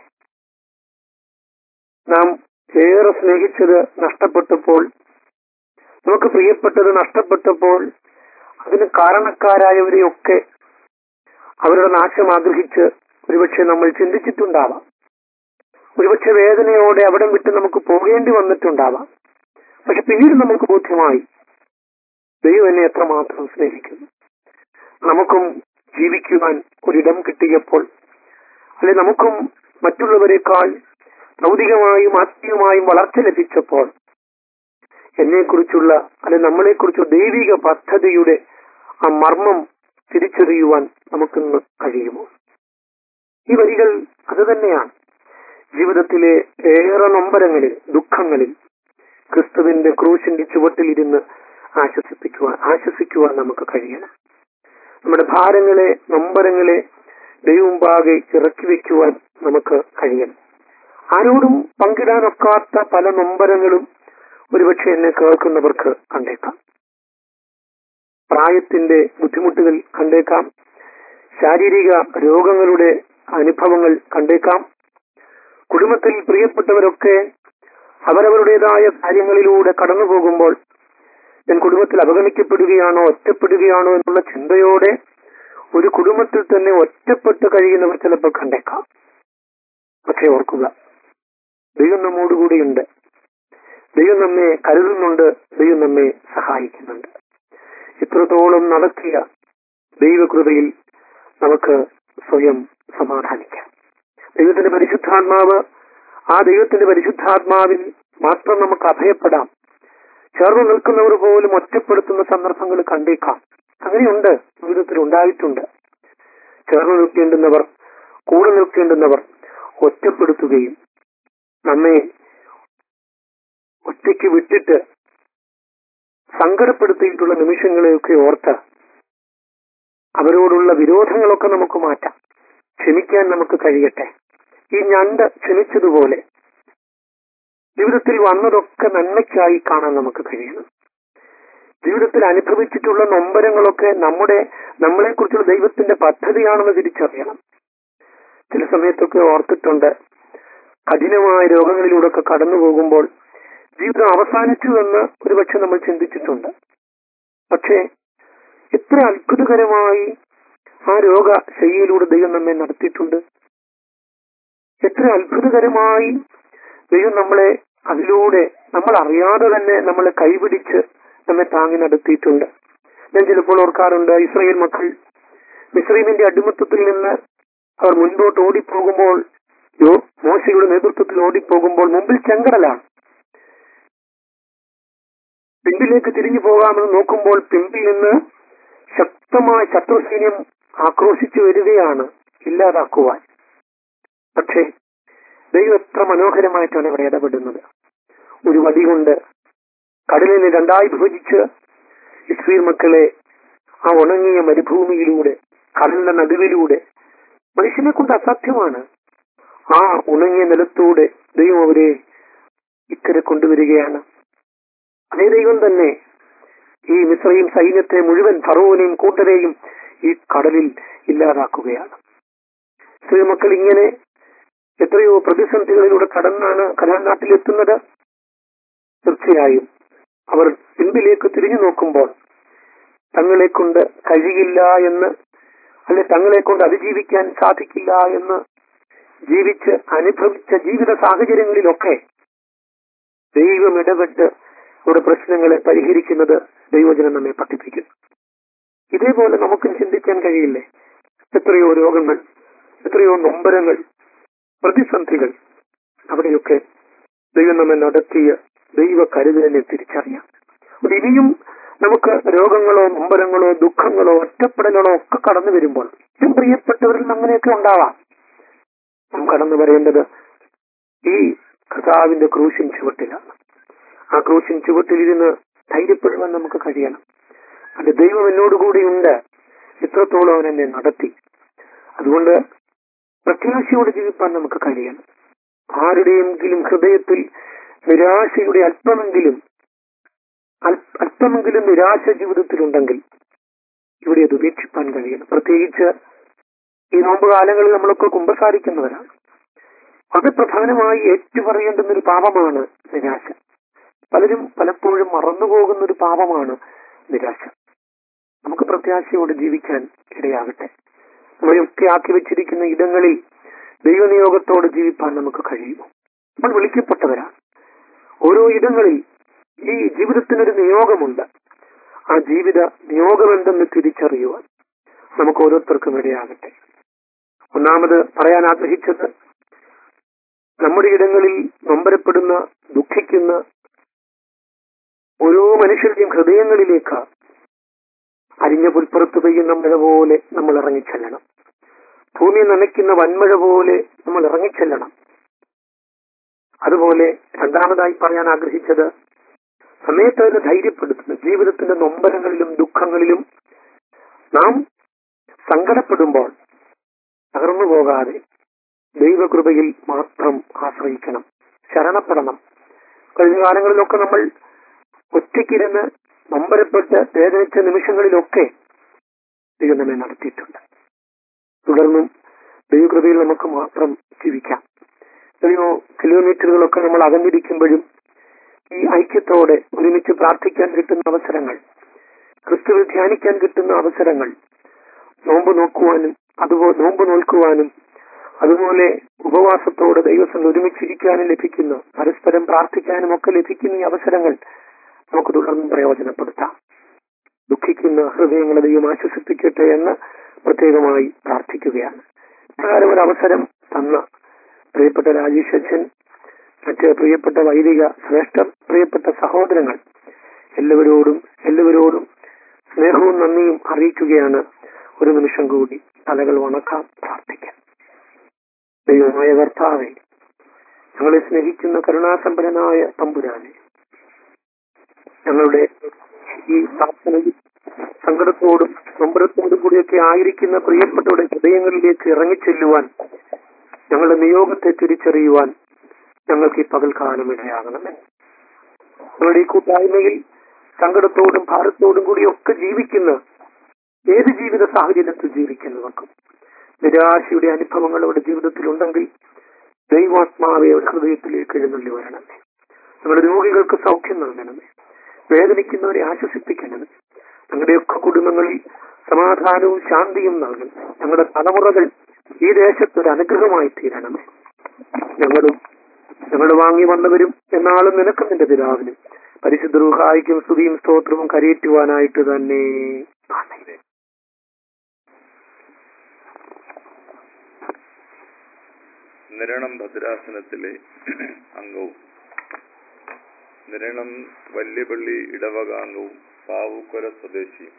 നാം ഏറെ സ്നേഹിച്ചത് നഷ്ടപ്പെട്ടപ്പോൾ നമുക്ക് പ്രിയപ്പെട്ടത് നഷ്ടപ്പെട്ടപ്പോൾ അതിന് കാരണക്കാരായവരെയൊക്കെ അവരുടെ നാശം ആഗ്രഹിച്ച് ഒരുപക്ഷെ നമ്മൾ ചിന്തിച്ചിട്ടുണ്ടാവാം ഒരുപക്ഷെ വേദനയോടെ അവിടം വിട്ട് നമുക്ക് പോകേണ്ടി വന്നിട്ടുണ്ടാവാം പക്ഷെ പിന്നീട് നമുക്ക് ബോധ്യമായി ദൈവം എന്നെ എത്രമാത്രം സ്നേഹിക്കുന്നു നമുക്കും ജീവിക്കുവാൻ ഒരിടം കിട്ടിയപ്പോൾ അല്ലെ നമുക്കും മറ്റുള്ളവരെക്കാൾ ഭൗതികമായും ആത്മീയമായും വളർച്ച ലഭിച്ചപ്പോൾ എന്നെക്കുറിച്ചുള്ള അല്ലെ നമ്മളെക്കുറിച്ചുള്ള ദൈവിക പദ്ധതിയുടെ ആ മർമ്മം തിരിച്ചറിയുവാൻ നമുക്കിന്ന് കഴിയുമോ ഈ വരികൾ അത് തന്നെയാണ് ജീവിതത്തിലെ ഏറെ നൊമ്പരങ്ങളിൽ ദുഃഖങ്ങളിൽ ക്രിസ്തുവിന്റെ ക്രൂശിന്റെ ചുവട്ടിലിരുന്ന് ആശ്വസിപ്പിക്കുവാൻ ആശ്വസിക്കുവാൻ നമുക്ക് കഴിയണം നമ്മുടെ ഭാരങ്ങളെ നൊമ്പരങ്ങളെ ദൈവമുമ്പാകെ ഇറക്കി വെക്കുവാൻ നമുക്ക് കഴിയണം ആരോടും പങ്കിടാനൊക്കാത്ത പല നൊമ്പരങ്ങളും ഒരുപക്ഷെ എന്നെ കേൾക്കുന്നവർക്ക് കണ്ടേക്കാം പ്രായത്തിന്റെ ബുദ്ധിമുട്ടുകൾ കണ്ടേക്കാം ശാരീരിക രോഗങ്ങളുടെ അനുഭവങ്ങൾ കണ്ടേക്കാം കുടുംബത്തിൽ പ്രിയപ്പെട്ടവരൊക്കെ അവരവരുടേതായ കാര്യങ്ങളിലൂടെ കടന്നു പോകുമ്പോൾ ഞാൻ കുടുംബത്തിൽ അവഗണിക്കപ്പെടുകയാണോ ഒറ്റപ്പെടുകയാണോ എന്നുള്ള ചിന്തയോടെ ഒരു കുടുംബത്തിൽ തന്നെ ഒറ്റപ്പെട്ട് കഴിയുന്നവർ ചിലപ്പോൾ കണ്ടേക്കാം പക്ഷേ ഓർക്കുക ദൈവം നമ്മോടുകൂടിയുണ്ട് ദൈവം നമ്മെ കരുതുന്നുണ്ട് ദൈവം നമ്മെ സഹായിക്കുന്നുണ്ട് ഇത്രത്തോളം നടത്തിയ ദൈവകൃപയിൽ നമുക്ക് സ്വയം സമാധാനിക്കാം ദൈവത്തിന്റെ പരിശുദ്ധാത്മാവ് ആ ദൈവത്തിന്റെ പരിശുദ്ധാത്മാവിൽ മാത്രം നമുക്ക് അഭയപ്പെടാം ചേർന്ന് നിൽക്കുന്നവർ പോലും ഒറ്റപ്പെടുത്തുന്ന സന്ദർഭങ്ങൾ കണ്ടേക്കാം അങ്ങനെയുണ്ട് ജീവിതത്തിൽ ഉണ്ടായിട്ടുണ്ട് ചേർന്ന് നിൽക്കേണ്ടുന്നവർ കൂടെ നിൽക്കേണ്ടുന്നവർ ഒറ്റപ്പെടുത്തുകയും നമ്മെ ഒറ്റയ്ക്ക് വിട്ടിട്ട് സങ്കടപ്പെടുത്തിയിട്ടുള്ള നിമിഷങ്ങളെയൊക്കെ ഓർത്ത് അവരോടുള്ള വിരോധങ്ങളൊക്കെ നമുക്ക് മാറ്റാം ക്ഷമിക്കാൻ നമുക്ക് കഴിയട്ടെ ഈ ഞണ്ട് ക്ഷണിച്ചതുപോലെ ജീവിതത്തിൽ വന്നതൊക്കെ നന്മയ്ക്കായി കാണാൻ നമുക്ക് കഴിയണം ജീവിതത്തിൽ അനുഭവിച്ചിട്ടുള്ള നൊമ്പരങ്ങളൊക്കെ നമ്മുടെ നമ്മളെ കുറിച്ചുള്ള ദൈവത്തിന്റെ പദ്ധതിയാണെന്ന് തിരിച്ചറിയണം ചില സമയത്തൊക്കെ ഓർത്തിട്ടുണ്ട് കഠിനമായ രോഗങ്ങളിലൂടെ ഒക്കെ കടന്നു പോകുമ്പോൾ ജീവിതം അവസാനിച്ചു എന്ന് ഒരുപക്ഷെ നമ്മൾ ചിന്തിച്ചിട്ടുണ്ട് പക്ഷേ എത്ര അത്ഭുതകരമായി ആ രോഗശൈലിയിലൂടെ ദൈവം നമ്മെ നടത്തിയിട്ടുണ്ട് എത്ര അത്ഭുതകരമായി ദൈവം നമ്മളെ അതിലൂടെ നമ്മൾ അറിയാതെ തന്നെ നമ്മളെ കൈപിടിച്ച് നമ്മെ താങ്ങി നടത്തിയിട്ടുണ്ട് ഞാൻ ചിലപ്പോൾ ഓർക്കാറുണ്ട് ഇസ്രയേൽ മക്കൾ മിസ്രൈമിന്റെ അടിമത്തത്തിൽ നിന്ന് അവർ മുൻപോട്ട് ഓടിപ്പോകുമ്പോൾ യോ മോശയുടെ നേതൃത്വത്തിൽ ഓടിപ്പോകുമ്പോൾ മുമ്പിൽ ചെങ്കടലാണ് പിമ്പിലേക്ക് തിരിഞ്ഞു പോകാമെന്ന് നോക്കുമ്പോൾ പിമ്പിൽ നിന്ന് ശക്തമായ ശത്രുസൈന്യം ആക്രോശിച്ചു വരികയാണ് ഇല്ലാതാക്കുവാൻ പക്ഷേ ദൈവം എത്ര മനോഹരമായിട്ടാണ് ഇവിടെ ഇടപെടുന്നത് ഒരു വടി കൊണ്ട് കടലിനെ രണ്ടായി വിഭജിച്ച് ഇസ്രീൽ മക്കളെ ആ ഉണങ്ങിയ മരുഭൂമിയിലൂടെ കടലിന്റെ നടുവിലൂടെ മനുഷ്യനെ കൊണ്ട് അസാധ്യമാണ് ആ ഉണങ്ങിയ നിലത്തൂടെ ദൈവം അവരെ ഇക്കരെ കൊണ്ടുവരികയാണ് അതേ ദൈവം തന്നെ ഈ മിശ്രയും സൈന്യത്തെ മുഴുവൻ ഫറോനെയും കൂട്ടരെയും ഈ കടലിൽ ഇല്ലാതാക്കുകയാണ് സ്ത്രീമക്കൾ ഇങ്ങനെ എത്രയോ പ്രതിസന്ധികളിലൂടെ കടന്നാണ് കടൽനാട്ടിലെത്തുന്നത് തീർച്ചയായും അവർ പിമ്പിലേക്ക് തിരിഞ്ഞു നോക്കുമ്പോൾ തങ്ങളെ കൊണ്ട് കഴിയില്ല എന്ന് അല്ലെ തങ്ങളെ കൊണ്ട് അതിജീവിക്കാൻ സാധിക്കില്ല എന്ന് ജീവിച്ച് അനുഭവിച്ച ജീവിത സാഹചര്യങ്ങളിലൊക്കെ ദൈവം ഇടപെട്ട് അവരുടെ പ്രശ്നങ്ങളെ പരിഹരിക്കുന്നത് ദൈവജനം നമ്മെ പഠിപ്പിക്കുന്നു ഇതേപോലെ നമുക്കും ചിന്തിക്കാൻ കഴിയില്ലേ എത്രയോ രോഗങ്ങൾ എത്രയോ നൊമ്പരങ്ങൾ പ്രതിസന്ധികൾ അവിടെയൊക്കെ ദൈവം നമ്മെ നടത്തിയ ദൈവ കരുതലിനെ തിരിച്ചറിയാം അപ്പോൾ ഇനിയും നമുക്ക് രോഗങ്ങളോ നൊമ്പരങ്ങളോ ദുഃഖങ്ങളോ ഒറ്റപ്പെടലുകളോ ഒക്കെ കടന്നു വരുമ്പോൾ ഏറ്റവും പ്രിയപ്പെട്ടവരിൽ അങ്ങനെയൊക്കെ ഉണ്ടാവാം നാം കടന്നു വരേണ്ടത് ഈ കർത്താവിന്റെ ക്രൂശിൻ ചുവട്ടിലാണ് ആ ക്രൂശിൻ ചുവട്ടിലിരുന്ന് ധൈര്യപ്പെടുവാൻ നമുക്ക് കഴിയണം അത് ദൈവം എന്നോടുകൂടിയുണ്ട് ഇത്രത്തോളം അവൻ എന്നെ നടത്തി അതുകൊണ്ട് പ്രത്യാശയോടെ ജീവിപ്പാൻ നമുക്ക് കഴിയണം ആരുടെയെങ്കിലും ഹൃദയത്തിൽ നിരാശയുടെ അല്പമെങ്കിലും അൽ- അല്പമെങ്കിലും നിരാശ ജീവിതത്തിലുണ്ടെങ്കിൽ ഇവിടെ അത് ഉപേക്ഷിപ്പാൻ കഴിയണം പ്രത്യേകിച്ച് ഈ നോമ്പ് കാലങ്ങളിൽ നമ്മളൊക്കെ കുമ്പസാരിക്കുന്നവരാണ് അത് പ്രധാനമായി ഏറ്റുപറയേണ്ടുന്ന ഒരു പാപമാണ് നിരാശ പലരും പലപ്പോഴും മറന്നുപോകുന്ന ഒരു പാപമാണ് നിരാശ നമുക്ക് പ്രത്യാശയോടെ ജീവിക്കാൻ ഇടയാകട്ടെ നമ്മളെയൊക്കെ ആക്കി വെച്ചിരിക്കുന്ന ഇടങ്ങളിൽ ദൈവനിയോഗത്തോടെ ജീവിപ്പാൻ നമുക്ക് കഴിയുമോ നമ്മൾ വിളിക്കപ്പെട്ടവരാണ് ഓരോ ഇടങ്ങളിൽ ഈ ജീവിതത്തിനൊരു നിയോഗമുണ്ട് ആ ജീവിത നിയോഗം എന്തെന്ന് തിരിച്ചറിയുവാൻ നമുക്ക് ഓരോരുത്തർക്കും ഇടയാകട്ടെ ഒന്നാമത് പറയാൻ ആഗ്രഹിച്ചത് നമ്മുടെ ഇടങ്ങളിൽ നൊമ്പരപ്പെടുന്ന ദുഃഖിക്കുന്ന ഓരോ മനുഷ്യരുടെയും ഹൃദയങ്ങളിലേക്ക് അരിഞ്ഞ പുൽപ്പുറത്ത് പെയ്യുന്ന മഴ പോലെ നമ്മൾ ഇറങ്ങിച്ചെല്ലണം ഭൂമി നനയ്ക്കുന്ന വൻമഴ പോലെ നമ്മൾ ഇറങ്ങിച്ചെല്ലണം അതുപോലെ രണ്ടാമതായി പറയാൻ ആഗ്രഹിച്ചത് സമയത്ത് അതിനെ ധൈര്യപ്പെടുത്തുന്നു ജീവിതത്തിന്റെ നൊമ്പരങ്ങളിലും ദുഃഖങ്ങളിലും നാം സങ്കടപ്പെടുമ്പോൾ തകർന്നു പോകാതെ ദൈവകൃപയിൽ മാത്രം ആശ്രയിക്കണം ശരണപ്പെടണം കഴിഞ്ഞ കാലങ്ങളിലൊക്കെ നമ്മൾ ഒറ്റയ്ക്കിരുന്ന് നമ്പരപ്പെട്ട് വേദനിച്ച നിമിഷങ്ങളിലൊക്കെ ദൈവം നമ്മെ നടത്തിയിട്ടുണ്ട് തുടർന്നും ദൈവകൃപയിൽ നമുക്ക് മാത്രം ജീവിക്കാം എത്രയോ കിലോമീറ്ററുകളൊക്കെ നമ്മൾ അകന്നിരിക്കുമ്പോഴും ഈ ഐക്യത്തോടെ ഒരുമിച്ച് പ്രാർത്ഥിക്കാൻ കിട്ടുന്ന അവസരങ്ങൾ ക്രിസ്തുവിൽ ധ്യാനിക്കാൻ കിട്ടുന്ന അവസരങ്ങൾ നോമ്പ് നോക്കുവാനും അതുപോലെ നോമ്പ് നോൽക്കുവാനും അതുപോലെ ഉപവാസത്തോടെ ദൈവസം ഒരുമിച്ചിരിക്കാനും ലഭിക്കുന്ന പരസ്പരം പ്രാർത്ഥിക്കാനും ഒക്കെ ലഭിക്കുന്ന ഈ അവസരങ്ങൾ നമുക്ക് തുടർന്നും പ്രയോജനപ്പെടുത്താം ദുഃഖിക്കുന്ന ഹൃദയങ്ങളെ ദൈവം ആശ്വസിപ്പിക്കട്ടെ എന്ന് പ്രത്യേകമായി പ്രാർത്ഥിക്കുകയാണ് പ്രകാരം ഒരു അവസരം തന്ന പ്രിയപ്പെട്ട രാജേഷ് അച്ഛൻ മറ്റ് പ്രിയപ്പെട്ട വൈദിക ശ്രേഷ്ഠ പ്രിയപ്പെട്ട സഹോദരങ്ങൾ എല്ലാവരോടും എല്ലാവരോടും സ്നേഹവും നന്ദിയും അറിയിക്കുകയാണ് ഒരു നിമിഷം കൂടി തലകൾ വണക്കാം പ്രാർത്ഥിക്കാം ദൈവമായ കർത്താവെ ഞങ്ങളെ സ്നേഹിക്കുന്ന കരുണാസമ്പന്നനായ തമ്പുരാനെ ഞങ്ങളുടെ ഈ പ്രാർത്ഥനയിൽ സങ്കടത്തോടും നമ്പരത്തോടും കൂടിയൊക്കെ ആയിരിക്കുന്ന പ്രിയപ്പെട്ടവരുടെ ഹൃദയങ്ങളിലേക്ക് ഇറങ്ങിച്ചെല്ലുവാൻ ഞങ്ങളുടെ നിയോഗത്തെ തിരിച്ചറിയുവാൻ ഞങ്ങൾക്ക് ഈ പകൽക്കാലം ഇടയാകണമേ ഞങ്ങളുടെ ഈ കൂട്ടായ്മയിൽ സങ്കടത്തോടും ഭാരത്തോടും കൂടി ഒക്കെ ജീവിക്കുന്ന ഏത് ജീവിത സാഹചര്യത്തിൽ ജീവിക്കുന്നവർക്കും നിരാശയുടെ അനുഭവങ്ങൾ അവരുടെ ജീവിതത്തിൽ ഉണ്ടെങ്കിൽ ദൈവാത്മാവെ അവരുടെ ഹൃദയത്തിലേക്ക് എഴുന്നള്ളി വരണമേ ഞങ്ങളുടെ രോഗികൾക്ക് സൗഖ്യം നൽകണമേ വേദനിക്കുന്നവരെ ആശ്വസിപ്പിക്കണമേ ഞങ്ങളുടെയൊക്കെ കുടുംബങ്ങളിൽ സമാധാനവും ശാന്തിയും നൽകണം ഞങ്ങളുടെ തലമുറകൾ ഈ ദേശത്ത് ഒരു അനുഗ്രഹമായി തീരണമേ ഞങ്ങളും ഞങ്ങൾ വാങ്ങി വന്നവരും എന്നാളും നിനക്കും നിന്റെ പിതാവിനും പരിശുദ്ധ റൂഹായിക്കും സ്തുതിയും സ്തോത്രവും കരയേറ്റുവാനായിട്ട് തന്നെ ആമേൻ. നിരണം ഭദ്രാസനത്തിലെ അംഗവും നിരണം വല്യപള്ളി ഇടവകാംഗവും പാവുക്കൊര സ്വദേശിയും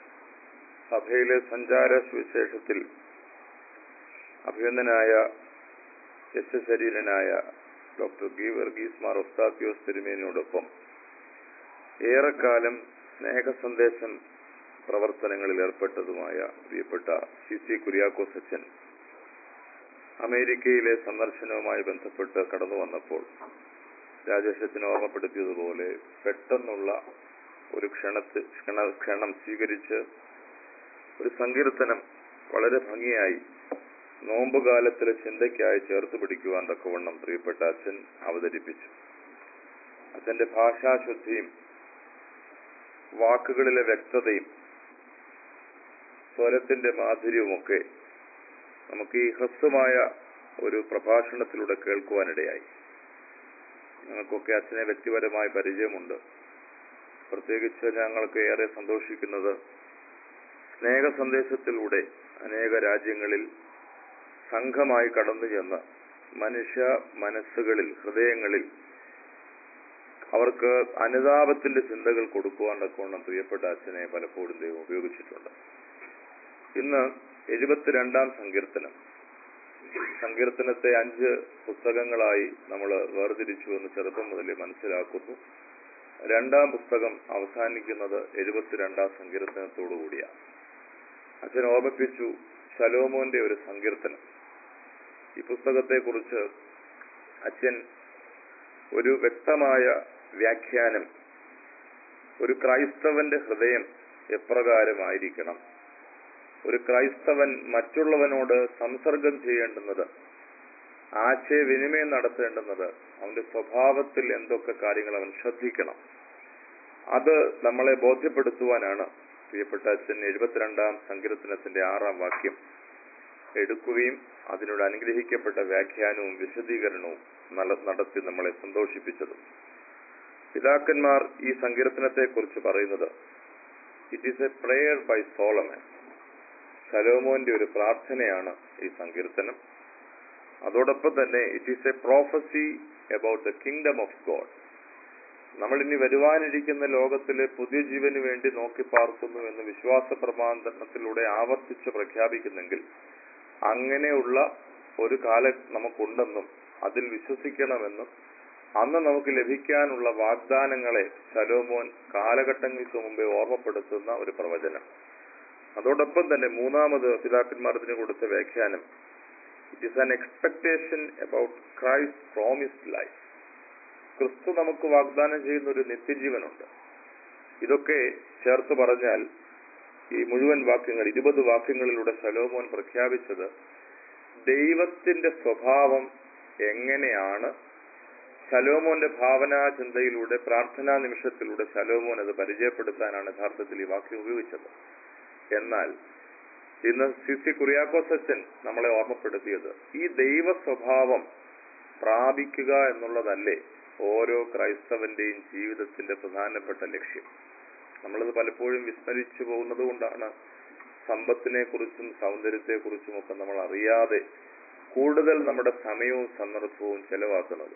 സഭയിലെ സഞ്ചാര സുവിശേഷത്തിൽ അഭിനന്ദനായ യശശരീരനായ ഡോക്ടർ ഗി വർഗീസ് മാർ ഒസ്താത്യോസ് തിരുമേനിയോടൊപ്പം ഏറെക്കാലം സ്നേഹസന്ദേശം പ്രവർത്തനങ്ങളിൽ ഏർപ്പെട്ടതുമായ പ്രിയപ്പെട്ട സി സി കുര്യാക്കോസ് അച്ഛൻ അമേരിക്കയിലെ സന്ദർശനവുമായി ബന്ധപ്പെട്ട് കടന്നു വന്നപ്പോൾ രാജേഷ് അച്ഛൻ ഓർമ്മപ്പെടുത്തിയതുപോലെ പെട്ടെന്നുള്ള ഒരു ക്ഷണത്ത് ക്ഷണ ക്ഷണം സ്വീകരിച്ച് ഒരു സങ്കീർത്തനം വളരെ ഭംഗിയായി നോമ്പുകാലത്തിലെ ചിന്തയ്ക്കായി ചേർത്ത് പിടിക്കുവാൻ തക്കവണ്ണം പ്രിയപ്പെട്ട അച്ഛൻ അവതരിപ്പിച്ചു അച്ഛന്റെ ഭാഷാശുദ്ധിയും വാക്കുകളിലെ വ്യക്തതയും സ്വരത്തിന്റെ മാധുര്യവുമൊക്കെ നമുക്ക് ഈ ഹ്രസ്വമായ ഒരു പ്രഭാഷണത്തിലൂടെ കേൾക്കുവാനിടയായി ഞങ്ങൾക്കൊക്കെ അച്ഛനെ വ്യക്തിപരമായി പരിചയമുണ്ട് പ്രത്യേകിച്ച് ഞങ്ങൾക്ക് ഏറെ സന്തോഷിക്കുന്നത് സ്നേഹ സന്ദേശത്തിലൂടെ അനേക രാജ്യങ്ങളിൽ സംഘമായി കടന്നു ചെന്ന് മനുഷ്യ മനസ്സുകളിൽ ഹൃദയങ്ങളിൽ അവർക്ക് അനുതാപത്തിന്റെ ചിന്തകൾ കൊടുക്കുവാൻ തക്കവണ്ണം പ്രിയപ്പെട്ട അച്ഛനെ പലപ്പോഴും ദൈവം ഉപയോഗിച്ചിട്ടുണ്ട് ഇന്ന് എഴുപത്തിരണ്ടാം സങ്കീർത്തനം സങ്കീർത്തനത്തെ അഞ്ച് പുസ്തകങ്ങളായി നമ്മൾ വേർതിരിച്ചു എന്ന് ചെറുപ്പം മുതലേ മനസ്സിലാക്കുന്നു രണ്ടാം പുസ്തകം അവസാനിക്കുന്നത് എഴുപത്തിരണ്ടാം സങ്കീർത്തനത്തോടു കൂടിയാണ് അച്ഛൻ ഓർമ്മിപ്പിച്ചു ശലോമോന്റെ ഒരു സങ്കീർത്തനം ഈ പുസ്തകത്തെക്കുറിച്ച് അച്ഛൻ ഒരു വ്യക്തമായ വ്യാഖ്യാനം ഒരു ക്രൈസ്തവന്റെ ഹൃദയം എപ്രകാരമായിരിക്കണം ഒരു ക്രൈസ്തവൻ മറ്റുള്ളവനോട് സംസർഗം ചെയ്യേണ്ടുന്നത് ആശയവിനിമയം നടത്തേണ്ടുന്നത് അവന്റെ സ്വഭാവത്തിൽ എന്തൊക്കെ കാര്യങ്ങൾ അവൻ ശ്രദ്ധിക്കണം അത് നമ്മളെ ബോധ്യപ്പെടുത്തുവാനാണ് പ്രിയപ്പെട്ട അച്ഛൻ എഴുപത്തിരണ്ടാം സങ്കീർത്തനത്തിന്റെ ആറാം വാക്യം എടുക്കുകയും അതിനോട് അനുഗ്രഹിക്കപ്പെട്ട വ്യാഖ്യാനവും വിശദീകരണവും നല- നടത്തി നമ്മളെ സന്തോഷിപ്പിച്ചത് പിതാക്കന്മാർ ഈ സങ്കീർത്തനത്തെ കുറിച്ച് പറയുന്നത് it is a prayer by Solomon ശലോമോന്റെ ഒരു പ്രാർത്ഥനയാണ് ഈ സങ്കീർത്തനം അതോടൊപ്പം തന്നെ it is a prophecy about the kingdom of God നമ്മൾ ഇനി വരുവാനിരിക്കുന്ന ലോകത്തിലെ പുതിയ ജീവന് വേണ്ടി നോക്കി പാർക്കുന്നു എന്ന് വിശ്വാസ പ്രമാണത്തിലൂടെ ആവർത്തിച്ച് പ്രഖ്യാപിക്കുന്നെങ്കിൽ അങ്ങനെയുള്ള ഒരു കാലം നമുക്കുണ്ടെന്നും അതിൽ വിശ്വസിക്കണമെന്നും അന്ന് നമുക്ക് ലഭിക്കാനുള്ള വാഗ്ദാനങ്ങളെ ശലോമോൻ കാലഘട്ടങ്ങൾക്ക് മുമ്പേ ഓർമ്മപ്പെടുത്തുന്ന ഒരു പ്രവചനം അതോടൊപ്പം തന്നെ മൂന്നാമത് പിതാക്കന്മാരത്തിന് കൊടുത്ത വ്യാഖ്യാനം it is an expectation about Christ promised life ക്രിസ്തു നമുക്ക് വാഗ്ദാനം ചെയ്യുന്ന ഒരു നിത്യജീവനുണ്ട് ഇതൊക്കെ ചേർത്ത് പറഞ്ഞാൽ ഈ മുഴുവൻ വാക്യങ്ങൾ ഇരുപത് വാക്യങ്ങളിലൂടെ ശലോമോൻ പ്രഖ്യാപിച്ചത് ദൈവത്തിന്റെ സ്വഭാവം എങ്ങനെയാണ് ശലോമോന്റെ ഭാവനാ ചിന്തയിലൂടെ പ്രാർത്ഥനാ നിമിഷത്തിലൂടെ ശലോമോൻ അത് പരിചയപ്പെടുത്താനാണ് യഥാർത്ഥത്തിൽ ഈ വാക്യം ഉപയോഗിച്ചത് എന്നാൽ ഇന്ന് സി സി കുര്യാക്കോസ് അച്ഛൻ നമ്മളെ ഓർമ്മപ്പെടുത്തിയത് ഈ ദൈവ സ്വഭാവം പ്രാപിക്കുക എന്നുള്ളതല്ലേ ഓരോ ക്രൈസ്തവന്റെയും ജീവിതത്തിന്റെ പ്രധാനപ്പെട്ട ലക്ഷ്യം നമ്മളത് പലപ്പോഴും വിസ്മരിച്ചു പോകുന്നത് കൊണ്ടാണ് സമ്പത്തിനെ കുറിച്ചും സൗന്ദര്യത്തെ കുറിച്ചും ഒക്കെ നമ്മൾ അറിയാതെ കൂടുതൽ നമ്മുടെ സമയവും സന്ദർഭവും ചെലവാക്കുന്നത്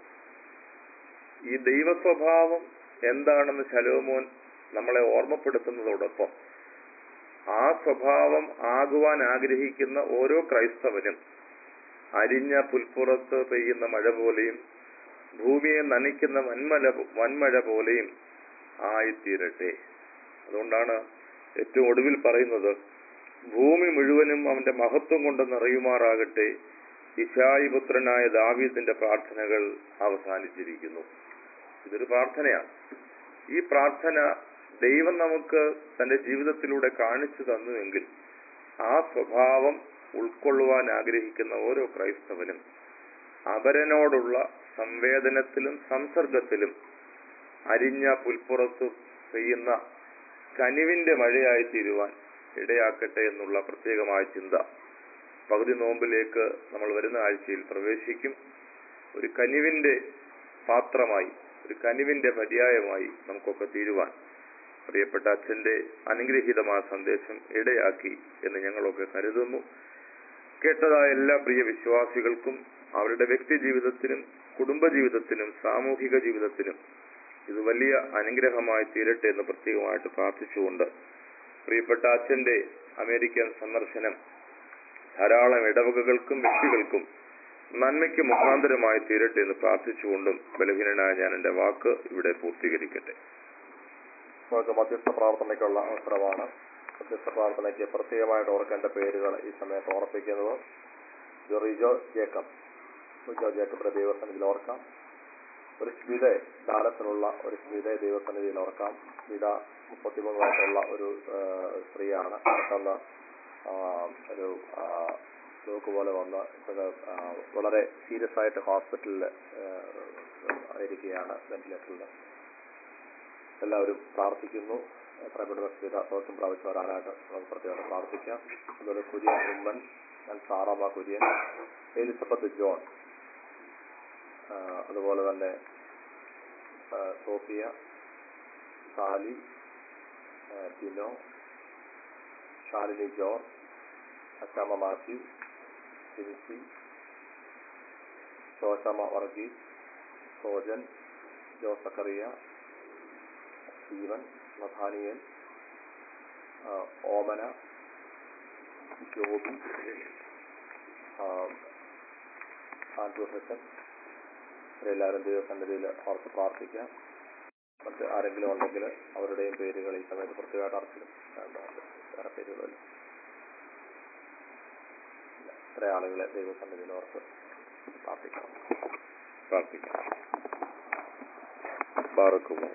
ഈ ദൈവ സ്വഭാവം എന്താണെന്ന് ശലോമോൻ നമ്മളെ ഓർമ്മപ്പെടുത്തുന്നതോടൊപ്പം ആ സ്വഭാവം ആകുവാൻ ആഗ്രഹിക്കുന്ന ഓരോ ക്രൈസ്തവനും അരിഞ്ഞ പുൽപ്പുറത്ത് പെയ്യുന്ന മഴ പോലെയും ഭൂമിയെ നനയ്ക്കുന്ന വൻമല വൻമഴ പോലെയും ആയിത്തീരട്ടെ അതുകൊണ്ടാണ് ഏറ്റവും ഒടുവിൽ പറയുന്നത് ഭൂമി മുഴുവനും അവന്റെ മഹത്വം കൊണ്ട് നിറയുമാറാകട്ടെ ഇശായി പുത്രനായ ദാവീദിന്റെ പ്രാർത്ഥനകൾ അവസാനിച്ചിരിക്കുന്നു ഇതൊരു പ്രാർത്ഥനയാണ് ഈ പ്രാർത്ഥന ദൈവം നമുക്ക് തന്റെ ജീവിതത്തിലൂടെ കാണിച്ചു തന്നുവെങ്കിൽ ആ സ്വഭാവം ഉൾക്കൊള്ളുവാൻ ആഗ്രഹിക്കുന്ന ഓരോ ക്രൈസ്തവനും അപരനോടുള്ള സംവേദനത്തിലും സംസർഗത്തിലും അരിഞ്ഞ പുൽപ്പുറത്ത് പെയ്യുന്ന കനിവിന്റെ മഴയായി തീരുവാൻ ഇടയാക്കട്ടെ എന്നുള്ള പ്രത്യേകമായ ചിന്ത പകുതി നോമ്പിലേക്ക് നമ്മൾ വരുന്ന ആഴ്ചയിൽ പ്രവേശിക്കും ഒരു കനിവിന്റെ പാത്രമായി ഒരു കനിവിന്റെ പര്യായമായി നമുക്കൊക്കെ തീരുവാൻ പ്രിയപ്പെട്ട അച്ഛന്റെ അനുഗ്രഹീതമായ സന്ദേശം ഇടയാക്കി എന്ന് ഞങ്ങളൊക്കെ കരുതുന്നു കേട്ടതായ എല്ലാ പ്രിയ വിശ്വാസികൾക്കും അവരുടെ വ്യക്തി ജീവിതത്തിനും കുടുംബജീവിതത്തിനും സാമൂഹിക ജീവിതത്തിനും ഇത് വലിയ അനുഗ്രഹമായി തീരട്ടെ എന്ന് പ്രത്യേകമായിട്ട് പ്രാർത്ഥിച്ചുകൊണ്ട് പ്രിയപ്പെട്ട അച്ഛന്റെ അമേരിക്കൻ സന്ദർശനം ധാരാളം ഇടവകകൾക്കും വ്യക്തികൾക്കും നന്മയ്ക്ക് മുഖാന്തരമായി തീരട്ടെ എന്ന് പ്രാർത്ഥിച്ചുകൊണ്ടും ബലഹീനനായ ഞാൻ എന്റെ വാക്ക് ഇവിടെ പൂർത്തീകരിക്കട്ടെ നമുക്ക് മധ്യസ്ഥ പ്രാർത്ഥനയ്ക്കുള്ള അവസരമാണ് മധ്യസ്ഥ പ്രാർത്ഥനയ്ക്ക് പ്രത്യേകമായിട്ട് ഓർക്കേണ്ട പേരുകൾ ഈ സമയത്ത് ഓർപ്പിക്കുന്നത് ജൊറിജോ ജേക്കബ് റിജോ ജേക്കബിന്റെ ദൈവസന്നിധിയിൽ ഓർക്കാം ഒരു സ്മിത ദാനത്തിനുള്ള ഒരു സ്മിത ദൈവസന്നിധിയിൽ ഓർക്കാം സ്മിത മുപ്പത്തിമൂന്ന് വയസ്സുള്ള ഒരു ആ, സ്ത്രീയാണ് പെട്ടെന്ന് ആ, ഒരു സ്ട്രോക്ക് പോലെ വന്ന് ഇപ്പോഴ് ആ, വളരെ സീരിയസ് ആയിട്ട് ഹോസ്പിറ്റലിൽ ആയിരിക്കുകയാണ് വെന്റിലേറ്ററിൽ എല്ലാവരും പ്രാർത്ഥിക്കുന്നു എത്രയും പെട്ടെന്ന് സ്ഥിര സൗഖ്യം പ്രാപിച്ചു വരാനായിട്ട് നമുക്ക് പ്രത്യേകം പ്രാർത്ഥിക്കാം അതുപോലെ കുര്യൻ ഉമ്മൻ ഞാൻ സാറാമ കുര്യൻ എലിസബത്ത് ജോൺ ആ, അതുപോലെ തന്നെ ആ, സോഫിയ സാലി ആ, Tino Shalini George Achamma Mathew Sincy Sosamma Varghese Sojan Jose Zacharia Steven Nathaniel ആ, ഓമന ജോബി ആ, ആൻഡ്രു ഹസൻ ഇവരെല്ലാവരും ദൈവസന്നിധിയിൽ ഓർത്ത് പ്രാർത്ഥിക്കാം മറ്റ് ആരെങ്കിലും ഉണ്ടെങ്കിൽ അവരുടെയും പേരുകൾ ഈ സമയത്ത് പ്രത്യേകമായിട്ട് അർപ്പിക്കും വേറെ പേരുകളില്ല ഇല്ല. ഇത്ര ആളുകളെ ദൈവസന്നിധിയിൽ ഓർത്ത് പ്രാർത്ഥിക്കണം പ്രാർത്ഥിക്കാം പാർക്കുമോ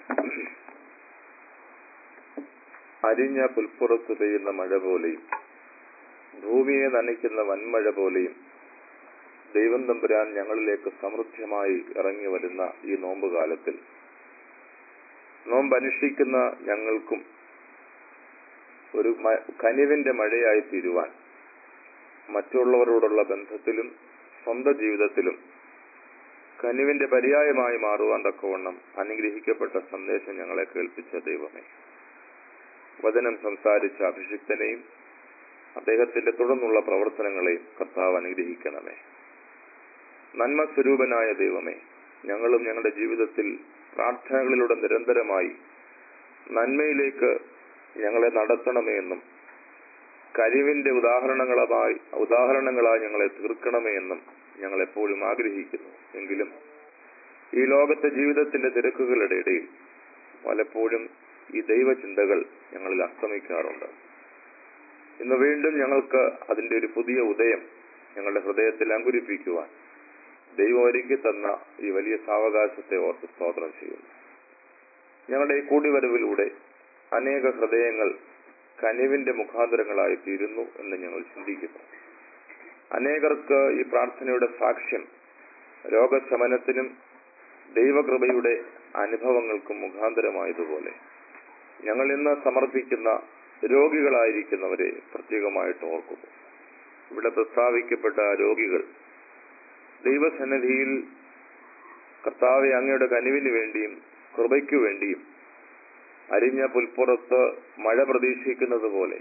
അരിഞ്ഞ പുൽപ്പുറത്ത് പെയ്യുന്ന മഴ പോലെയും ഭൂമിയെ നനയ്ക്കുന്ന വൻമഴ പോലെയും ദൈവം തമ്പുരാൻ ഞങ്ങളിലേക്ക് സമൃദ്ധമായി ഇറങ്ങി വരുന്ന ഈ നോമ്പുകാലത്തിൽ നോമ്പ് അനുഷ്ഠിക്കുന്ന ഞങ്ങൾക്കും ഒരു മ- കനിവിന്റെ മഴയായി തീരുവാൻ മറ്റുള്ളവരോടുള്ള ബന്ധത്തിലും സ്വന്തം ജീവിതത്തിലും കനിവിന്റെ പര്യായമായി മാറുവാൻ തക്കവണ്ണം അനുഗ്രഹിക്കപ്പെട്ട സന്ദേശം ഞങ്ങളെ കേൾപ്പിച്ച ദൈവമേ വചനം സംസാരിച്ച അഭിഷിക്തനെയും അദ്ദേഹത്തിന്റെ തുടർന്നുള്ള പ്രവർത്തനങ്ങളെയും കർത്താവ് അനുഗ്രഹിക്കണമേ നന്മ സ്വരൂപനായ ദൈവമേ ഞങ്ങളും ഞങ്ങളുടെ ജീവിതത്തിൽ പ്രാർത്ഥനകളിലൂടെ നിരന്തരമായി നന്മയിലേക്ക് ഞങ്ങളെ നടത്തണമേ എന്നും കഴിവിന്റെ ഉദാഹരണങ്ങളായി ഉദാഹരണങ്ങളായി ഞങ്ങളെ തീർക്കണമേ എന്നും ഞങ്ങൾ എപ്പോഴും ആഗ്രഹിക്കുന്നു എങ്കിലും ഈ ലോകത്തെ ജീവിതത്തിന്റെ തിരക്കുകളുടെ ഇടയിൽ പലപ്പോഴും ഈ ദൈവചിന്തകൾ ഞങ്ങളിൽ അസ്തമിക്കാറുണ്ട് ഇന്ന് വീണ്ടും ഞങ്ങൾക്ക് അതിന്റെ ഒരു പുതിയ ഉദയം ഞങ്ങളുടെ ഹൃദയത്തിൽ അങ്കുരിപ്പിക്കുവാൻ ദൈവം ഒരുക്കി തന്ന ഈ വലിയ സാവകാശത്തെ ഓർത്ത് സ്തോത്രം ചെയ്യുന്നു ഞങ്ങളുടെ ഈ കൂടിവരവിലൂടെ അനേക ഹൃദയങ്ങൾ കനിവിന്റെ മുഖാന്തരങ്ങളായി തീരുന്നു എന്ന് ഞങ്ങൾ ചിന്തിക്കുന്നു അനേകർക്ക് ഈ പ്രാർത്ഥനയുടെ സാക്ഷ്യം രോഗശമനത്തിനും ദൈവകൃപയുടെ അനുഭവങ്ങൾക്കും മുഖാന്തരമായതുപോലെ ഞങ്ങൾ ഇന്ന് സമർപ്പിക്കുന്ന രോഗികളായിരിക്കുന്നവരെ പ്രത്യേകമായിട്ട് ഓർക്കുന്നു ഇവിടെ പ്രസ്താവിക്കപ്പെട്ട രോഗികൾ ദൈവസന്നിധിയിൽ കർത്താവെ അങ്ങയുടെ കനിവിന് വേണ്ടിയും കൃപയ്ക്കു വേണ്ടിയും അരിഞ്ഞ പുൽപ്പുറത്ത് മഴ പ്രതീക്ഷിക്കുന്നത് പോലെ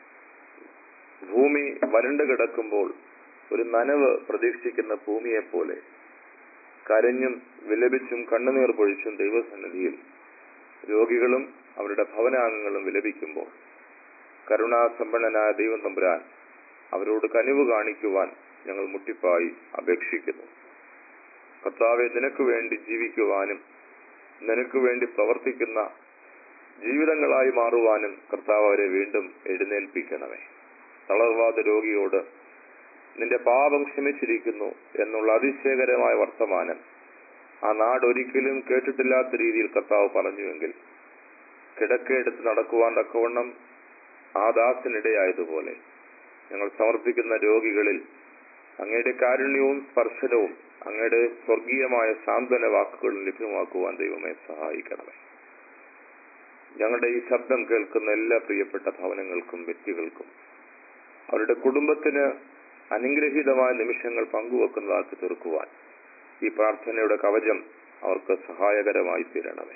ഭൂമി വരണ്ടു കിടക്കുമ്പോൾ ഒരു നനവ് പ്രതീക്ഷിക്കുന്ന ഭൂമിയെപ്പോലെ കരഞ്ഞും വിലപിച്ചും കണ്ണുനീർ പൊഴിച്ചും ദൈവസന്നിധിയിൽ രോഗികളും അവരുടെ ഭവനാംഗങ്ങളും വിലപിക്കുമ്പോൾ കരുണാസമ്പന്നനായ ദൈവം തമ്പുരാൻ അവരോട് കനിവ് കാണിക്കുവാൻ ഞങ്ങൾ മുട്ടിപ്പായി അപേക്ഷിക്കുന്നു കർത്താവെ നിനക്ക് വേണ്ടി ജീവിക്കുവാനും നിനക്ക് വേണ്ടി പ്രവർത്തിക്കുന്ന ജീവിതങ്ങളായി മാറുവാനും കർത്താവ് അവരെ വീണ്ടും എഴുന്നേൽപ്പിക്കണമേ തളർവാദ രോഗിയോട് നിന്റെ പാപം ക്ഷമിച്ചിരിക്കുന്നു എന്നുള്ള അതിശയകരമായ വർത്തമാനം ആ നാട് ഒരിക്കലും കേട്ടിട്ടില്ലാത്ത രീതിയിൽ കർത്താവ് പറഞ്ഞുവെങ്കിൽ കിടക്കയെടുത്ത് നടക്കുവാൻ തക്കവണ്ണം ആ ദാസനിടയായതുപോലെ ഞങ്ങൾ സമർപ്പിക്കുന്ന രോഗികളിൽ അങ്ങയുടെ കാരുണ്യവും സ്പർശനവും അങ്ങയുടെ സ്വർഗീയമായ സാന്ത്വന വാക്കുകളും ലഭ്യമാക്കുവാൻ ദൈവമേ സഹായിക്കണമേ ഞങ്ങളുടെ ഈ ശബ്ദം കേൾക്കുന്ന എല്ലാ പ്രിയപ്പെട്ട ഭവനങ്ങൾക്കും വ്യക്തികൾക്കും അവരുടെ കുടുംബത്തിന് അനുഗ്രഹീതമായ നിമിഷങ്ങൾ പങ്കുവെക്കുന്നതാക്കി തീർക്കുവാൻ ഈ പ്രാർത്ഥനയുടെ കവചം അവർക്ക് സഹായകരമായി തീരണമേ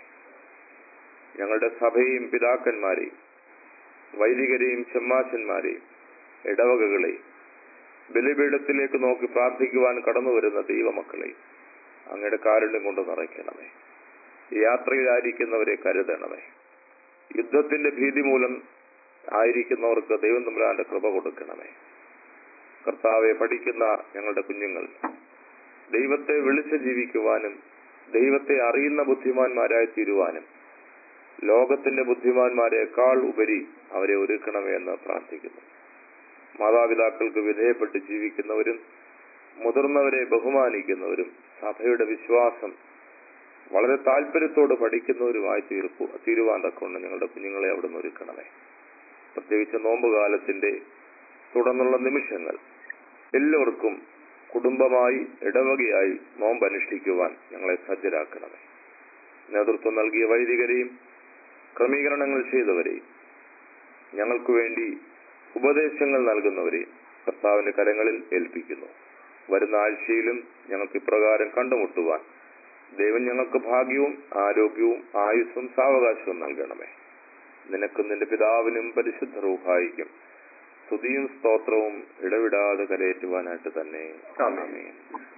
ഞങ്ങളുടെ സഭയെയും പിതാക്കന്മാരെയും വൈദികരെയും ചെമ്മാച്ചന്മാരെയും ഇടവകകളെയും ബലിപീഠത്തിലേക്ക് നോക്കി പ്രാർത്ഥിക്കുവാൻ കടന്നു വരുന്ന ദൈവമക്കളെയും അങ്ങയുടെ കാരുണ്യം കൊണ്ട് നിറയ്ക്കണമേ യാത്രയിലായിരിക്കുന്നവരെ കരുതണമേ യുദ്ധത്തിന്റെ ഭീതി മൂലം ആയിരിക്കുന്നവർക്ക് ദൈവം തമ്പുരാന്റെ കൃപ കൊടുക്കണമേ കർത്താവെ പഠിക്കുന്ന ഞങ്ങളുടെ കുഞ്ഞുങ്ങൾ ദൈവത്തെ വിളിച്ച് ജീവിക്കുവാനും ദൈവത്തെ അറിയുന്ന ബുദ്ധിമാന്മാരായി തീരുവാനും ലോകത്തിന്റെ ബുദ്ധിമാന്മാരെക്കാൾ ഉപരി അവരെ ഒരുക്കണമേ എന്ന് പ്രാർത്ഥിക്കുന്നു മാതാപിതാക്കൾക്ക് വിധേയപ്പെട്ട് ജീവിക്കുന്നവരും മുതിർന്നവരെ ബഹുമാനിക്കുന്നവരും സഭയുടെ വിശ്വാസം വളരെ താല്പര്യത്തോട് പഠിക്കുന്നവരുമായി തീർക്കു തീരുവാൻ തക്കൊണ്ട് ഞങ്ങളുടെ കുഞ്ഞുങ്ങളെ അവിടെ നിന്ന് ഒരുക്കണമേ പ്രത്യേകിച്ച് നോമ്പുകാലത്തിന്റെ തുടർന്നുള്ള നിമിഷങ്ങൾ എല്ലാവർക്കും കുടുംബമായി ഇടവകയായി നോമ്പ് അനുഷ്ഠിക്കുവാൻ ഞങ്ങളെ സജ്ജരാക്കണമേ നേതൃത്വം നൽകിയ വൈദികരെയും ക്രമീകരണങ്ങൾ ചെയ്തവരെയും ഞങ്ങൾക്ക് വേണ്ടി ഉപദേശങ്ങൾ നൽകുന്നവരെയും കർത്താവിന്റെ കരങ്ങളിൽ ഏൽപ്പിക്കുന്നു വരുന്ന ആഴ്ചയിലും ഞങ്ങൾക്ക് ഇപ്രകാരം കണ്ടുമുട്ടുവാൻ ദൈവം ഞങ്ങൾക്ക് ഭാഗ്യവും ആരോഗ്യവും ആയുസ്സും സാവകാശവും നൽകണമേ നിനക്കും നിന്റെ പിതാവിനും പരിശുദ്ധ റൂഹായിക്കും സ്തുതിയും സ്തോത്രവും ഇടവിടാതെ കരയേറ്റുവാനായിട്ട് തന്നെ ആമേൻ.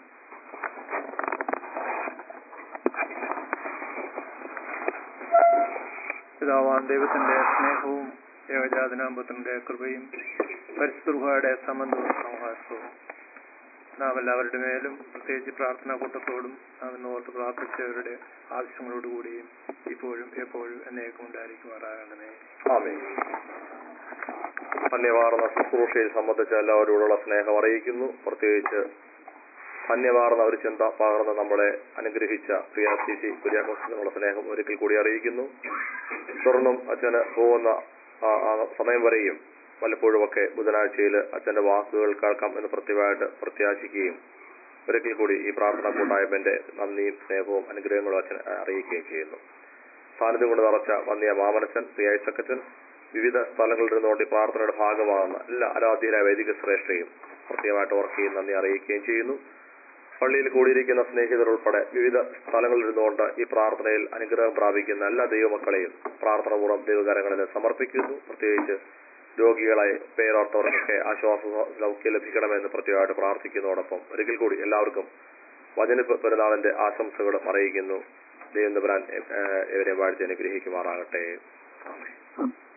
പിതാവാൻ ദൈവത്തിന്റെ സ്നേഹവും ഏകജാതനാമ്പത്തിന്റെ കൃപയും പരിശുദ്ധയുടെ സംബന്ധവും സംഹാസവും നാം എല്ലാവരുടെ മേലും പ്രത്യേകിച്ച് പ്രാർത്ഥനാ കൂട്ടത്തോടും നാം ഇന്ന് ഓർത്ത് പ്രാർത്ഥിച്ചവരുടെ ആവശ്യങ്ങളോടുകൂടിയും ഇപ്പോഴും എപ്പോഴും എന്നേക്കും ഉണ്ടായിരിക്കുമാറാകണമേ ആമേൻ ധന്യവാർന്ന ശുശ്രൂഷയെ സംബന്ധിച്ച് എല്ലാവരോടുള്ള സ്നേഹം അറിയിക്കുന്നു പ്രത്യേകിച്ച് ധന്യവാർന്ന ഒരു ചിന്ത പകർന്ന് നമ്മളെ അനുഗ്രഹിച്ച പ്രിയ സി സി കുര്യാക്കോസിനുള്ള സ്നേഹം ഒരിക്കൽ കൂടി അറിയിക്കുന്നു തുടർന്നും അച്ഛന് പോകുന്ന ആ ആ സമയം വരെയും വല്ലപ്പോഴുമൊക്കെ ബുധനാഴ്ചയിൽ അച്ഛന്റെ വാക്കുകൾ കേൾക്കാം എന്ന് പ്രത്യേകമായിട്ട് പ്രത്യാശിക്കുകയും ഒരിക്കൽ കൂടി ഈ പ്രാർത്ഥന കൂട്ടായ്മന്റെ നന്ദിയും സ്നേഹവും അനുഗ്രഹങ്ങളും അച്ഛൻ അറിയിക്കുകയും ചെയ്യുന്നു സാന്നിധ്യം കൊണ്ട് നിറച്ച വന്യ മാമനച്ചൻ പ്രിയ സെക്രട്ടൻ വിവിധ സ്ഥലങ്ങളിൽ നിന്നുകൊണ്ട് ഈ പ്രാർത്ഥനയുടെ ഭാഗമാകുന്ന എല്ലാ ആരാധ്യരായ വൈദിക ശ്രേഷ്ഠയും പ്രത്യേകമായിട്ട് ഓർക്ക് ചെയ്യും നന്ദി അറിയിക്കുകയും ചെയ്യുന്നു പള്ളിയിൽ കൂടിയിരിക്കുന്ന സ്നേഹിതർ ഉൾപ്പെടെ വിവിധ സ്ഥലങ്ങളിൽ ഇരുന്നുകൊണ്ട് ഈ പ്രാർത്ഥനയിൽ അനുഗ്രഹം പ്രാപിക്കുന്ന എല്ലാ ദൈവമക്കളെയും പ്രാർത്ഥനപൂർവ്വം ദൈവകരങ്ങളിൽ സമർപ്പിക്കുന്നു പ്രത്യേകിച്ച് രോഗികളെ പേരോർത്തവർക്കൊക്കെ ആശ്വാസ സൗഖ്യം ലഭിക്കണമെന്ന് പ്രത്യേകമായിട്ട് പ്രാർത്ഥിക്കുന്നതോടൊപ്പം ഒരിക്കൽ കൂടി എല്ലാവർക്കും വചന പെരുന്നാളിന്റെ ആശംസകളും അറിയിക്കുന്നു ദൈവം തമ്പുരാൻ ഏഹ്, ഇവരെ വാഴ്ത്തി അനുഗ്രഹിക്കുമാറാകട്ടെ ആമേൻ